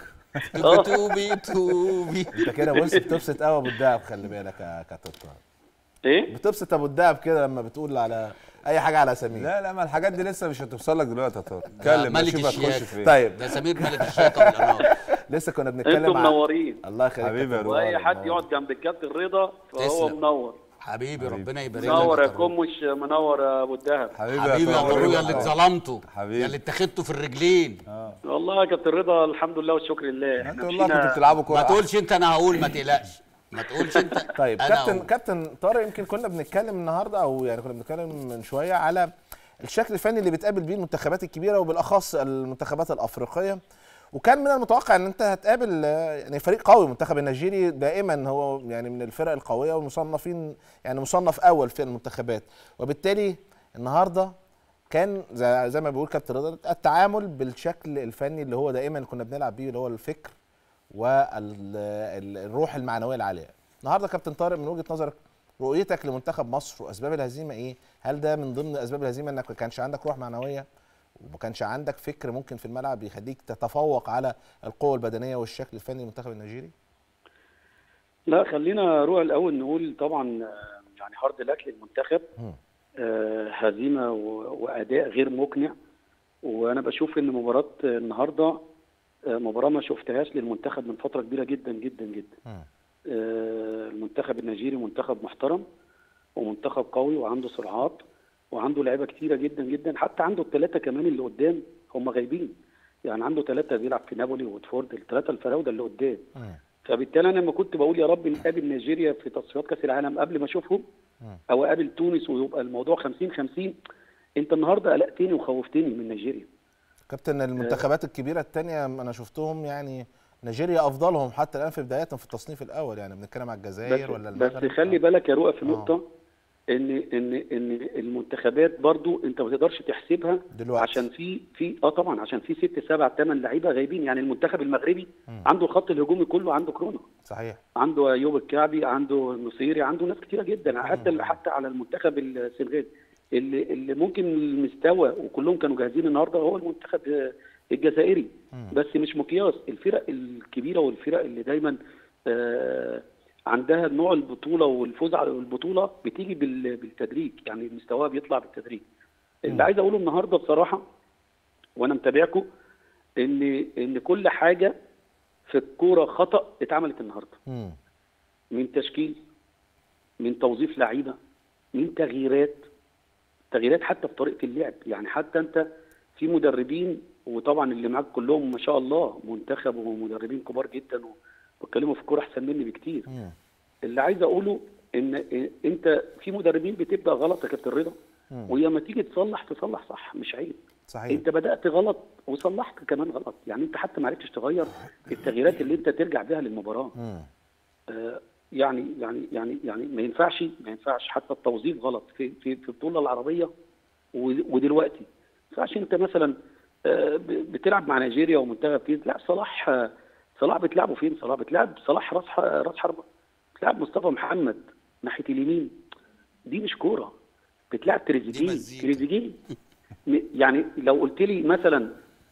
Speaker 2: توبي توبي
Speaker 1: انت كده بص بتبسط قوي ابو الدهب خلي بالك يا كابتن طارق
Speaker 14: ايه
Speaker 1: بتبسط ابو الدهب كده لما بتقول على اي حاجه على سمير
Speaker 4: لا لا ما الحاجات دي لسه مش هتوصل لك دلوقتي يا طارق
Speaker 2: ده
Speaker 4: اتكلم
Speaker 2: ملك
Speaker 4: شوف هتخش
Speaker 2: الشياكة.
Speaker 4: فين
Speaker 1: طيب
Speaker 2: ده سمير ملك الشياكه والانوار
Speaker 1: لسه كنا بنتكلم
Speaker 14: انتم
Speaker 1: عن-
Speaker 14: منورين
Speaker 1: الله يخليك
Speaker 4: حبيبي يا
Speaker 1: كابتن
Speaker 4: روح.
Speaker 14: واي
Speaker 1: طارق،
Speaker 14: حد
Speaker 1: منور.
Speaker 14: يقعد جنب الكابتن رضا فهو
Speaker 2: تسلم.
Speaker 14: منور
Speaker 2: حبيبي ربنا يبارك لك
Speaker 14: منور يا
Speaker 2: يا طارق.
Speaker 14: كمش منور يا ابو الدهب
Speaker 2: حبيبي يا طارق يا اللي اتظلمته
Speaker 4: حبيبي.
Speaker 2: يا اللي اتخذته في الرجلين
Speaker 14: والله يا كابتن رضا الحمد لله والشكر لله احنا
Speaker 4: انتوا والله
Speaker 14: مشينا-
Speaker 4: كنتوا بتلعبوا كوره
Speaker 2: ما تقولش انت انا هقول ما تقلقش ما تقولش انت
Speaker 1: طيب
Speaker 2: أنا
Speaker 1: كابتن
Speaker 2: هقول.
Speaker 1: كابتن طارق يمكن كنا بنتكلم النهارده او يعني كنا بنتكلم من شويه على الشكل الفني اللي بتقابل بيه المنتخبات الكبيره وبالاخص المنتخبات الافريقيه وكان من المتوقع ان انت هتقابل آه، يعني فريق قوي المنتخب النيجيري دائما هو يعني من الفرق القويه والمصنفين يعني مصنف اول في المنتخبات وبالتالي النهارده كان زي, زي ما بيقول كابتن رضا التعامل بالشكل الفني اللي هو دائما كنا بنلعب بيه اللي هو الفكر والروح المعنويه العاليه النهارده كابتن طارق من وجهه نظرك رؤيتك لمنتخب مصر واسباب الهزيمه ايه هل ده من ضمن اسباب الهزيمه انك ما كانش عندك روح معنويه وما كانش عندك فكر ممكن في الملعب يخليك تتفوق على القوه البدنيه والشكل الفني للمنتخب النيجيري
Speaker 14: لا خلينا نروح الاول نقول طبعا آه، يعني هارد لك للمنتخب
Speaker 1: مم.
Speaker 14: آه، هزيمه و- واداء غير مقنع وانا بشوف ان مباراه النهارده آه، مباراه ما شفتهاش للمنتخب من فتره كبيره جدا جدا جدا
Speaker 1: مم.
Speaker 14: آه، المنتخب النيجيري منتخب محترم ومنتخب قوي وعنده سرعات وعنده لعيبه كتيره جدا جدا حتى عنده الثلاثه كمان اللي قدام هم غايبين يعني عنده ثلاثه بيلعب في نابولي ووتفورد الثلاثه الفراوده اللي قدام
Speaker 1: مم.
Speaker 14: فبالتالي انا لما كنت بقول يا رب نقابل نيجيريا في تصفيات كاس العالم قبل ما اشوفهم
Speaker 1: مم.
Speaker 14: او اقابل تونس ويبقى الموضوع 50 50 انت النهارده قلقتني وخوفتني من نيجيريا
Speaker 1: كابتن المنتخبات الكبيره الثانيه انا شفتهم يعني نيجيريا افضلهم حتى الان في بداياتهم في التصنيف الاول يعني بنتكلم على الجزائر ولا
Speaker 14: بس,
Speaker 1: المغرب
Speaker 14: بس خلي بالك يا رؤى في نقطه ان ان ان المنتخبات برضو انت ما تقدرش تحسبها
Speaker 1: دلوقتي.
Speaker 14: عشان في في اه طبعا عشان في ست سبع ثمان لعيبه غايبين يعني المنتخب المغربي عنده الخط الهجومي كله عنده كورونا
Speaker 1: صحيح
Speaker 14: عنده ايوب الكعبي عنده النصيري عنده ناس كتيره جدا حتى حتى على المنتخب السنغالي اللي اللي ممكن المستوى وكلهم كانوا جاهزين النهارده هو المنتخب آه، الجزائري بس مش مقياس الفرق الكبيره والفرق اللي دايما آه، عندها نوع البطوله والفوز على البطوله بتيجي بال- بالتدريج يعني مستواها بيطلع بالتدريج اللي عايز اقوله النهارده بصراحه وانا متابعكم ان ان كل حاجه في الكوره خطا اتعملت النهارده
Speaker 1: مم.
Speaker 14: من تشكيل من توظيف لعيبه من تغييرات تغييرات حتى في طريقه اللعب يعني حتى انت في مدربين وطبعا اللي معاك كلهم ما شاء الله منتخب ومدربين كبار جدا وبيتكلموا في الكوره احسن مني بكتير
Speaker 1: مم.
Speaker 14: اللي عايز اقوله ان انت في مدربين بتبدا غلط يا كابتن رضا
Speaker 1: مم.
Speaker 14: ولما تيجي تصلح تصلح صح مش عيب
Speaker 1: صحيح
Speaker 14: انت بدات غلط وصلحت كمان غلط يعني انت حتى ما عرفتش تغير التغييرات اللي انت ترجع بيها للمباراه
Speaker 1: مم.
Speaker 14: آه، يعني يعني يعني يعني ما ينفعش ما ينفعش حتى التوظيف غلط في في في البطوله العربيه و- ودلوقتي ما ينفعش انت مثلا آه، ب- بتلعب مع نيجيريا ومنتخب كيس لا صلاح آه، صلاح بتلعبه فين صلاح بتلعب صلاح راس ح- راس حربه بتلعب مصطفى محمد ناحيه اليمين دي مش كوره بتلعب تريزيجيه تريزيجيه م- يعني لو قلت لي مثلا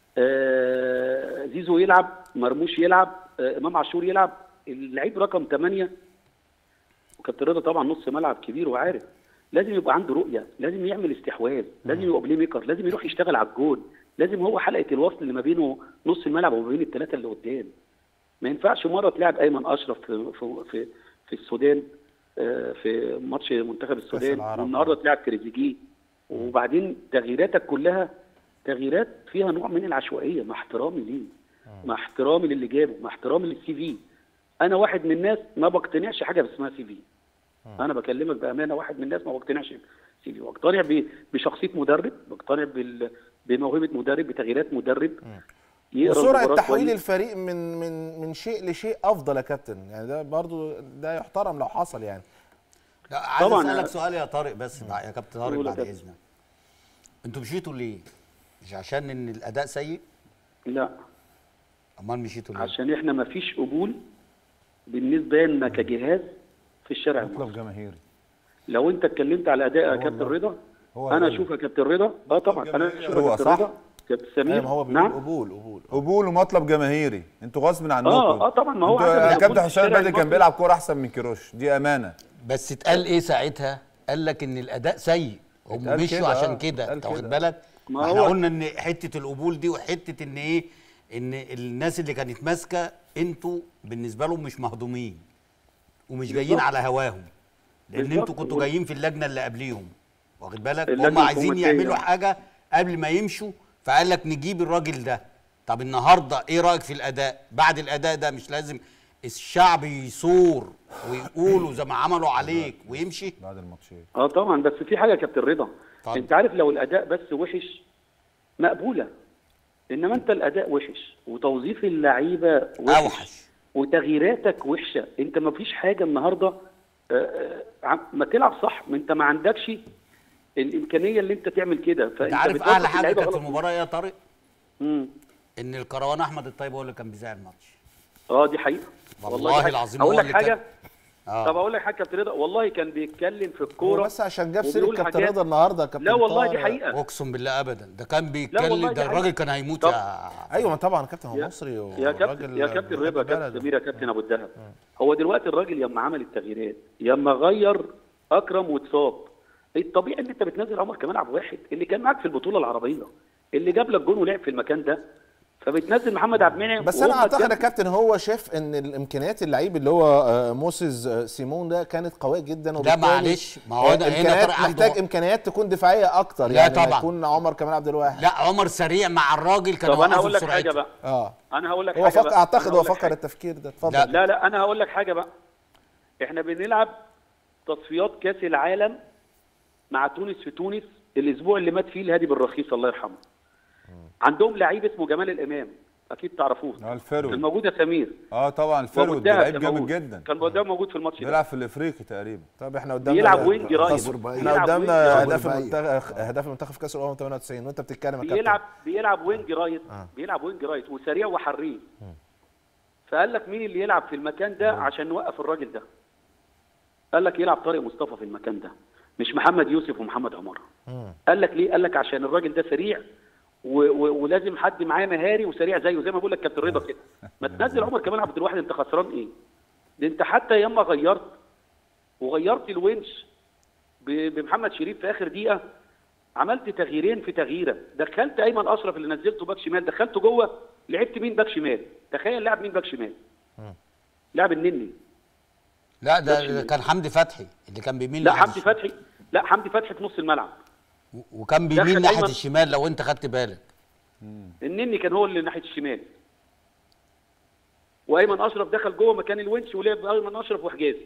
Speaker 14: آه، زيزو يلعب مرموش يلعب آه، امام عاشور يلعب اللعيب رقم 8 وكابتن رضا طبعا نص ملعب كبير وعارف لازم يبقى عنده رؤيه لازم يعمل استحواذ لازم يبقى بلاي ميكر لازم يروح يشتغل على الجول لازم هو حلقه الوصل اللي ما بينه نص الملعب وما بين الثلاثه اللي قدام ما ينفعش مره تلعب ايمن اشرف في في في, في السودان آه، في ماتش منتخب السودان
Speaker 1: العرب.
Speaker 14: والنهارده تلعب تريزيجيه وبعدين تغييراتك كلها تغييرات فيها نوع من العشوائيه مع احترامي ليه مع احترامي للي جابه مع احترامي للسي في انا واحد من الناس ما بقتنعش حاجه اسمها سي في انا بكلمك بامانه واحد من الناس ما بقتنعش سي في بقتنع ب- بشخصيه مدرب بقتنع بال- بموهبه مدرب بتغييرات مدرب يقرا
Speaker 1: وسرعه
Speaker 14: المباراة
Speaker 1: تحويل
Speaker 14: كويس.
Speaker 1: الفريق من من من شيء لشيء افضل يا كابتن يعني ده برضو ده يحترم لو حصل يعني
Speaker 2: لا عايز
Speaker 14: طبعاً.
Speaker 2: اسالك سؤال يا طارق بس بع- يا كابتن طارق
Speaker 14: قول يا
Speaker 2: بعد
Speaker 14: كابتن.
Speaker 2: اذنك انتوا مشيتوا ليه؟ مش عشان ان الاداء سيء؟
Speaker 14: لا
Speaker 2: امال مشيتوا ليه؟
Speaker 14: عشان احنا ما فيش قبول بالنسبه لنا كجهاز في الشارع
Speaker 4: مطلب
Speaker 14: المصري
Speaker 4: جماهيري
Speaker 14: لو انت اتكلمت على اداء يا كابتن رضا
Speaker 4: هو
Speaker 14: انا
Speaker 4: ده.
Speaker 14: اشوف يا كابتن رضا اه طبعا انا اشوف
Speaker 4: هو
Speaker 14: يا كابتن
Speaker 4: صح؟
Speaker 14: رضا كابتن سمير
Speaker 1: ايوه ما هو بيقول
Speaker 14: نعم
Speaker 1: قبول قبول
Speaker 4: قبول ومطلب جماهيري انتوا غصب عنكم
Speaker 14: اه اه طبعا ما هو
Speaker 4: انتوا-
Speaker 14: عدم
Speaker 4: يا
Speaker 14: القبول
Speaker 4: كابتن
Speaker 14: في
Speaker 4: حسام
Speaker 14: الشارع
Speaker 4: بدري كان
Speaker 14: المصري.
Speaker 4: بيلعب كوره احسن من كيروش دي امانه
Speaker 2: بس اتقال ايه ساعتها؟ قال لك ان الاداء سيء هم
Speaker 4: اتقال
Speaker 2: مشوا
Speaker 4: كده،
Speaker 2: عشان
Speaker 4: آه،
Speaker 2: كده
Speaker 4: اتقال
Speaker 2: انت واخد
Speaker 4: كده.
Speaker 2: بالك؟
Speaker 14: ما
Speaker 2: احنا
Speaker 14: هو-
Speaker 2: قلنا ان حته القبول دي وحته ان ايه؟ ان الناس اللي كانت ماسكه انتوا بالنسبه لهم مش مهضومين ومش جايين
Speaker 14: بالظبط.
Speaker 2: على هواهم لان
Speaker 14: بالظبط.
Speaker 2: انتوا كنتوا جايين في اللجنه اللي قبليهم واخد بالك
Speaker 14: اللجنة
Speaker 2: هم عايزين
Speaker 14: الحكومية.
Speaker 2: يعملوا حاجه قبل ما يمشوا فقال لك نجيب الراجل ده طب النهارده ايه رايك في الاداء بعد الاداء ده مش لازم الشعب يثور ويقولوا زي ما عملوا عليك ويمشي
Speaker 4: بعد الماتشين
Speaker 14: اه طبعا بس في حاجه يا كابتن رضا
Speaker 2: اتفضل.
Speaker 14: انت عارف لو الاداء بس وحش مقبوله انما انت الاداء وحش وتوظيف اللعيبه وحش
Speaker 2: اوحش
Speaker 14: وتغييراتك وحشه انت ما فيش حاجه النهارده آه، آه، عم- ما تلعب صح ما انت ما عندكش الامكانيه اللي انت تعمل كده فانت
Speaker 2: انت عارف
Speaker 14: بتوظف
Speaker 2: اعلى حاجه
Speaker 14: اللعيبة
Speaker 2: كانت في
Speaker 14: غلط.
Speaker 2: المباراه ايه يا طارق
Speaker 14: مم.
Speaker 2: ان الكروان احمد الطيب هو اللي كان بيذاع الماتش
Speaker 14: اه دي حقيقه
Speaker 2: والله
Speaker 14: دي حقيقة.
Speaker 2: العظيم
Speaker 14: اقول
Speaker 2: هو
Speaker 14: لك
Speaker 2: اللي
Speaker 14: حاجه
Speaker 2: كان- آه.
Speaker 14: طب اقول لك حاجه كابتن رضا والله كان بيتكلم في
Speaker 1: هو
Speaker 14: الكوره
Speaker 1: بس عشان جاب سيره
Speaker 14: وبيقول
Speaker 1: كابتن
Speaker 14: حاجات-
Speaker 1: رضا النهارده كابتن
Speaker 14: لا والله دي
Speaker 1: طارق.
Speaker 14: حقيقه
Speaker 2: اقسم بالله ابدا ده كان
Speaker 14: والله
Speaker 2: بيتكلم
Speaker 14: دي
Speaker 2: ده الراجل
Speaker 14: حقيقة.
Speaker 2: كان هيموت
Speaker 14: طب-
Speaker 2: يا
Speaker 1: ايوه ما طبعا كابتن هو
Speaker 14: يا-
Speaker 1: مصري
Speaker 14: يا كابتن يا كابتن رضا يا كابتن سمير يا كابتن ابو الدهب هو دلوقتي الراجل لما عمل التغييرات لما غير اكرم واتصاب الطبيعي ان انت بتنزل عمر كمال عبد الواحد اللي كان معاك في البطوله العربيه اللي جاب لك جون ولعب في المكان ده فبتنزل محمد عبد المنعم
Speaker 1: بس انا
Speaker 14: وهم
Speaker 1: اعتقد يا
Speaker 14: الجنب-
Speaker 1: كابتن هو شاف ان الامكانيات اللعيب اللي هو آه، موسيس آه، سيمون ده كانت قويه جدا وبالتالي
Speaker 2: معلش، ما هو ده هنا
Speaker 1: إمكانيات
Speaker 2: طارق عنده-
Speaker 1: محتاج امكانيات تكون دفاعيه اكتر
Speaker 2: لا
Speaker 1: يعني ما
Speaker 2: طبعا.
Speaker 1: يكون عمر كمال عبد الواحد
Speaker 2: لا عمر سريع مع الراجل كان
Speaker 14: طب انا
Speaker 2: واقف
Speaker 14: هقول لك
Speaker 2: بسرعته.
Speaker 14: حاجه بقى
Speaker 1: اه
Speaker 14: انا هقول لك
Speaker 1: هو
Speaker 14: حاجه
Speaker 1: فكر
Speaker 14: بقى.
Speaker 1: اعتقد
Speaker 14: أنا
Speaker 1: هو
Speaker 14: هقول لك
Speaker 1: فكر
Speaker 14: حاجة.
Speaker 1: التفكير ده اتفضل
Speaker 2: لا.
Speaker 14: لا لا انا هقول لك حاجه بقى احنا بنلعب تصفيات كاس العالم مع تونس في تونس الاسبوع اللي مات فيه الهادي بالرخيص الله يرحمه عندهم لعيب اسمه جمال الامام اكيد تعرفوه
Speaker 4: اه الفيرود
Speaker 14: الموجود يا سمير
Speaker 4: اه طبعا الفيرود
Speaker 14: وقدام
Speaker 4: لعيب
Speaker 14: كان
Speaker 4: جامد
Speaker 14: موجود.
Speaker 4: جدا
Speaker 14: كان قدام موجود في الماتش ده
Speaker 4: بيلعب في الافريقي تقريبا
Speaker 1: طب احنا قدامنا
Speaker 14: بيلعب وينج رايت
Speaker 1: تص-
Speaker 5: بيلعب
Speaker 1: احنا
Speaker 14: وينج
Speaker 1: قدامنا
Speaker 5: رايت.
Speaker 1: اهداف
Speaker 5: بيلعب
Speaker 1: المنتخب اهداف المنتخب في كاس الامم 98 وانت بتتكلم يا كابتن
Speaker 14: بيلعب بيلعب وينج رايت
Speaker 1: آه.
Speaker 14: بيلعب وينج رايت وسريع وحريف فقال لك مين اللي يلعب في المكان ده عشان نوقف الراجل ده قال لك يلعب طارق مصطفى في المكان ده مش محمد يوسف ومحمد عمر
Speaker 1: مم.
Speaker 14: قال لك ليه قال لك عشان الراجل ده سريع و و ولازم حد معاه مهاري وسريع زيه زي ما بقول لك كابتن رضا كده ما تنزل عمر كمال عبد الواحد انت خسران ايه ده انت حتى ياما غيرت وغيرت الونش ب- بمحمد شريف في اخر دقيقه عملت تغييرين في تغييره دخلت ايمن اشرف اللي نزلته باك شمال دخلته جوه لعبت مين باك شمال تخيل لاعب مين باك شمال لاعب النني
Speaker 2: لا ده ده كان حمدي فتحي اللي كان بيميل
Speaker 14: لا
Speaker 2: ناحية
Speaker 14: حمدي فتحي لا حمدي فتحي في نص الملعب
Speaker 2: الشمال. وكان
Speaker 14: دخل
Speaker 2: بيميل ناحيه
Speaker 14: أيمن-
Speaker 2: الشمال لو انت خدت بالك
Speaker 14: النني كان هو اللي ناحيه الشمال وايمن اشرف دخل جوه مكان الونش ولعب ايمن اشرف وحجازي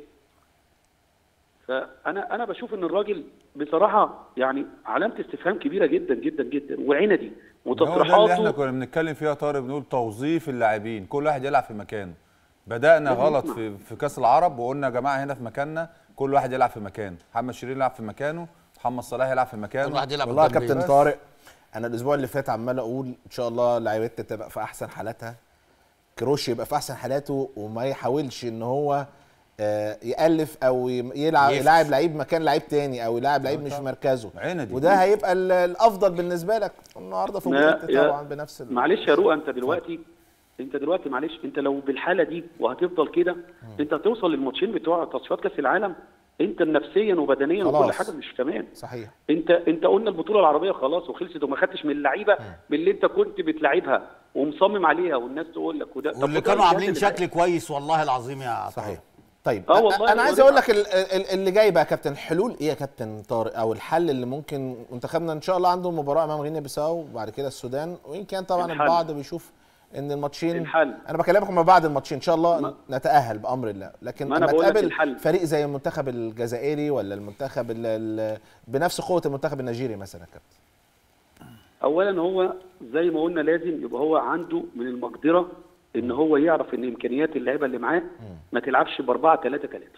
Speaker 14: فانا انا بشوف ان الراجل بصراحه يعني علامه استفهام كبيره جدا جدا جدا وعندي
Speaker 4: هو ده اللي احنا
Speaker 14: وتصريحاته
Speaker 4: كنا بنتكلم فيها يا طارق بنقول توظيف اللاعبين كل واحد يلعب في مكانه بدأنا
Speaker 14: لازم
Speaker 4: غلط
Speaker 14: نسمع.
Speaker 4: في في كأس العرب وقلنا يا جماعة هنا في مكاننا كل واحد يلعب في مكانه محمد شيرين يلعب في مكانه محمد صلاح يلعب في مكانه
Speaker 2: كل واحد يلعب
Speaker 1: والله يا
Speaker 2: قدام
Speaker 1: كابتن
Speaker 2: بيه.
Speaker 1: طارق انا الاسبوع اللي فات عمال اقول ان شاء الله لعيبتنا تبقى في احسن حالاتها كروش يبقى في احسن حالاته وما يحاولش ان هو آه، يالف او ي- يلعب
Speaker 2: يفش.
Speaker 1: يلاعب لعيب مكان لعيب تاني او يلاعب لعيب مش في مركزه
Speaker 4: عندي.
Speaker 1: وده هيبقى ال- الافضل بالنسبه لك النهارده فوق
Speaker 14: ما-
Speaker 1: انت
Speaker 14: يا-
Speaker 1: طبعا بنفس ال-
Speaker 14: معلش يا رؤى انت دلوقتي انت دلوقتي معلش انت لو بالحاله دي وهتفضل كده انت هتوصل للماتشين بتوع تصفيات كاس العالم انت نفسيا وبدنيا وكل
Speaker 1: خلاص.
Speaker 14: حاجه مش تمام
Speaker 1: صحيح
Speaker 14: انت انت قلنا البطوله العربيه خلاص وخلصت وما خدتش من اللعيبه باللي انت كنت بتلعبها ومصمم عليها والناس تقول لك وده طب
Speaker 2: واللي
Speaker 14: وده
Speaker 2: كانوا
Speaker 14: الجهاز
Speaker 2: عاملين
Speaker 14: اللي
Speaker 2: شكل كويس والله العظيم يا
Speaker 1: صحيح طيب
Speaker 14: اه
Speaker 1: أ-
Speaker 14: والله
Speaker 1: انا عايز
Speaker 14: هو
Speaker 1: اقول
Speaker 14: ده.
Speaker 1: لك ال- ال- اللي جاي بقى يا كابتن الحلول ايه يا كابتن طارق او الحل اللي ممكن منتخبنا ان شاء الله عنده مباراه امام غينيا بيساو وبعد كده السودان وان كان طبعا
Speaker 14: الحل.
Speaker 1: البعض بيشوف ان الماتشين
Speaker 14: الحل.
Speaker 1: انا بكلمكم ما بعد الماتشين ان شاء الله
Speaker 14: ما-
Speaker 1: نتاهل بامر الله لكن
Speaker 14: ما أنا
Speaker 1: لما
Speaker 14: بقول لك
Speaker 1: تقابل
Speaker 14: الحل.
Speaker 1: فريق زي المنتخب الجزائري ولا المنتخب ال- ال- بنفس قوه المنتخب النيجيري مثلا يا كابتن
Speaker 14: اولا هو زي ما قلنا لازم يبقى هو عنده من المقدره ان هو يعرف ان امكانيات اللعيبه اللي معاه ما تلعبش ب 4 3 3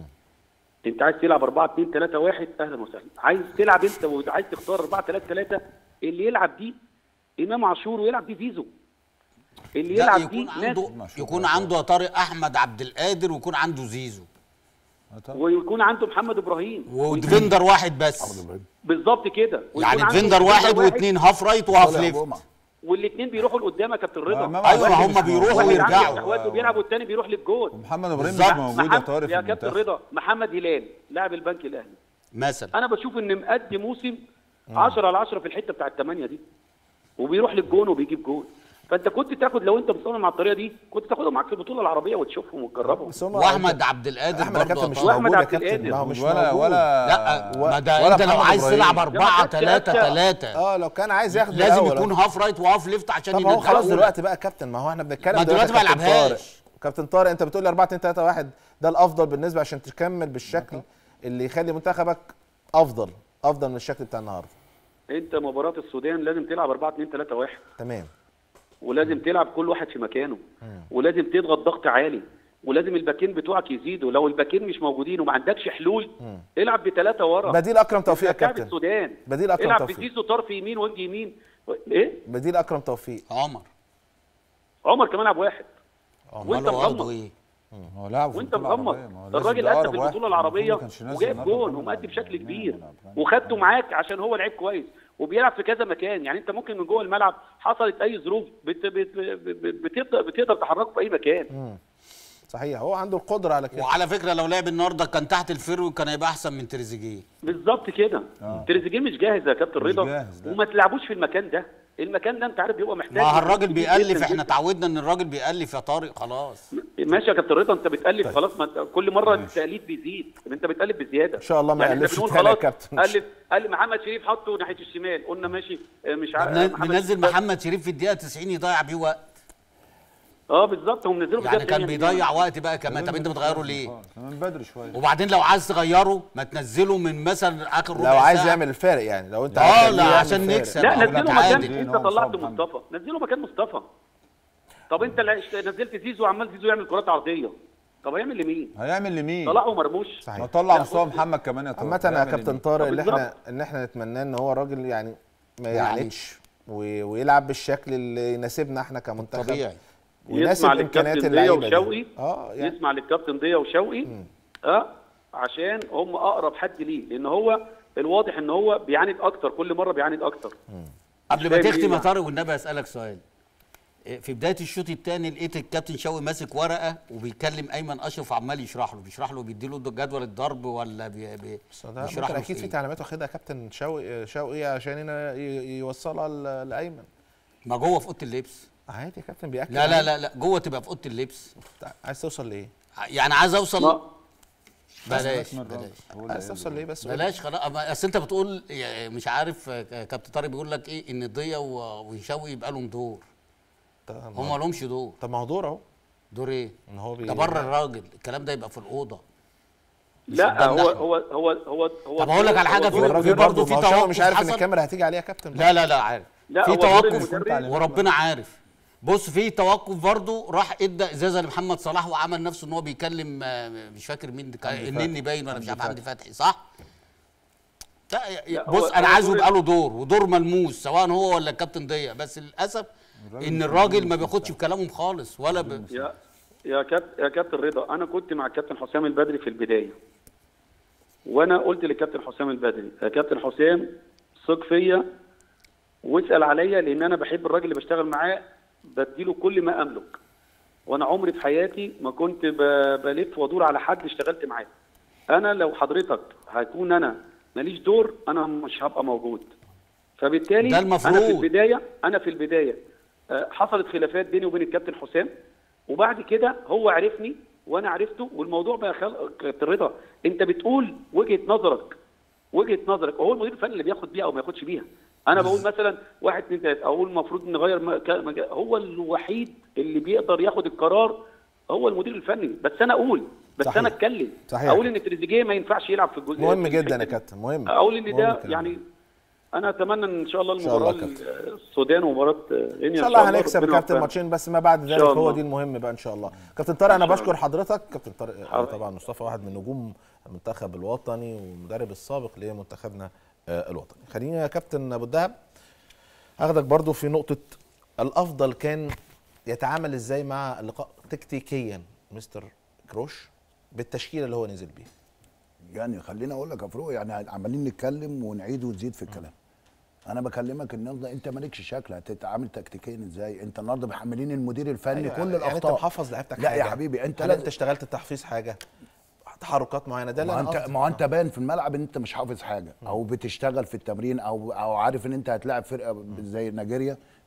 Speaker 14: انت عايز تلعب 4 2 3 1 اهلا وسهلا عايز تلعب انت وعايز تختار 4 3 3 اللي يلعب دي امام عاشور ويلعب دي فيزو اللي
Speaker 2: لا
Speaker 14: يلعب دي
Speaker 2: يكون
Speaker 14: ناس
Speaker 2: عنده يكون عنده يا طارق احمد عبد القادر ويكون عنده زيزو
Speaker 14: ويكون عنده محمد ابراهيم
Speaker 2: وديفندر واحد بس
Speaker 14: بالظبط كده ويكون
Speaker 2: يعني
Speaker 14: عنده
Speaker 2: ديفندر واحد واثنين هاف رايت وهاف ليفت
Speaker 14: والاثنين بيروحوا لقدام يا كابتن رضا
Speaker 4: إمام
Speaker 2: ايوه
Speaker 4: عاشور
Speaker 2: هم
Speaker 4: مش
Speaker 2: بيروحوا
Speaker 4: موجود.
Speaker 14: واحد عنده
Speaker 2: ويرجعوا
Speaker 14: اخوات وبيلعب والتاني بيروح للجول
Speaker 4: محمد ابراهيم مش
Speaker 2: بالظبط.
Speaker 4: موجود يا
Speaker 14: محمد-
Speaker 4: طارق في
Speaker 14: يا كابتن
Speaker 4: المنتخب
Speaker 14: رضا محمد هلال لاعب البنك الاهلي
Speaker 2: مثلا
Speaker 14: انا بشوف ان مقدم موسم 10 على 10 في الحته بتاع الثمانيه دي وبيروح للجون وبيجيب جول فانت كنت تاخد لو انت مصمم على الطريقه دي كنت تاخدهم معاك في البطوله العربيه وتشوفهم وتجربهم
Speaker 1: بس هم
Speaker 2: واحمد عبد القادر
Speaker 1: احمد يا
Speaker 2: برضه
Speaker 1: كابتن مش
Speaker 2: طبعاً.
Speaker 1: موجود يا
Speaker 14: عبد
Speaker 1: كابتن
Speaker 14: القادر.
Speaker 1: ما هو مش
Speaker 4: ولا
Speaker 1: موجود
Speaker 4: ولا
Speaker 2: لا ما ده
Speaker 4: ولا
Speaker 2: انت لو
Speaker 4: محمد
Speaker 2: عايز
Speaker 4: إبراهيم.
Speaker 2: تلعب
Speaker 14: ده
Speaker 2: 4
Speaker 14: ما كانش
Speaker 2: 3
Speaker 14: أذكى.
Speaker 2: 3
Speaker 1: اه لو كان عايز ياخد
Speaker 2: لازم
Speaker 1: الأول.
Speaker 2: يكون هاف رايت وهاف ليفت عشان
Speaker 1: طب هو
Speaker 2: ينزل
Speaker 1: خلاص
Speaker 2: أول.
Speaker 1: دلوقتي بقى يا كابتن ما هو احنا بنتكلم
Speaker 2: ما دلوقتي ما
Speaker 1: يا كابتن
Speaker 2: يلعبهاش.
Speaker 1: طارق. كابتن طارق انت بتقول لي 4 2 3 1 ده الافضل بالنسبه عشان تكمل بالشكل اللي يخلي منتخبك افضل افضل من الشكل بتاع النهارده
Speaker 14: انت مباراه السودان لازم تلعب 4 2 3 1
Speaker 1: تمام
Speaker 14: ولازم تلعب كل واحد في مكانه ولازم تضغط ضغط عالي ولازم الباكين بتوعك يزيدوا لو الباكين مش موجودين وما عندكش حلول العب بثلاثه ورا
Speaker 1: بديل اكرم توفيق يا
Speaker 14: انت هتلاعب
Speaker 1: كابتن
Speaker 14: السودان
Speaker 1: بديل اكرم
Speaker 14: العب
Speaker 1: توفيق
Speaker 14: بزيزو طرف يمين وينج يمين ايه
Speaker 1: بديل اكرم توفيق
Speaker 2: عمر
Speaker 14: عمر كمان لعب واحد وانت
Speaker 2: امال هو برضه
Speaker 14: مغمض
Speaker 2: ايه
Speaker 4: هو لعب في
Speaker 14: وانت
Speaker 4: البطولة
Speaker 14: مغمض
Speaker 4: العربية، ما هو لازم
Speaker 14: الراجل
Speaker 4: ده
Speaker 14: ادى
Speaker 4: أقرب
Speaker 14: في
Speaker 4: واحد.
Speaker 14: البطوله
Speaker 4: المفروض
Speaker 14: العربيه
Speaker 4: ما كانش نازل
Speaker 14: وجاب
Speaker 4: النهارده
Speaker 14: جون
Speaker 4: كله.
Speaker 14: ومأدي بشكل كبير وخدته معاك عشان هو لعيب كويس وبيلعب في كذا مكان يعني انت ممكن من جوه الملعب حصلت اي ظروف بت بت بت بتقدر بتقدر تحركه في اي مكان
Speaker 1: صحيح هو عنده القدره على كده
Speaker 2: وعلى فكره لو لعب النهارده كان تحت الفيرو كان هيبقى احسن من تريزيجيه
Speaker 14: بالظبط كده تريزيجيه مش جاهز يا كابتن رضا
Speaker 4: جاهز، لا.
Speaker 14: وما تلعبوش في المكان ده المكان ده انت عارف بيبقى محتاج
Speaker 2: ما هو الراجل
Speaker 14: جدا
Speaker 2: بيألف
Speaker 14: جدا.
Speaker 2: احنا اتعودنا ان الراجل بيألف يا طارق خلاص
Speaker 14: ماشي يا كابتن رضا انت بتألف خلاص ما انت كل مره التأليف بيزيد انت بتألف بزياده
Speaker 1: ان شاء الله ما
Speaker 14: يعني احنا
Speaker 1: يألفش
Speaker 14: بنقول
Speaker 1: تاني يا
Speaker 14: خلاص
Speaker 1: كابتن
Speaker 14: ألف ألف محمد شريف حطه ناحيه الشمال قلنا ماشي اه، مش عارف
Speaker 2: نن-
Speaker 14: محمد
Speaker 2: ننزل
Speaker 14: شريف-
Speaker 2: محمد شريف في الدقيقه 90 يضيع بيه وقت
Speaker 14: اه بالظبط هم نزلوا في
Speaker 2: يعني
Speaker 14: الدقيقة
Speaker 2: كان
Speaker 14: 90.
Speaker 2: بيضيع وقت بقى كمان طب انت بتغيره ليه
Speaker 4: آه، كمان بدري شويه
Speaker 2: وبعدين لو عايز تغيره ما تنزله من مثلا اخر ربع
Speaker 1: لو عايز
Speaker 2: ساعة.
Speaker 1: يعمل الفارق يعني لو انت
Speaker 2: اه
Speaker 1: عايز
Speaker 2: لا
Speaker 1: يعمل
Speaker 2: عشان
Speaker 1: فارق.
Speaker 2: نكسب
Speaker 14: لا
Speaker 2: أو
Speaker 14: نزلوا مكان
Speaker 2: نتعادل.
Speaker 14: انت
Speaker 4: هو
Speaker 14: طلعت
Speaker 4: مصاب محمد.
Speaker 14: مصطفى نزلوا مكان مصطفى طب انت لا- نزلت زيزو عمال زيزو يعمل كرات عرضيه طب هيعمل لمين؟
Speaker 4: هيعمل لمين؟
Speaker 14: طلعوا مرموش
Speaker 1: صحيح.
Speaker 4: ما طلع
Speaker 14: لا،
Speaker 4: مصطفى
Speaker 14: بص-
Speaker 4: محمد كمان يا طارق
Speaker 1: عامة يا
Speaker 4: هيعمل
Speaker 1: كابتن
Speaker 4: لمين؟
Speaker 1: طارق
Speaker 14: طب
Speaker 1: اللي
Speaker 14: بالظبط.
Speaker 1: احنا ان احنا نتمناه ان هو راجل يعني ما يعاندش و- ويلعب بالشكل اللي يناسبنا احنا كمنتخب
Speaker 2: طبيعي
Speaker 1: ويناسب
Speaker 14: يسمع
Speaker 1: امكانيات
Speaker 14: للكابتن ضيا
Speaker 1: اللعيبه دي.
Speaker 14: وشوقي
Speaker 1: اه يعني
Speaker 14: يسمع للكابتن ضيا وشوقي اه عشان هم اقرب حد ليه لان هو الواضح ان هو بيعاند اكتر كل مره بيعاند اكتر
Speaker 2: قبل ما
Speaker 14: فاهم ليه
Speaker 2: تختم يا
Speaker 14: يعني.
Speaker 2: طارق والنبي اسالك سؤال إيه، في بدايه الشوط الثاني لقيت الكابتن شوقي ماسك ورقه وبيكلم ايمن اشرف عمال يشرح له بيشرح له بيديله جدول الضرب ولا بي بي
Speaker 1: بس ده
Speaker 2: بيشرح
Speaker 1: ممكن
Speaker 2: له
Speaker 1: اكيد في
Speaker 2: إيه؟
Speaker 1: تعليمات واخدها كابتن شوقي شوقي عشان هنا ي- يوصلها ل- لايمن
Speaker 2: ما جوه في اوضه اللبس
Speaker 1: عادي يا كابتن بياكد
Speaker 2: لا لا
Speaker 1: عليه.
Speaker 2: لا لا جوه تبقى في اوضه اللبس
Speaker 1: عايز توصل لايه؟
Speaker 2: يعني عايز اوصل
Speaker 14: ما-
Speaker 2: بلاش
Speaker 4: اسم الراجل.
Speaker 2: بلاش
Speaker 4: هو اللي
Speaker 1: عايز توصل لايه بس قول.
Speaker 2: بلاش خلاص أما- اصل انت بتقول يعني مش عارف آه، كابتن طارق بيقول لك ايه ان ضيا و- وشوقي يبقى لهم دور
Speaker 1: طب
Speaker 2: هم ما لهمش دور
Speaker 1: طب ما هو دور اهو
Speaker 2: دور ايه؟
Speaker 1: ان هو بي...
Speaker 2: ده بره الراجل الكلام ده يبقى في الاوضه مش
Speaker 14: لا
Speaker 2: قدامنا
Speaker 14: هو
Speaker 2: إحنا.
Speaker 14: هو هو هو هو
Speaker 2: طب هقول لك على
Speaker 14: هو
Speaker 2: حاجة
Speaker 14: دور-
Speaker 2: في-
Speaker 1: والراجل
Speaker 2: برضه
Speaker 1: برضه
Speaker 2: في
Speaker 1: ما هو شوقي
Speaker 2: توقف
Speaker 1: مش عارف ان
Speaker 2: حصل.
Speaker 1: الكاميرا هتيجي عليه يا كابتن
Speaker 2: لا لا لا عارف
Speaker 14: لا
Speaker 2: في
Speaker 14: هو دور
Speaker 2: توقف
Speaker 14: المدرب-
Speaker 2: وربنا عارف بص في توقف برضه راح ادى ازازه لمحمد صلاح وعمل نفسه ان هو بيكلم آه، مش فاكر مين ده، كان- النني باين ولا مش عارف حمدي فتحي صح؟ لا يا-
Speaker 14: لا،
Speaker 2: بص
Speaker 14: هو-
Speaker 2: انا
Speaker 14: هو
Speaker 2: عايزه
Speaker 14: دور
Speaker 2: يبقى له دور ودور ملموس سواء هو ولا الكابتن ضيق بس للاسف ان الراجل ما بياخدش في كلامهم خالص ولا ب...
Speaker 14: يا يا كابتن يا كابتن رضا انا كنت مع الكابتن حسام البدري في البدايه وانا قلت للكابتن حسام البدري يا كابتن حسام ثق فيا واسال عليا لان انا بحب الراجل اللي بشتغل معاه بديله كل ما املك وانا عمري في حياتي ما كنت ب- بلف وادور على حد اشتغلت معاه انا لو حضرتك هكون انا ماليش دور انا مش هبقى موجود فبالتالي
Speaker 2: ده
Speaker 14: انا في
Speaker 2: المفروض.
Speaker 14: البدايه انا في البدايه آه، حصلت خلافات بيني وبين الكابتن حسام وبعد كده هو عرفني وانا عرفته والموضوع بقى خل... كابتن رضا انت بتقول وجهه نظرك وجهه نظرك هو المدير الفني اللي بياخد بيها او ما ياخدش بيها انا بقول مثلا واحد اثنين ثلاثه اقول المفروض نغير مك... مك... هو الوحيد اللي بيقدر ياخد القرار هو المدير الفني بس انا اقول بس
Speaker 1: صحيح.
Speaker 14: انا اتكلم
Speaker 1: صحيح.
Speaker 14: اقول ان تريزيجيه ما ينفعش يلعب في الجزء
Speaker 1: مهم
Speaker 14: في
Speaker 1: جدا
Speaker 14: الحتة
Speaker 1: يا
Speaker 14: دي.
Speaker 1: كابتن مهم
Speaker 14: اقول ان
Speaker 1: مهم
Speaker 14: ده
Speaker 1: الكلام
Speaker 14: يعني انا اتمنى ان شاء الله
Speaker 1: شاء الله
Speaker 14: المباراه
Speaker 1: كابتن.
Speaker 14: السودان ومباراه غينيا
Speaker 1: ان شاء الله هنكسب
Speaker 14: ربنا
Speaker 1: كابتن
Speaker 14: يوفقنا.
Speaker 1: ماتشين بس ما بعد ذلك
Speaker 14: شاء
Speaker 1: هو
Speaker 14: الله.
Speaker 1: دي المهم بقى ان شاء الله كابتن طارق انا
Speaker 14: إن شاء
Speaker 1: بشكر
Speaker 14: الله.
Speaker 1: حضرتك كابتن طارق
Speaker 14: حاضر.
Speaker 1: طبعا مصطفى واحد من نجوم المنتخب الوطني والمدرب السابق لمنتخبنا آه، الوطني خليني يا كابتن ابو الدهب اخدك برضو في نقطه الافضل كان يتعامل ازاي مع اللقاء تكتيكيا مستر كروش بالتشكيله اللي هو نزل بيها
Speaker 5: يعني خليني اقول لك يا فاروق يعني عمالين نتكلم ونعيد ونزيد في الكلام انا بكلمك النهارده انت مالكش شكل هتتعامل تكتيكيا ازاي انت النهارده محملين المدير الفني
Speaker 1: أيوة،
Speaker 5: كل
Speaker 1: يعني
Speaker 5: الاخطاء
Speaker 1: انت محافظ لعيبتك
Speaker 5: لا
Speaker 1: حاجة.
Speaker 5: يا حبيبي انت
Speaker 1: هل
Speaker 5: لازم
Speaker 1: انت اشتغلت تحفيظ حاجه تحركات معينه ده اللي
Speaker 5: ما
Speaker 1: أنا
Speaker 5: انت
Speaker 1: قصدي.
Speaker 5: ما هو انت باين في الملعب ان انت مش حافظ حاجه او بتشتغل في التمرين او او عارف ان انت هتلاعب فرقه زي نيجيريا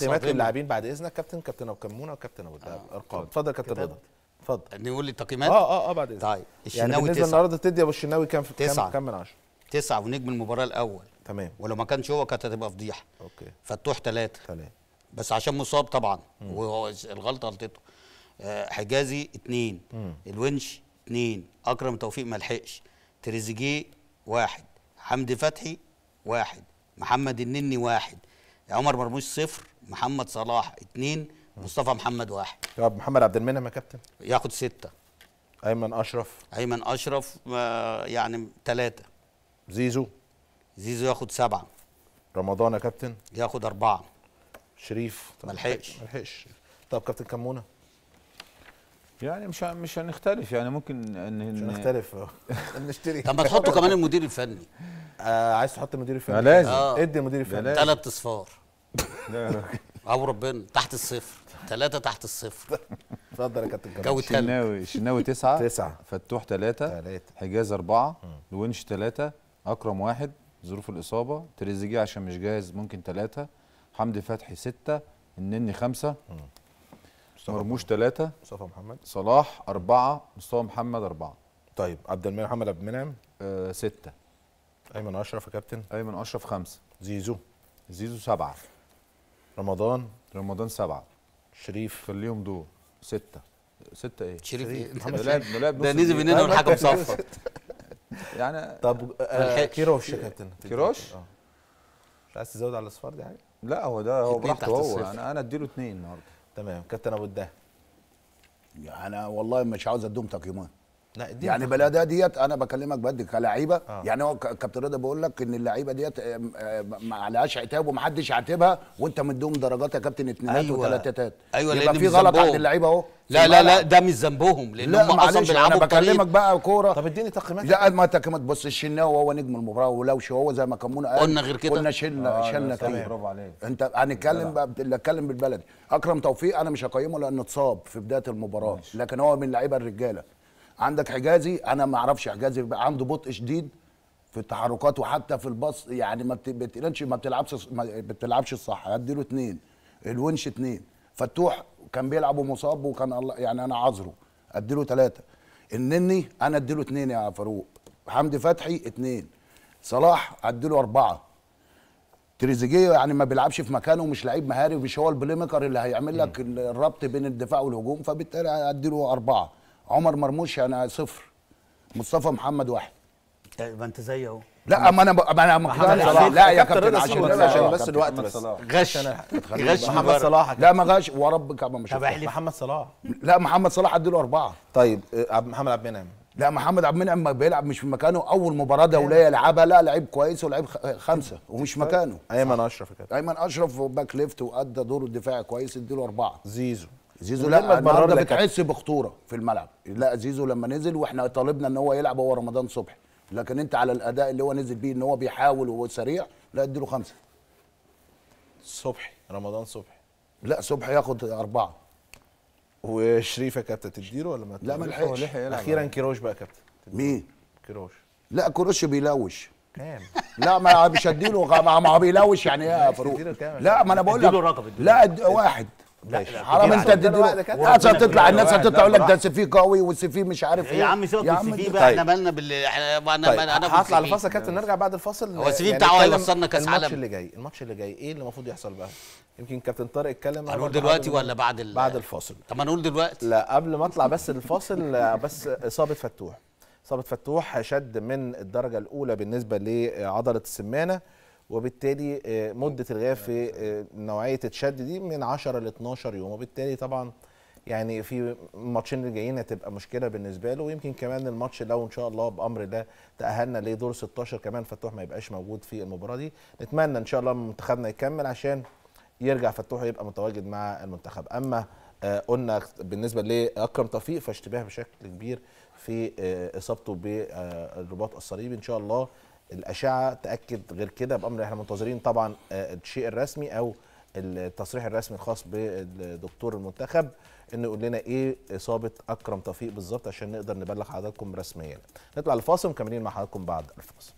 Speaker 1: تقييمات
Speaker 2: صادمة.
Speaker 1: للاعبين بعد اذنك كابتن كابتن ابو كمونه وكابتن ابو الدهب ارقام اتفضل يا كابتن رضا اتفضل
Speaker 2: نقول لي التقييمات
Speaker 1: اه اه اه بعد اذنك
Speaker 2: طيب
Speaker 1: يعني
Speaker 2: الشناوي
Speaker 1: بالنسبه
Speaker 2: تسعة
Speaker 1: النهارده تدي ابو الشناوي كام في كام
Speaker 2: تسعة.
Speaker 1: كام من 10
Speaker 2: تسعة ونجم المباراة الأول
Speaker 1: تمام
Speaker 2: ولو ما كانش هو كانت هتبقى فضيحة
Speaker 1: اوكي
Speaker 2: فتوح ثلاثة
Speaker 1: ثلاثة
Speaker 2: بس عشان مصاب طبعا وهو الغلطة غلطته آه، حجازي اتنين
Speaker 1: مم.
Speaker 2: الونش اتنين اكرم توفيق ما لحقش تريزيجيه واحد حمدي فتحي واحد محمد النني واحد عمر مرموش صفر محمد صلاح اتنين مصطفى محمد واحد
Speaker 1: طب محمد عبد المنعم يا كابتن
Speaker 2: ياخد ستة
Speaker 1: ايمن اشرف
Speaker 2: ايمن اشرف آه، يعني ثلاثة
Speaker 1: زيزو
Speaker 2: زيزو ياخد سبعة
Speaker 1: رمضان يا كابتن
Speaker 2: ياخد أربعة
Speaker 1: شريف
Speaker 2: ما لحقش
Speaker 1: ما لحقش طب كابتن كمونه
Speaker 4: يعني مش ه- مش هنختلف يعني ممكن ان
Speaker 1: مش
Speaker 4: إن-
Speaker 1: هنختلف نشتري
Speaker 2: طب ما تحطوا كمان المدير الفني
Speaker 1: آه عايز تحط المدير الفني
Speaker 4: ما لازم.
Speaker 2: آه.
Speaker 1: ادي المدير الفني
Speaker 2: ثلاث اصفار
Speaker 4: لا يا راجل.
Speaker 2: او ربنا تحت الصفر ثلاثة تحت الصفر
Speaker 1: اتفضل يا كابتن كمونه
Speaker 2: جو تلج
Speaker 4: الشناوي الشناوي تسعة
Speaker 1: تسعة.
Speaker 4: فتوح ثلاثة
Speaker 1: تلاتة.
Speaker 4: حجاز أربعة الونش ثلاثة أكرم واحد ظروف الإصابة تريزيجيه عشان مش جاهز ممكن ثلاثة حمدي فتحي ستة النني خمسة مرموش ثلاثة
Speaker 1: مصطفى محمد
Speaker 4: صلاح أربعة مصطفى محمد أربعة
Speaker 1: طيب عبد المنعم محمد عبد المنعم
Speaker 4: آه ستة
Speaker 1: ايمن اشرف يا كابتن
Speaker 4: أيمن أشرف خمسة
Speaker 1: زيزو
Speaker 4: زيزو سبعة
Speaker 1: رمضان
Speaker 4: رمضان سبعة
Speaker 1: شريف
Speaker 4: خليهم دول ستة ستة إيه؟
Speaker 2: شريف ايه
Speaker 1: محمد
Speaker 4: ده لاعب ده لاعب
Speaker 2: ده
Speaker 4: نص
Speaker 2: نزل
Speaker 4: دقيقة.
Speaker 2: مننا والحكم صفر
Speaker 4: يعني
Speaker 1: طب آه
Speaker 2: ملحقش.
Speaker 1: كيروش يا كابتن
Speaker 4: كيروش؟
Speaker 1: اه مش عايز تزود على الاصفار دي حاجه
Speaker 4: لا هو ده هو
Speaker 2: اتنين
Speaker 4: براحته
Speaker 2: تحت
Speaker 4: هو
Speaker 2: الصفر.
Speaker 4: انا انا اديله اثنين النهارده
Speaker 1: تمام كابتن ابو الدهب
Speaker 5: انا والله مش عاوز اديهم تقييمات
Speaker 1: لا اديني
Speaker 5: يعني
Speaker 1: تقييم.
Speaker 5: بلادة ديت انا بكلمك بدي كلاعيبه
Speaker 1: آه.
Speaker 5: آه. يعني هو ك- كابتن رضا بيقول لك ان اللعيبه ديت آم، آم، ما عليهاش عتاب ومحدش يعاتبها وانت مديهم درجات يا كابتن اتنينات
Speaker 2: أيوة.
Speaker 5: وثلاثات
Speaker 2: أيوة،
Speaker 5: يبقى
Speaker 2: لأن
Speaker 5: في
Speaker 2: مش
Speaker 5: غلط
Speaker 2: ذنبهم.
Speaker 5: عند اللعيبه اهو
Speaker 2: لا
Speaker 5: في
Speaker 2: لا لا
Speaker 5: الملعب.
Speaker 2: ده مش ذنبهم لان
Speaker 5: لا
Speaker 2: هم اصلا
Speaker 5: معلش
Speaker 2: بيلعبوا
Speaker 5: انا بكلمك
Speaker 2: بطريقه
Speaker 5: بقى كوره
Speaker 1: طب اديني تقييمات
Speaker 5: لا ما تكمت بص الشناوي هو نجم المباراه ولوش هو زي ما كمونا قال
Speaker 2: قلنا غير كده؟
Speaker 5: قلنا شلنا
Speaker 4: آه،
Speaker 5: شلنا
Speaker 4: تمام.
Speaker 5: كتير
Speaker 4: برافو عليك
Speaker 5: انت هنتكلم بقى اللي اتكلم بالبلدي اكرم توفيق انا مش هقيمه لانه اتصاب في بدايه المباراه لكن هو من لعيبه الرجاله عندك حجازي انا ما اعرفش حجازي بقى عنده بطء شديد في التحركات وحتى في الباص يعني ما بت- بتقلنش ما بتلعبش ما بتلعبش الصح هديله اتنين الونش اتنين فتوح كان بيلعب ومصاب وكان الله يعني انا عذره اديله ثلاثه النني انا اديله اتنين يا فاروق حمدي فتحي اتنين صلاح اديله اربعه تريزيجيه يعني ما بيلعبش في مكانه ومش لعيب مهاري ومش هو البلاي ميكر اللي هيعمل لك الربط بين الدفاع والهجوم فبالتالي هديله اربعه عمر مرموش انا صفر مصطفى محمد واحد
Speaker 8: ما انت زي اهو
Speaker 5: لا ما انا ب... ما انا مقتنع
Speaker 1: صلاح.
Speaker 5: لا يا
Speaker 1: كابتن
Speaker 5: كابتن
Speaker 1: رضا
Speaker 5: عشان
Speaker 1: صلاح.
Speaker 5: لا،
Speaker 1: عشان
Speaker 5: يا
Speaker 1: بس
Speaker 5: كابتن.
Speaker 1: الوقت
Speaker 4: محمد
Speaker 1: بس
Speaker 4: صلاح.
Speaker 2: غش غش
Speaker 1: محمد
Speaker 2: مبارك.
Speaker 1: صلاح يا
Speaker 5: لا ما غاش وربك ما مش
Speaker 8: طب احلف
Speaker 1: محمد صلاح
Speaker 5: لا محمد صلاح اديله اربعه
Speaker 1: طيب آه، عبد محمد عبد المنعم
Speaker 5: لا محمد عبد المنعم ما بيلعب مش في مكانه اول مباراه دوليه يلعبها لا لعيب كويس ولعيب خ- خمسه ومش مكانه
Speaker 1: ايمن اشرف يا كابتن
Speaker 5: ايمن اشرف باك ليفت وادى دوره الدفاعي كويس اديله اربعه
Speaker 1: زيزو
Speaker 5: زيزو
Speaker 1: من غير ما
Speaker 5: لا
Speaker 1: تبرر
Speaker 5: النهارده
Speaker 1: لك يا
Speaker 5: بتحس بخطوره في الملعب لا زيزو لما نزل واحنا طالبنا ان هو يلعب هو رمضان صبحي لكن انت على الاداء اللي هو نزل بيه ان هو بيحاول وهو سريع لا اديله خمسه
Speaker 1: صبحي رمضان صبحي
Speaker 5: لا صبحي ياخد اربعه
Speaker 1: وشريف يا كابتن تديله ولا ما
Speaker 5: لا ما
Speaker 1: تديلوش؟
Speaker 5: لحقش.
Speaker 4: هو لحق يلعب
Speaker 1: اخيرا كيروش بقى يا كابتن
Speaker 5: مين
Speaker 1: كيروش
Speaker 5: لا كروش بيلوش
Speaker 1: كام
Speaker 5: لا ما مش هديله غ- ما ما هو بيلوش يعني ايه يا فاروق
Speaker 1: اديله كام يا
Speaker 5: لا ما انا بقول لك
Speaker 8: اديله رقم، اديله
Speaker 5: لا اد- واحد
Speaker 1: ماشي.
Speaker 5: حرام انت
Speaker 1: اديله
Speaker 5: تديله
Speaker 1: واحد يا كابتن.
Speaker 5: لا عشان تطلع الناس
Speaker 4: واحد،
Speaker 5: هتطلع يقول لك
Speaker 4: لا،
Speaker 5: ده سي قوي والسي مش عارف
Speaker 8: ايه
Speaker 5: ايه
Speaker 8: يا عم سيبك
Speaker 5: يا
Speaker 8: من
Speaker 5: عم
Speaker 8: السي في
Speaker 5: ده-
Speaker 8: بقى
Speaker 2: احنا
Speaker 1: طيب.
Speaker 2: مالنا بال احنا انا
Speaker 1: طيب
Speaker 2: انا
Speaker 1: هطلع
Speaker 2: بالسي في.
Speaker 1: الفاصل يا كابتن نرجع بعد الفاصل
Speaker 2: هو السي في
Speaker 1: يعني
Speaker 2: بتاعه
Speaker 1: نتكلم
Speaker 2: هيوصلنا كأس
Speaker 1: الماتش
Speaker 2: عالم.
Speaker 1: اللي جاي الماتش اللي جاي ايه اللي المفروض يحصل بقى يمكن كابتن طارق اتكلم
Speaker 2: هنقول
Speaker 1: برضه
Speaker 2: دلوقتي
Speaker 1: قبل-
Speaker 2: ولا بعد ال...
Speaker 1: بعد الفاصل
Speaker 2: طب ما نقول دلوقتي
Speaker 1: لا قبل ما اطلع بس الفاصل آه، بس اصابه فتوح اصابه فتوح شد من الدرجه الاولى بالنسبه لعضله السمانه وبالتالي آه، مده الغياب في آه، نوعيه الشد دي من 10 ل 12 يوم وبالتالي طبعا يعني في الماتشين اللي جايين هتبقى مشكله بالنسبه له ويمكن كمان الماتش لو ان شاء الله بامر الله تاهلنا لدور 16 كمان فتوح ما يبقاش موجود في المباراه دي نتمنى ان شاء الله منتخبنا يكمل عشان يرجع فتوح يبقى متواجد مع المنتخب اما آه قلنا بالنسبه لاكرم توفيق فاشتباه بشكل كبير في آه اصابته بالرباط الصليبي ان شاء الله الاشعه تاكد غير كده بامر احنا منتظرين طبعا آه الشيء الرسمي او التصريح الرسمي الخاص بالدكتور المنتخب انه يقول لنا ايه اصابه اكرم توفيق بالظبط عشان نقدر نبلغ حضراتكم رسميا نطلع الفاصل ومكملين مع حضراتكم بعد الفاصل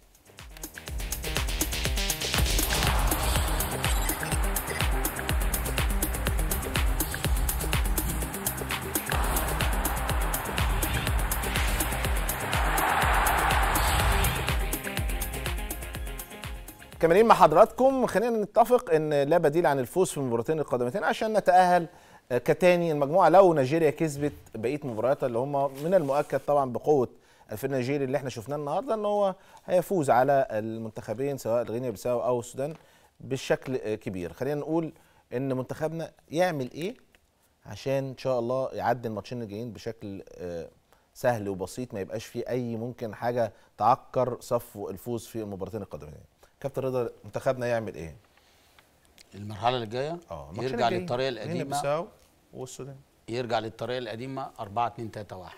Speaker 1: مكملين مع حضراتكم خلينا نتفق ان لا بديل عن الفوز في المباراتين القادمتين عشان نتاهل آه، كتاني المجموعه لو نيجيريا كسبت بقيه مبارياتها اللي هم من المؤكد طبعا بقوه الفريق النيجيري اللي احنا شفناه النهارده ان هو هيفوز على المنتخبين سواء غينيا بيساو او السودان بالشكل آه، كبير خلينا نقول ان منتخبنا يعمل ايه عشان ان شاء الله يعدي الماتشين الجايين بشكل آه، سهل وبسيط ما يبقاش فيه اي ممكن حاجه تعكر صفو الفوز في المباراتين القادمين كابتن رضا منتخبنا يعمل ايه
Speaker 2: المرحله اللي جايه
Speaker 1: اه الماتشين
Speaker 2: يرجع
Speaker 1: الجايين.
Speaker 2: للطريقه
Speaker 1: غينيا
Speaker 2: القديمه
Speaker 1: بيساو والسودان
Speaker 2: يرجع للطريقه القديمه 4 2 3 1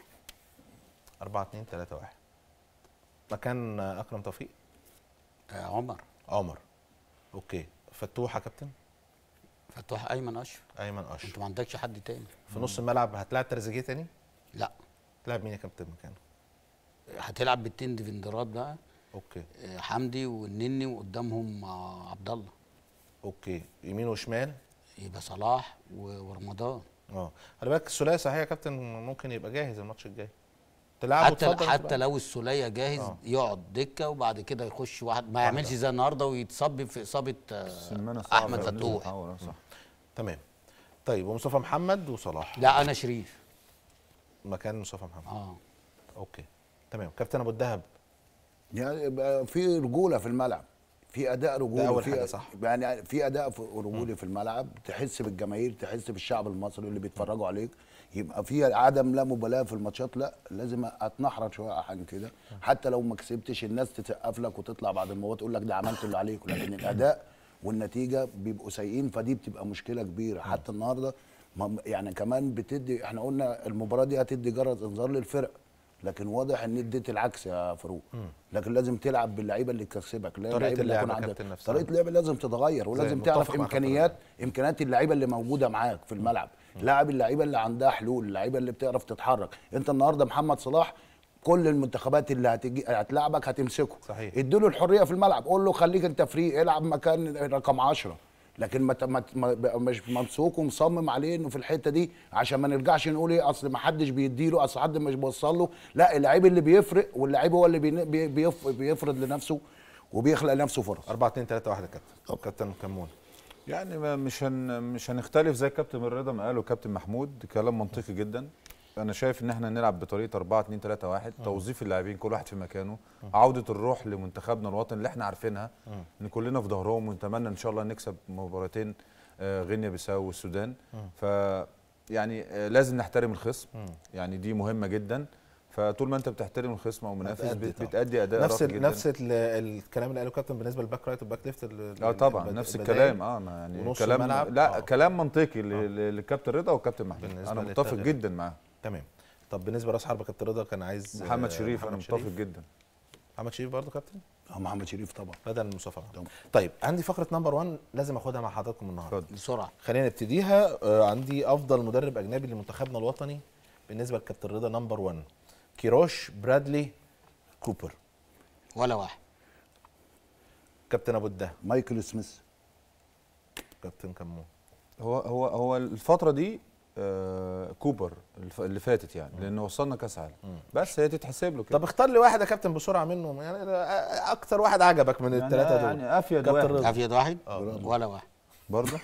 Speaker 1: 4 2 3 1 مكان آه، اكرم توفيق
Speaker 2: آه عمر
Speaker 1: عمر اوكي فتوح يا كابتن
Speaker 2: فتوح ايمن اشرف
Speaker 1: ايمن اشرف
Speaker 2: انت ما عندكش حد تاني
Speaker 1: في نص الملعب هتلاعب تريزيجيه تاني
Speaker 2: لا
Speaker 1: تلعب مين يا كابتن مكانه
Speaker 2: هتلعب بالتين ديفندرات بقى
Speaker 1: اوكي
Speaker 2: آه، حمدي والنني وقدامهم آه، عبد الله
Speaker 1: اوكي يمين وشمال
Speaker 2: يبقى صلاح و- ورمضان
Speaker 1: اه خلي بالك الثلاثي صحيح يا كابتن ممكن يبقى جاهز الماتش الجاي تلعبه
Speaker 2: حتى
Speaker 1: وتفضل
Speaker 2: حتى
Speaker 1: تبقى-
Speaker 2: لو السوليه جاهز
Speaker 1: آه.
Speaker 2: يقعد دكه وبعد كده يخش واحد ما يعملش زي النهارده ويتصبب في اصابه آه،
Speaker 4: سمانة صعبة
Speaker 2: احمد
Speaker 4: بالنسبة
Speaker 2: فتوح
Speaker 4: للحول، آه، صح
Speaker 1: تمام طيب ومصطفى محمد وصلاح
Speaker 2: لا انا شريف
Speaker 1: مكان مصطفى محمد
Speaker 2: اه
Speaker 1: اوكي تمام كابتن ابو الدهب
Speaker 5: يعني يبقى في رجوله في الملعب في اداء رجولي
Speaker 1: أول
Speaker 5: في
Speaker 1: حاجة صح.
Speaker 5: يعني في اداء في- رجولي في الملعب تحس بالجماهير تحس بالشعب المصري اللي بيتفرجوا عليك يبقى في عدم لا مبالاه في الماتشات لا لازم اتنحرج شويه عن كده حتى لو ما كسبتش الناس تسقف لك وتطلع بعد المباراه تقول لك ده عملت اللي عليك لكن الاداء والنتيجه بيبقوا سيئين فدي بتبقى مشكله كبيره حتى النهارده ما- يعني كمان بتدي احنا قلنا المباراه دي هتدي جرس انذار للفرق لكن واضح ان اديت العكس يا فاروق لكن لازم تلعب باللعيبه اللي تكسبك لا
Speaker 1: طريقة
Speaker 5: اللعيبة اللي
Speaker 1: اللعب
Speaker 5: يكون
Speaker 1: يا
Speaker 5: عندك
Speaker 1: كابتن نفسها.
Speaker 5: طريقه اللعب لازم تتغير ولازم
Speaker 1: متفق
Speaker 5: تعرف
Speaker 1: مع كابتن
Speaker 5: امكانيات امكانيات اللعيبه اللي موجوده معاك في الملعب لاعب اللعيبه اللي عندها حلول اللعيبه اللي بتعرف تتحرك انت النهارده محمد صلاح كل المنتخبات اللي هتجي هتلعبك هتمسكه
Speaker 1: صحيح.
Speaker 5: اديله الحريه في الملعب قول له خليك انت فري العب مكان رقم 10 لكن ما ت- ما ت- ما بقى مش ممسوك ومصمم عليه انه في الحته دي عشان ما نرجعش نقول ايه اصل ما حدش بيديله اصل حد مش بيوصل له لا اللعيب اللي بيفرق واللعيب هو اللي بين- بي- بيف- بيفرض لنفسه وبيخلق لنفسه فرص
Speaker 1: 4 2 3 1 يا كابتن كابتن كمون
Speaker 4: يعني ما مش هن مش هنختلف زي كابتن رضا ما قاله كابتن محمود كلام منطقي جدا انا شايف ان احنا نلعب بطريقه 4 2 3 1 توظيف اللاعبين كل واحد في مكانه عوده الروح لمنتخبنا الوطني اللي احنا عارفينها ان كلنا في ظهرهم ونتمنى ان شاء الله نكسب مباراتين آه، غينيا بيساو والسودان ف يعني آه، لازم نحترم الخصم يعني دي مهمه جدا فطول ما انت بتحترم الخصم او منافس
Speaker 1: هتأدي
Speaker 4: بت-
Speaker 1: طبعا.
Speaker 4: بتأدي اداء
Speaker 1: نفس
Speaker 4: راقي
Speaker 1: ال
Speaker 4: جدا
Speaker 1: نفس ال الكلام اللي قاله كابتن بالنسبه للباك رايت والباك ليفت ال-
Speaker 4: اه طبعا
Speaker 1: البد-
Speaker 4: نفس
Speaker 1: البدائل
Speaker 4: الكلام اه ما يعني
Speaker 1: ونص
Speaker 4: كلام
Speaker 1: الملعب
Speaker 4: لا
Speaker 1: آه.
Speaker 4: كلام منطقي ل- ل- للكابتن رضا والكابتن محمود
Speaker 1: بالنسبة
Speaker 4: انا متفق
Speaker 1: للتغيير.
Speaker 4: جدا معاه
Speaker 1: تمام طب بالنسبه لراس حربه كابتن رضا كان عايز
Speaker 4: محمد
Speaker 1: آه،
Speaker 4: شريف انا
Speaker 1: محمد
Speaker 4: متفق
Speaker 1: شريف.
Speaker 4: جدا
Speaker 1: محمد شريف برضه كابتن
Speaker 5: اه محمد شريف طبعا
Speaker 1: بدل مصطفى محمد. طيب عندي فقره نمبر 1 لازم اخدها مع حضراتكم النهارده
Speaker 4: اتفضل
Speaker 2: بسرعه
Speaker 1: خلينا نبتديها آه، عندي افضل مدرب اجنبي لمنتخبنا الوطني بالنسبه لكابتن رضا نمبر 1 كيروش برادلي كوبر
Speaker 2: ولا واحد
Speaker 1: كابتن ابو الدهب
Speaker 5: مايكل سميث
Speaker 1: كابتن كمون
Speaker 4: هو هو هو الفتره دي آه كوبر الف- اللي فاتت يعني لان وصلنا كاس عالم بس هي تتحسب له كده
Speaker 1: طب اختار لي واحد يا كابتن بسرعه منهم يعني آه، اكتر واحد عجبك من
Speaker 4: يعني-
Speaker 1: الثلاثه دول
Speaker 4: يعني أفيد
Speaker 1: كابتن
Speaker 4: واحد.
Speaker 1: رضا.
Speaker 2: افيد واحد
Speaker 1: آه.
Speaker 2: ولا واحد
Speaker 4: برضه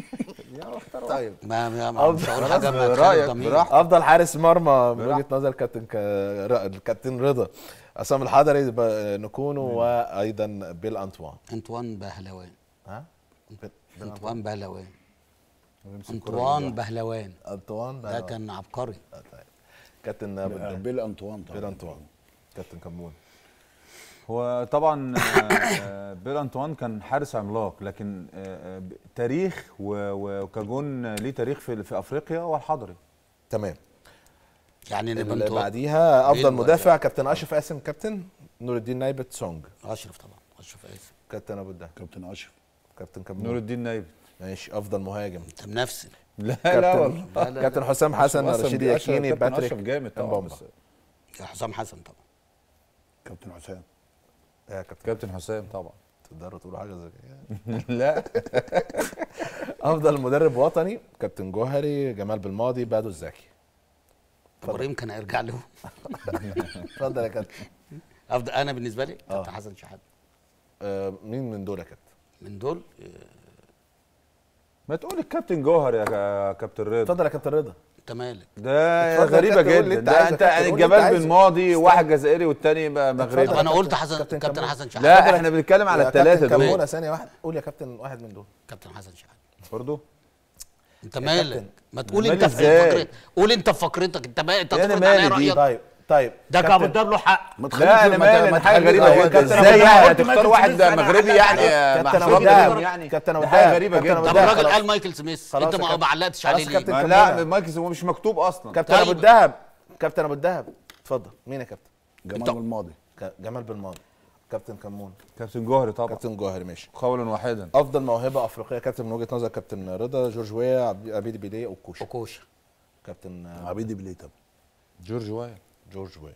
Speaker 1: طيب
Speaker 2: ما ما ما مش هقول حاجه ما
Speaker 4: برأيك،
Speaker 2: تخالف ضميري.
Speaker 4: براحتك.
Speaker 1: افضل حارس مرمى من
Speaker 4: براحتك.
Speaker 1: وجهه نظر كابتن ك... ر- الكابتن رضا عصام الحضري ب- نكونو وايضا بيل انطوان
Speaker 2: انطوان بهلوان
Speaker 1: ها
Speaker 2: انطوان بهلوان
Speaker 4: ويمسك الكرة
Speaker 2: انطوان
Speaker 4: لوحده.
Speaker 2: بهلوان
Speaker 1: انطوان
Speaker 2: ده كان عبقري
Speaker 1: آه، طيب. كابتن ابو الدهب
Speaker 5: بيل انطوان طبعا
Speaker 1: بيل انطوان كابتن كمون
Speaker 4: هو طبعا آه، آه، بيل انطوان كان حارس عملاق لكن آه، آه، ب- تاريخ و- وكجون ليه تاريخ في في افريقيا هو الحضري
Speaker 1: تمام
Speaker 2: يعني نبقى
Speaker 1: اللي
Speaker 2: انطوان.
Speaker 1: بعديها افضل
Speaker 2: بيل
Speaker 1: مدافع كابتن اشرف قاسم كابتن نور الدين نايبت سونج
Speaker 2: اشرف طبعا اشرف اسف
Speaker 1: كابتن ابو الدهب
Speaker 5: كابتن اشرف
Speaker 1: كابتن كمون
Speaker 4: نور الدين نايب
Speaker 1: ماشي افضل مهاجم
Speaker 2: انت منفسن
Speaker 4: لا
Speaker 1: كابتن
Speaker 4: لا والله
Speaker 2: لا، لا.
Speaker 1: كابتن حسام حسن
Speaker 4: أشرف
Speaker 1: رشيد
Speaker 4: أشرف-
Speaker 1: ياكيني
Speaker 4: كابتن
Speaker 1: باتريك
Speaker 4: اشرف جامد طبعا
Speaker 1: مبامبا.
Speaker 4: بس
Speaker 2: يا حسام حسن طبعا
Speaker 5: كابتن حسام
Speaker 1: يا كابتن
Speaker 4: كابتن حسام طبعا
Speaker 1: تقدروا تقولوا حاجه زي كده
Speaker 4: لا
Speaker 1: افضل مدرب وطني كابتن جوهري جمال بالماضي بدو الزكي
Speaker 2: ابراهيم كان هيرجع له
Speaker 1: اتفضل يا كابتن
Speaker 2: افضل انا بالنسبه لي
Speaker 1: آه.
Speaker 2: كابتن حسن شحاته
Speaker 1: آه مين من دول يا كابتن
Speaker 2: من دول
Speaker 4: ما تقول الكابتن جوهر يا كا- كابتن رضا
Speaker 1: اتفضل يا كابتن رضا
Speaker 2: انت مالك
Speaker 4: ده
Speaker 1: اتفضل يا
Speaker 4: غريبه
Speaker 1: كابتن، قول اللي
Speaker 4: جدا
Speaker 1: انت
Speaker 4: ده
Speaker 1: عايزه
Speaker 4: انت
Speaker 1: يا كابتن، قول اللي انت
Speaker 4: الجمال
Speaker 1: عايزه.
Speaker 4: بن ماضي
Speaker 1: استنى.
Speaker 4: واحد جزائري والتاني بقى مغربي
Speaker 2: انا قلت حسن
Speaker 1: كابتن
Speaker 2: كابتن
Speaker 1: كمون.
Speaker 2: حسن شحاته
Speaker 4: لا احنا بنتكلم على
Speaker 1: يا
Speaker 4: الثلاثه
Speaker 1: كابتن
Speaker 4: دول
Speaker 1: كمونه ثانيه واحده قول يا كابتن واحد من دول
Speaker 2: كابتن حسن شحاته
Speaker 4: برضه
Speaker 2: انت مالك ما تقول
Speaker 4: مالي
Speaker 2: انت في
Speaker 4: ازاي؟
Speaker 2: فقرتك قول انت في فقرتك انت مالك انت
Speaker 4: انا
Speaker 2: تفرض
Speaker 4: مالي
Speaker 2: عليا
Speaker 4: دي؟
Speaker 2: رايك
Speaker 1: طيب طيب
Speaker 2: ده
Speaker 1: كابتن-
Speaker 2: كابو الدار له حق
Speaker 4: لا انا مالي انا حاجه غريبه جدا ازاي يعني هتختار واحد مغربي يعني
Speaker 1: كابتن
Speaker 4: محسوب
Speaker 1: أبو
Speaker 4: لهم
Speaker 1: دهب.
Speaker 4: يعني
Speaker 1: كابتن أبو
Speaker 4: ده حاجه
Speaker 1: دهب.
Speaker 4: غريبه
Speaker 1: كابتن أبو
Speaker 4: جدا
Speaker 2: طب
Speaker 1: دهب.
Speaker 2: الراجل
Speaker 1: خلاص.
Speaker 2: قال مايكل سميث
Speaker 1: خلاص
Speaker 2: انت
Speaker 1: يا
Speaker 2: ما
Speaker 1: كابتن.
Speaker 2: ما علقتش
Speaker 1: خلاص
Speaker 2: عليه
Speaker 1: يا
Speaker 2: ليه
Speaker 1: كابتن
Speaker 4: ما
Speaker 1: كمونة.
Speaker 4: لا مايكل هو مش مكتوب اصلا
Speaker 1: كابتن ابو
Speaker 2: طيب.
Speaker 1: الدهب كابتن ابو الدهب اتفضل مين يا كابتن
Speaker 5: جمال الماضي
Speaker 1: ك- جمال بالماضي كابتن كمون
Speaker 4: كابتن جوهري طبعا
Speaker 1: كابتن جوهري ماشي
Speaker 4: قولا واحدا
Speaker 1: افضل موهبه افريقيه كابتن من وجهه نظر كابتن رضا جورج ويا عبد- عبيد بيليه وكوشا
Speaker 2: وكوش
Speaker 1: كابتن آه،
Speaker 5: عبيدي بليه طب
Speaker 4: جورج وايل
Speaker 1: جورج ويا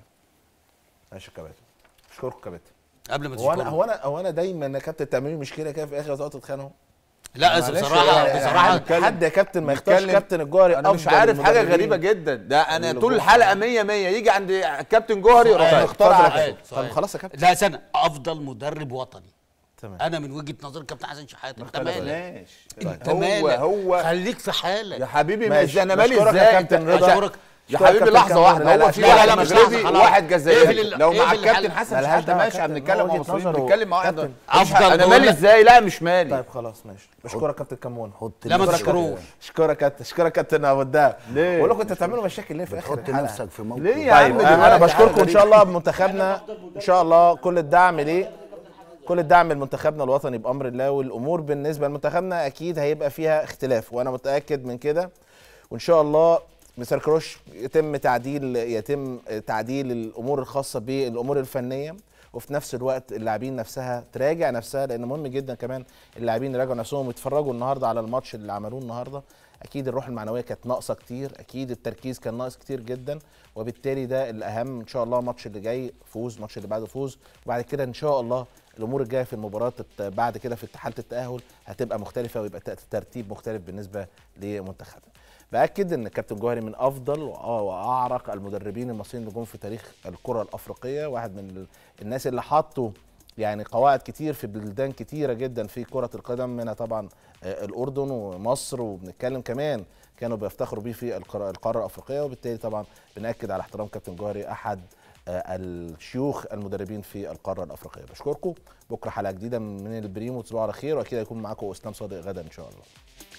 Speaker 1: ماشي يا كابتن اشكركم كابتن
Speaker 2: قبل ما
Speaker 1: هو انا
Speaker 2: تشكره
Speaker 1: هو انا هو انا دايما يا كابتن تعملوا مشكله كده في اخر تقعدوا تتخانقوا
Speaker 2: لا
Speaker 1: معلش
Speaker 2: بصراحه
Speaker 1: يعني
Speaker 2: بصراحه
Speaker 1: حد- حد يا كابتن ما يختارش
Speaker 4: نتكلم-
Speaker 1: كابتن الجوهري
Speaker 4: انا مش
Speaker 1: أفضل
Speaker 4: عارف حاجه
Speaker 1: المدربين.
Speaker 4: غريبه جدا ده انا
Speaker 1: اللي
Speaker 4: طول
Speaker 1: جوه.
Speaker 4: الحلقه 100 100 يجي عند كابتن جوهري يروح
Speaker 2: سؤال،
Speaker 4: مختار
Speaker 2: اتفضل
Speaker 4: على
Speaker 2: يا
Speaker 4: كده.
Speaker 2: سؤال.
Speaker 1: طب خلاص يا كابتن
Speaker 2: لا سنه افضل مدرب وطني
Speaker 1: تمام
Speaker 2: انا من وجهه نظري كابتن حسن شحاته انت مالك
Speaker 4: اختلفناش
Speaker 2: انت
Speaker 4: هو
Speaker 2: مالك
Speaker 4: هو
Speaker 2: خليك في حالك
Speaker 4: يا حبيبي
Speaker 1: ماشي.
Speaker 4: ماشي انا مالي
Speaker 1: بشكرك يا
Speaker 4: ازاي
Speaker 1: كابتن
Speaker 4: انت-
Speaker 1: رضا.
Speaker 4: عشان-
Speaker 1: بشكرك.
Speaker 4: يا
Speaker 1: بشكرك
Speaker 4: حبيبي
Speaker 1: كابتن
Speaker 4: لحظه
Speaker 1: كمون.
Speaker 4: واحده
Speaker 1: لا، لا،
Speaker 4: هو في
Speaker 2: لا، لا،
Speaker 4: واحد
Speaker 2: لا، مش
Speaker 4: مغربي
Speaker 2: لحظة، خلاص.
Speaker 4: وواحد
Speaker 2: اقفل
Speaker 4: جزائري
Speaker 2: ال-
Speaker 4: لو مع
Speaker 2: اقفل
Speaker 4: الكابتن
Speaker 2: الحلقة.
Speaker 4: حسن
Speaker 1: ملهاش
Speaker 4: شحاته
Speaker 1: دعوة
Speaker 4: ماشي
Speaker 1: كابتن،
Speaker 4: بنتكلم
Speaker 1: هو
Speaker 4: مع
Speaker 1: وجهة
Speaker 4: مصريين
Speaker 1: نظره.
Speaker 4: بنتكلم مع واحد
Speaker 1: كابتن.
Speaker 4: مش-
Speaker 2: أفضل
Speaker 4: انا
Speaker 2: بقول
Speaker 4: مالي
Speaker 2: لك-
Speaker 4: ازاي لا مش مالي
Speaker 1: طيب خلاص ماشي بشكرك كابتن كمون
Speaker 5: حط
Speaker 2: لا ما
Speaker 5: نفسك-
Speaker 2: تشكروش
Speaker 1: اشكرك كابتن اشكرك كابتن ابو الدهب
Speaker 4: ليه؟
Speaker 1: بقول لكم انتوا بتعملوا مشاكل ليه في اخر
Speaker 5: حط
Speaker 1: الحلقه
Speaker 5: نفسك في موقف
Speaker 4: ليه يا
Speaker 1: طيب
Speaker 4: عم
Speaker 1: انا
Speaker 4: دلوقتي
Speaker 1: بشكركم
Speaker 4: حاجة
Speaker 1: ان شاء الله بمنتخبنا ان شاء الله كل الدعم ليه كل الدعم لمنتخبنا الوطني بامر الله والامور بالنسبه لمنتخبنا اكيد هيبقى فيها اختلاف وانا متاكد من كده وان شاء الله مستر كروش يتم تعديل يتم تعديل الامور الخاصه بالامور الفنيه وفي نفس الوقت اللاعبين نفسها تراجع نفسها لان مهم جدا كمان اللاعبين يراجعوا نفسهم ويتفرجوا النهارده على الماتش اللي عملوه النهارده اكيد الروح المعنويه كانت ناقصه كتير اكيد التركيز كان ناقص كتير جدا وبالتالي ده الاهم ان شاء الله الماتش اللي جاي فوز الماتش اللي بعده فوز وبعد كده ان شاء الله الامور الجايه في المباراه الت- بعد كده في حاله التاهل هتبقى مختلفه ويبقى ت- ترتيب مختلف بالنسبه لمنتخبنا باكد ان الكابتن جوهري من افضل وأ- واعرق المدربين المصريين اللي جم في تاريخ الكره الافريقيه واحد من ال- الناس اللي حطوا يعني قواعد كتير في بلدان كتيره جدا في كره القدم منها طبعا آه، الاردن ومصر وبنتكلم كمان كانوا بيفتخروا بيه في القاره القارة الافريقيه وبالتالي طبعا بناكد على احترام كابتن جوهري احد آه، الشيوخ المدربين في القاره الافريقيه بشكركم بكره حلقه جديده من البريمو تصبحوا على خير واكيد هيكون معاكم اسلام صادق غدا ان شاء الله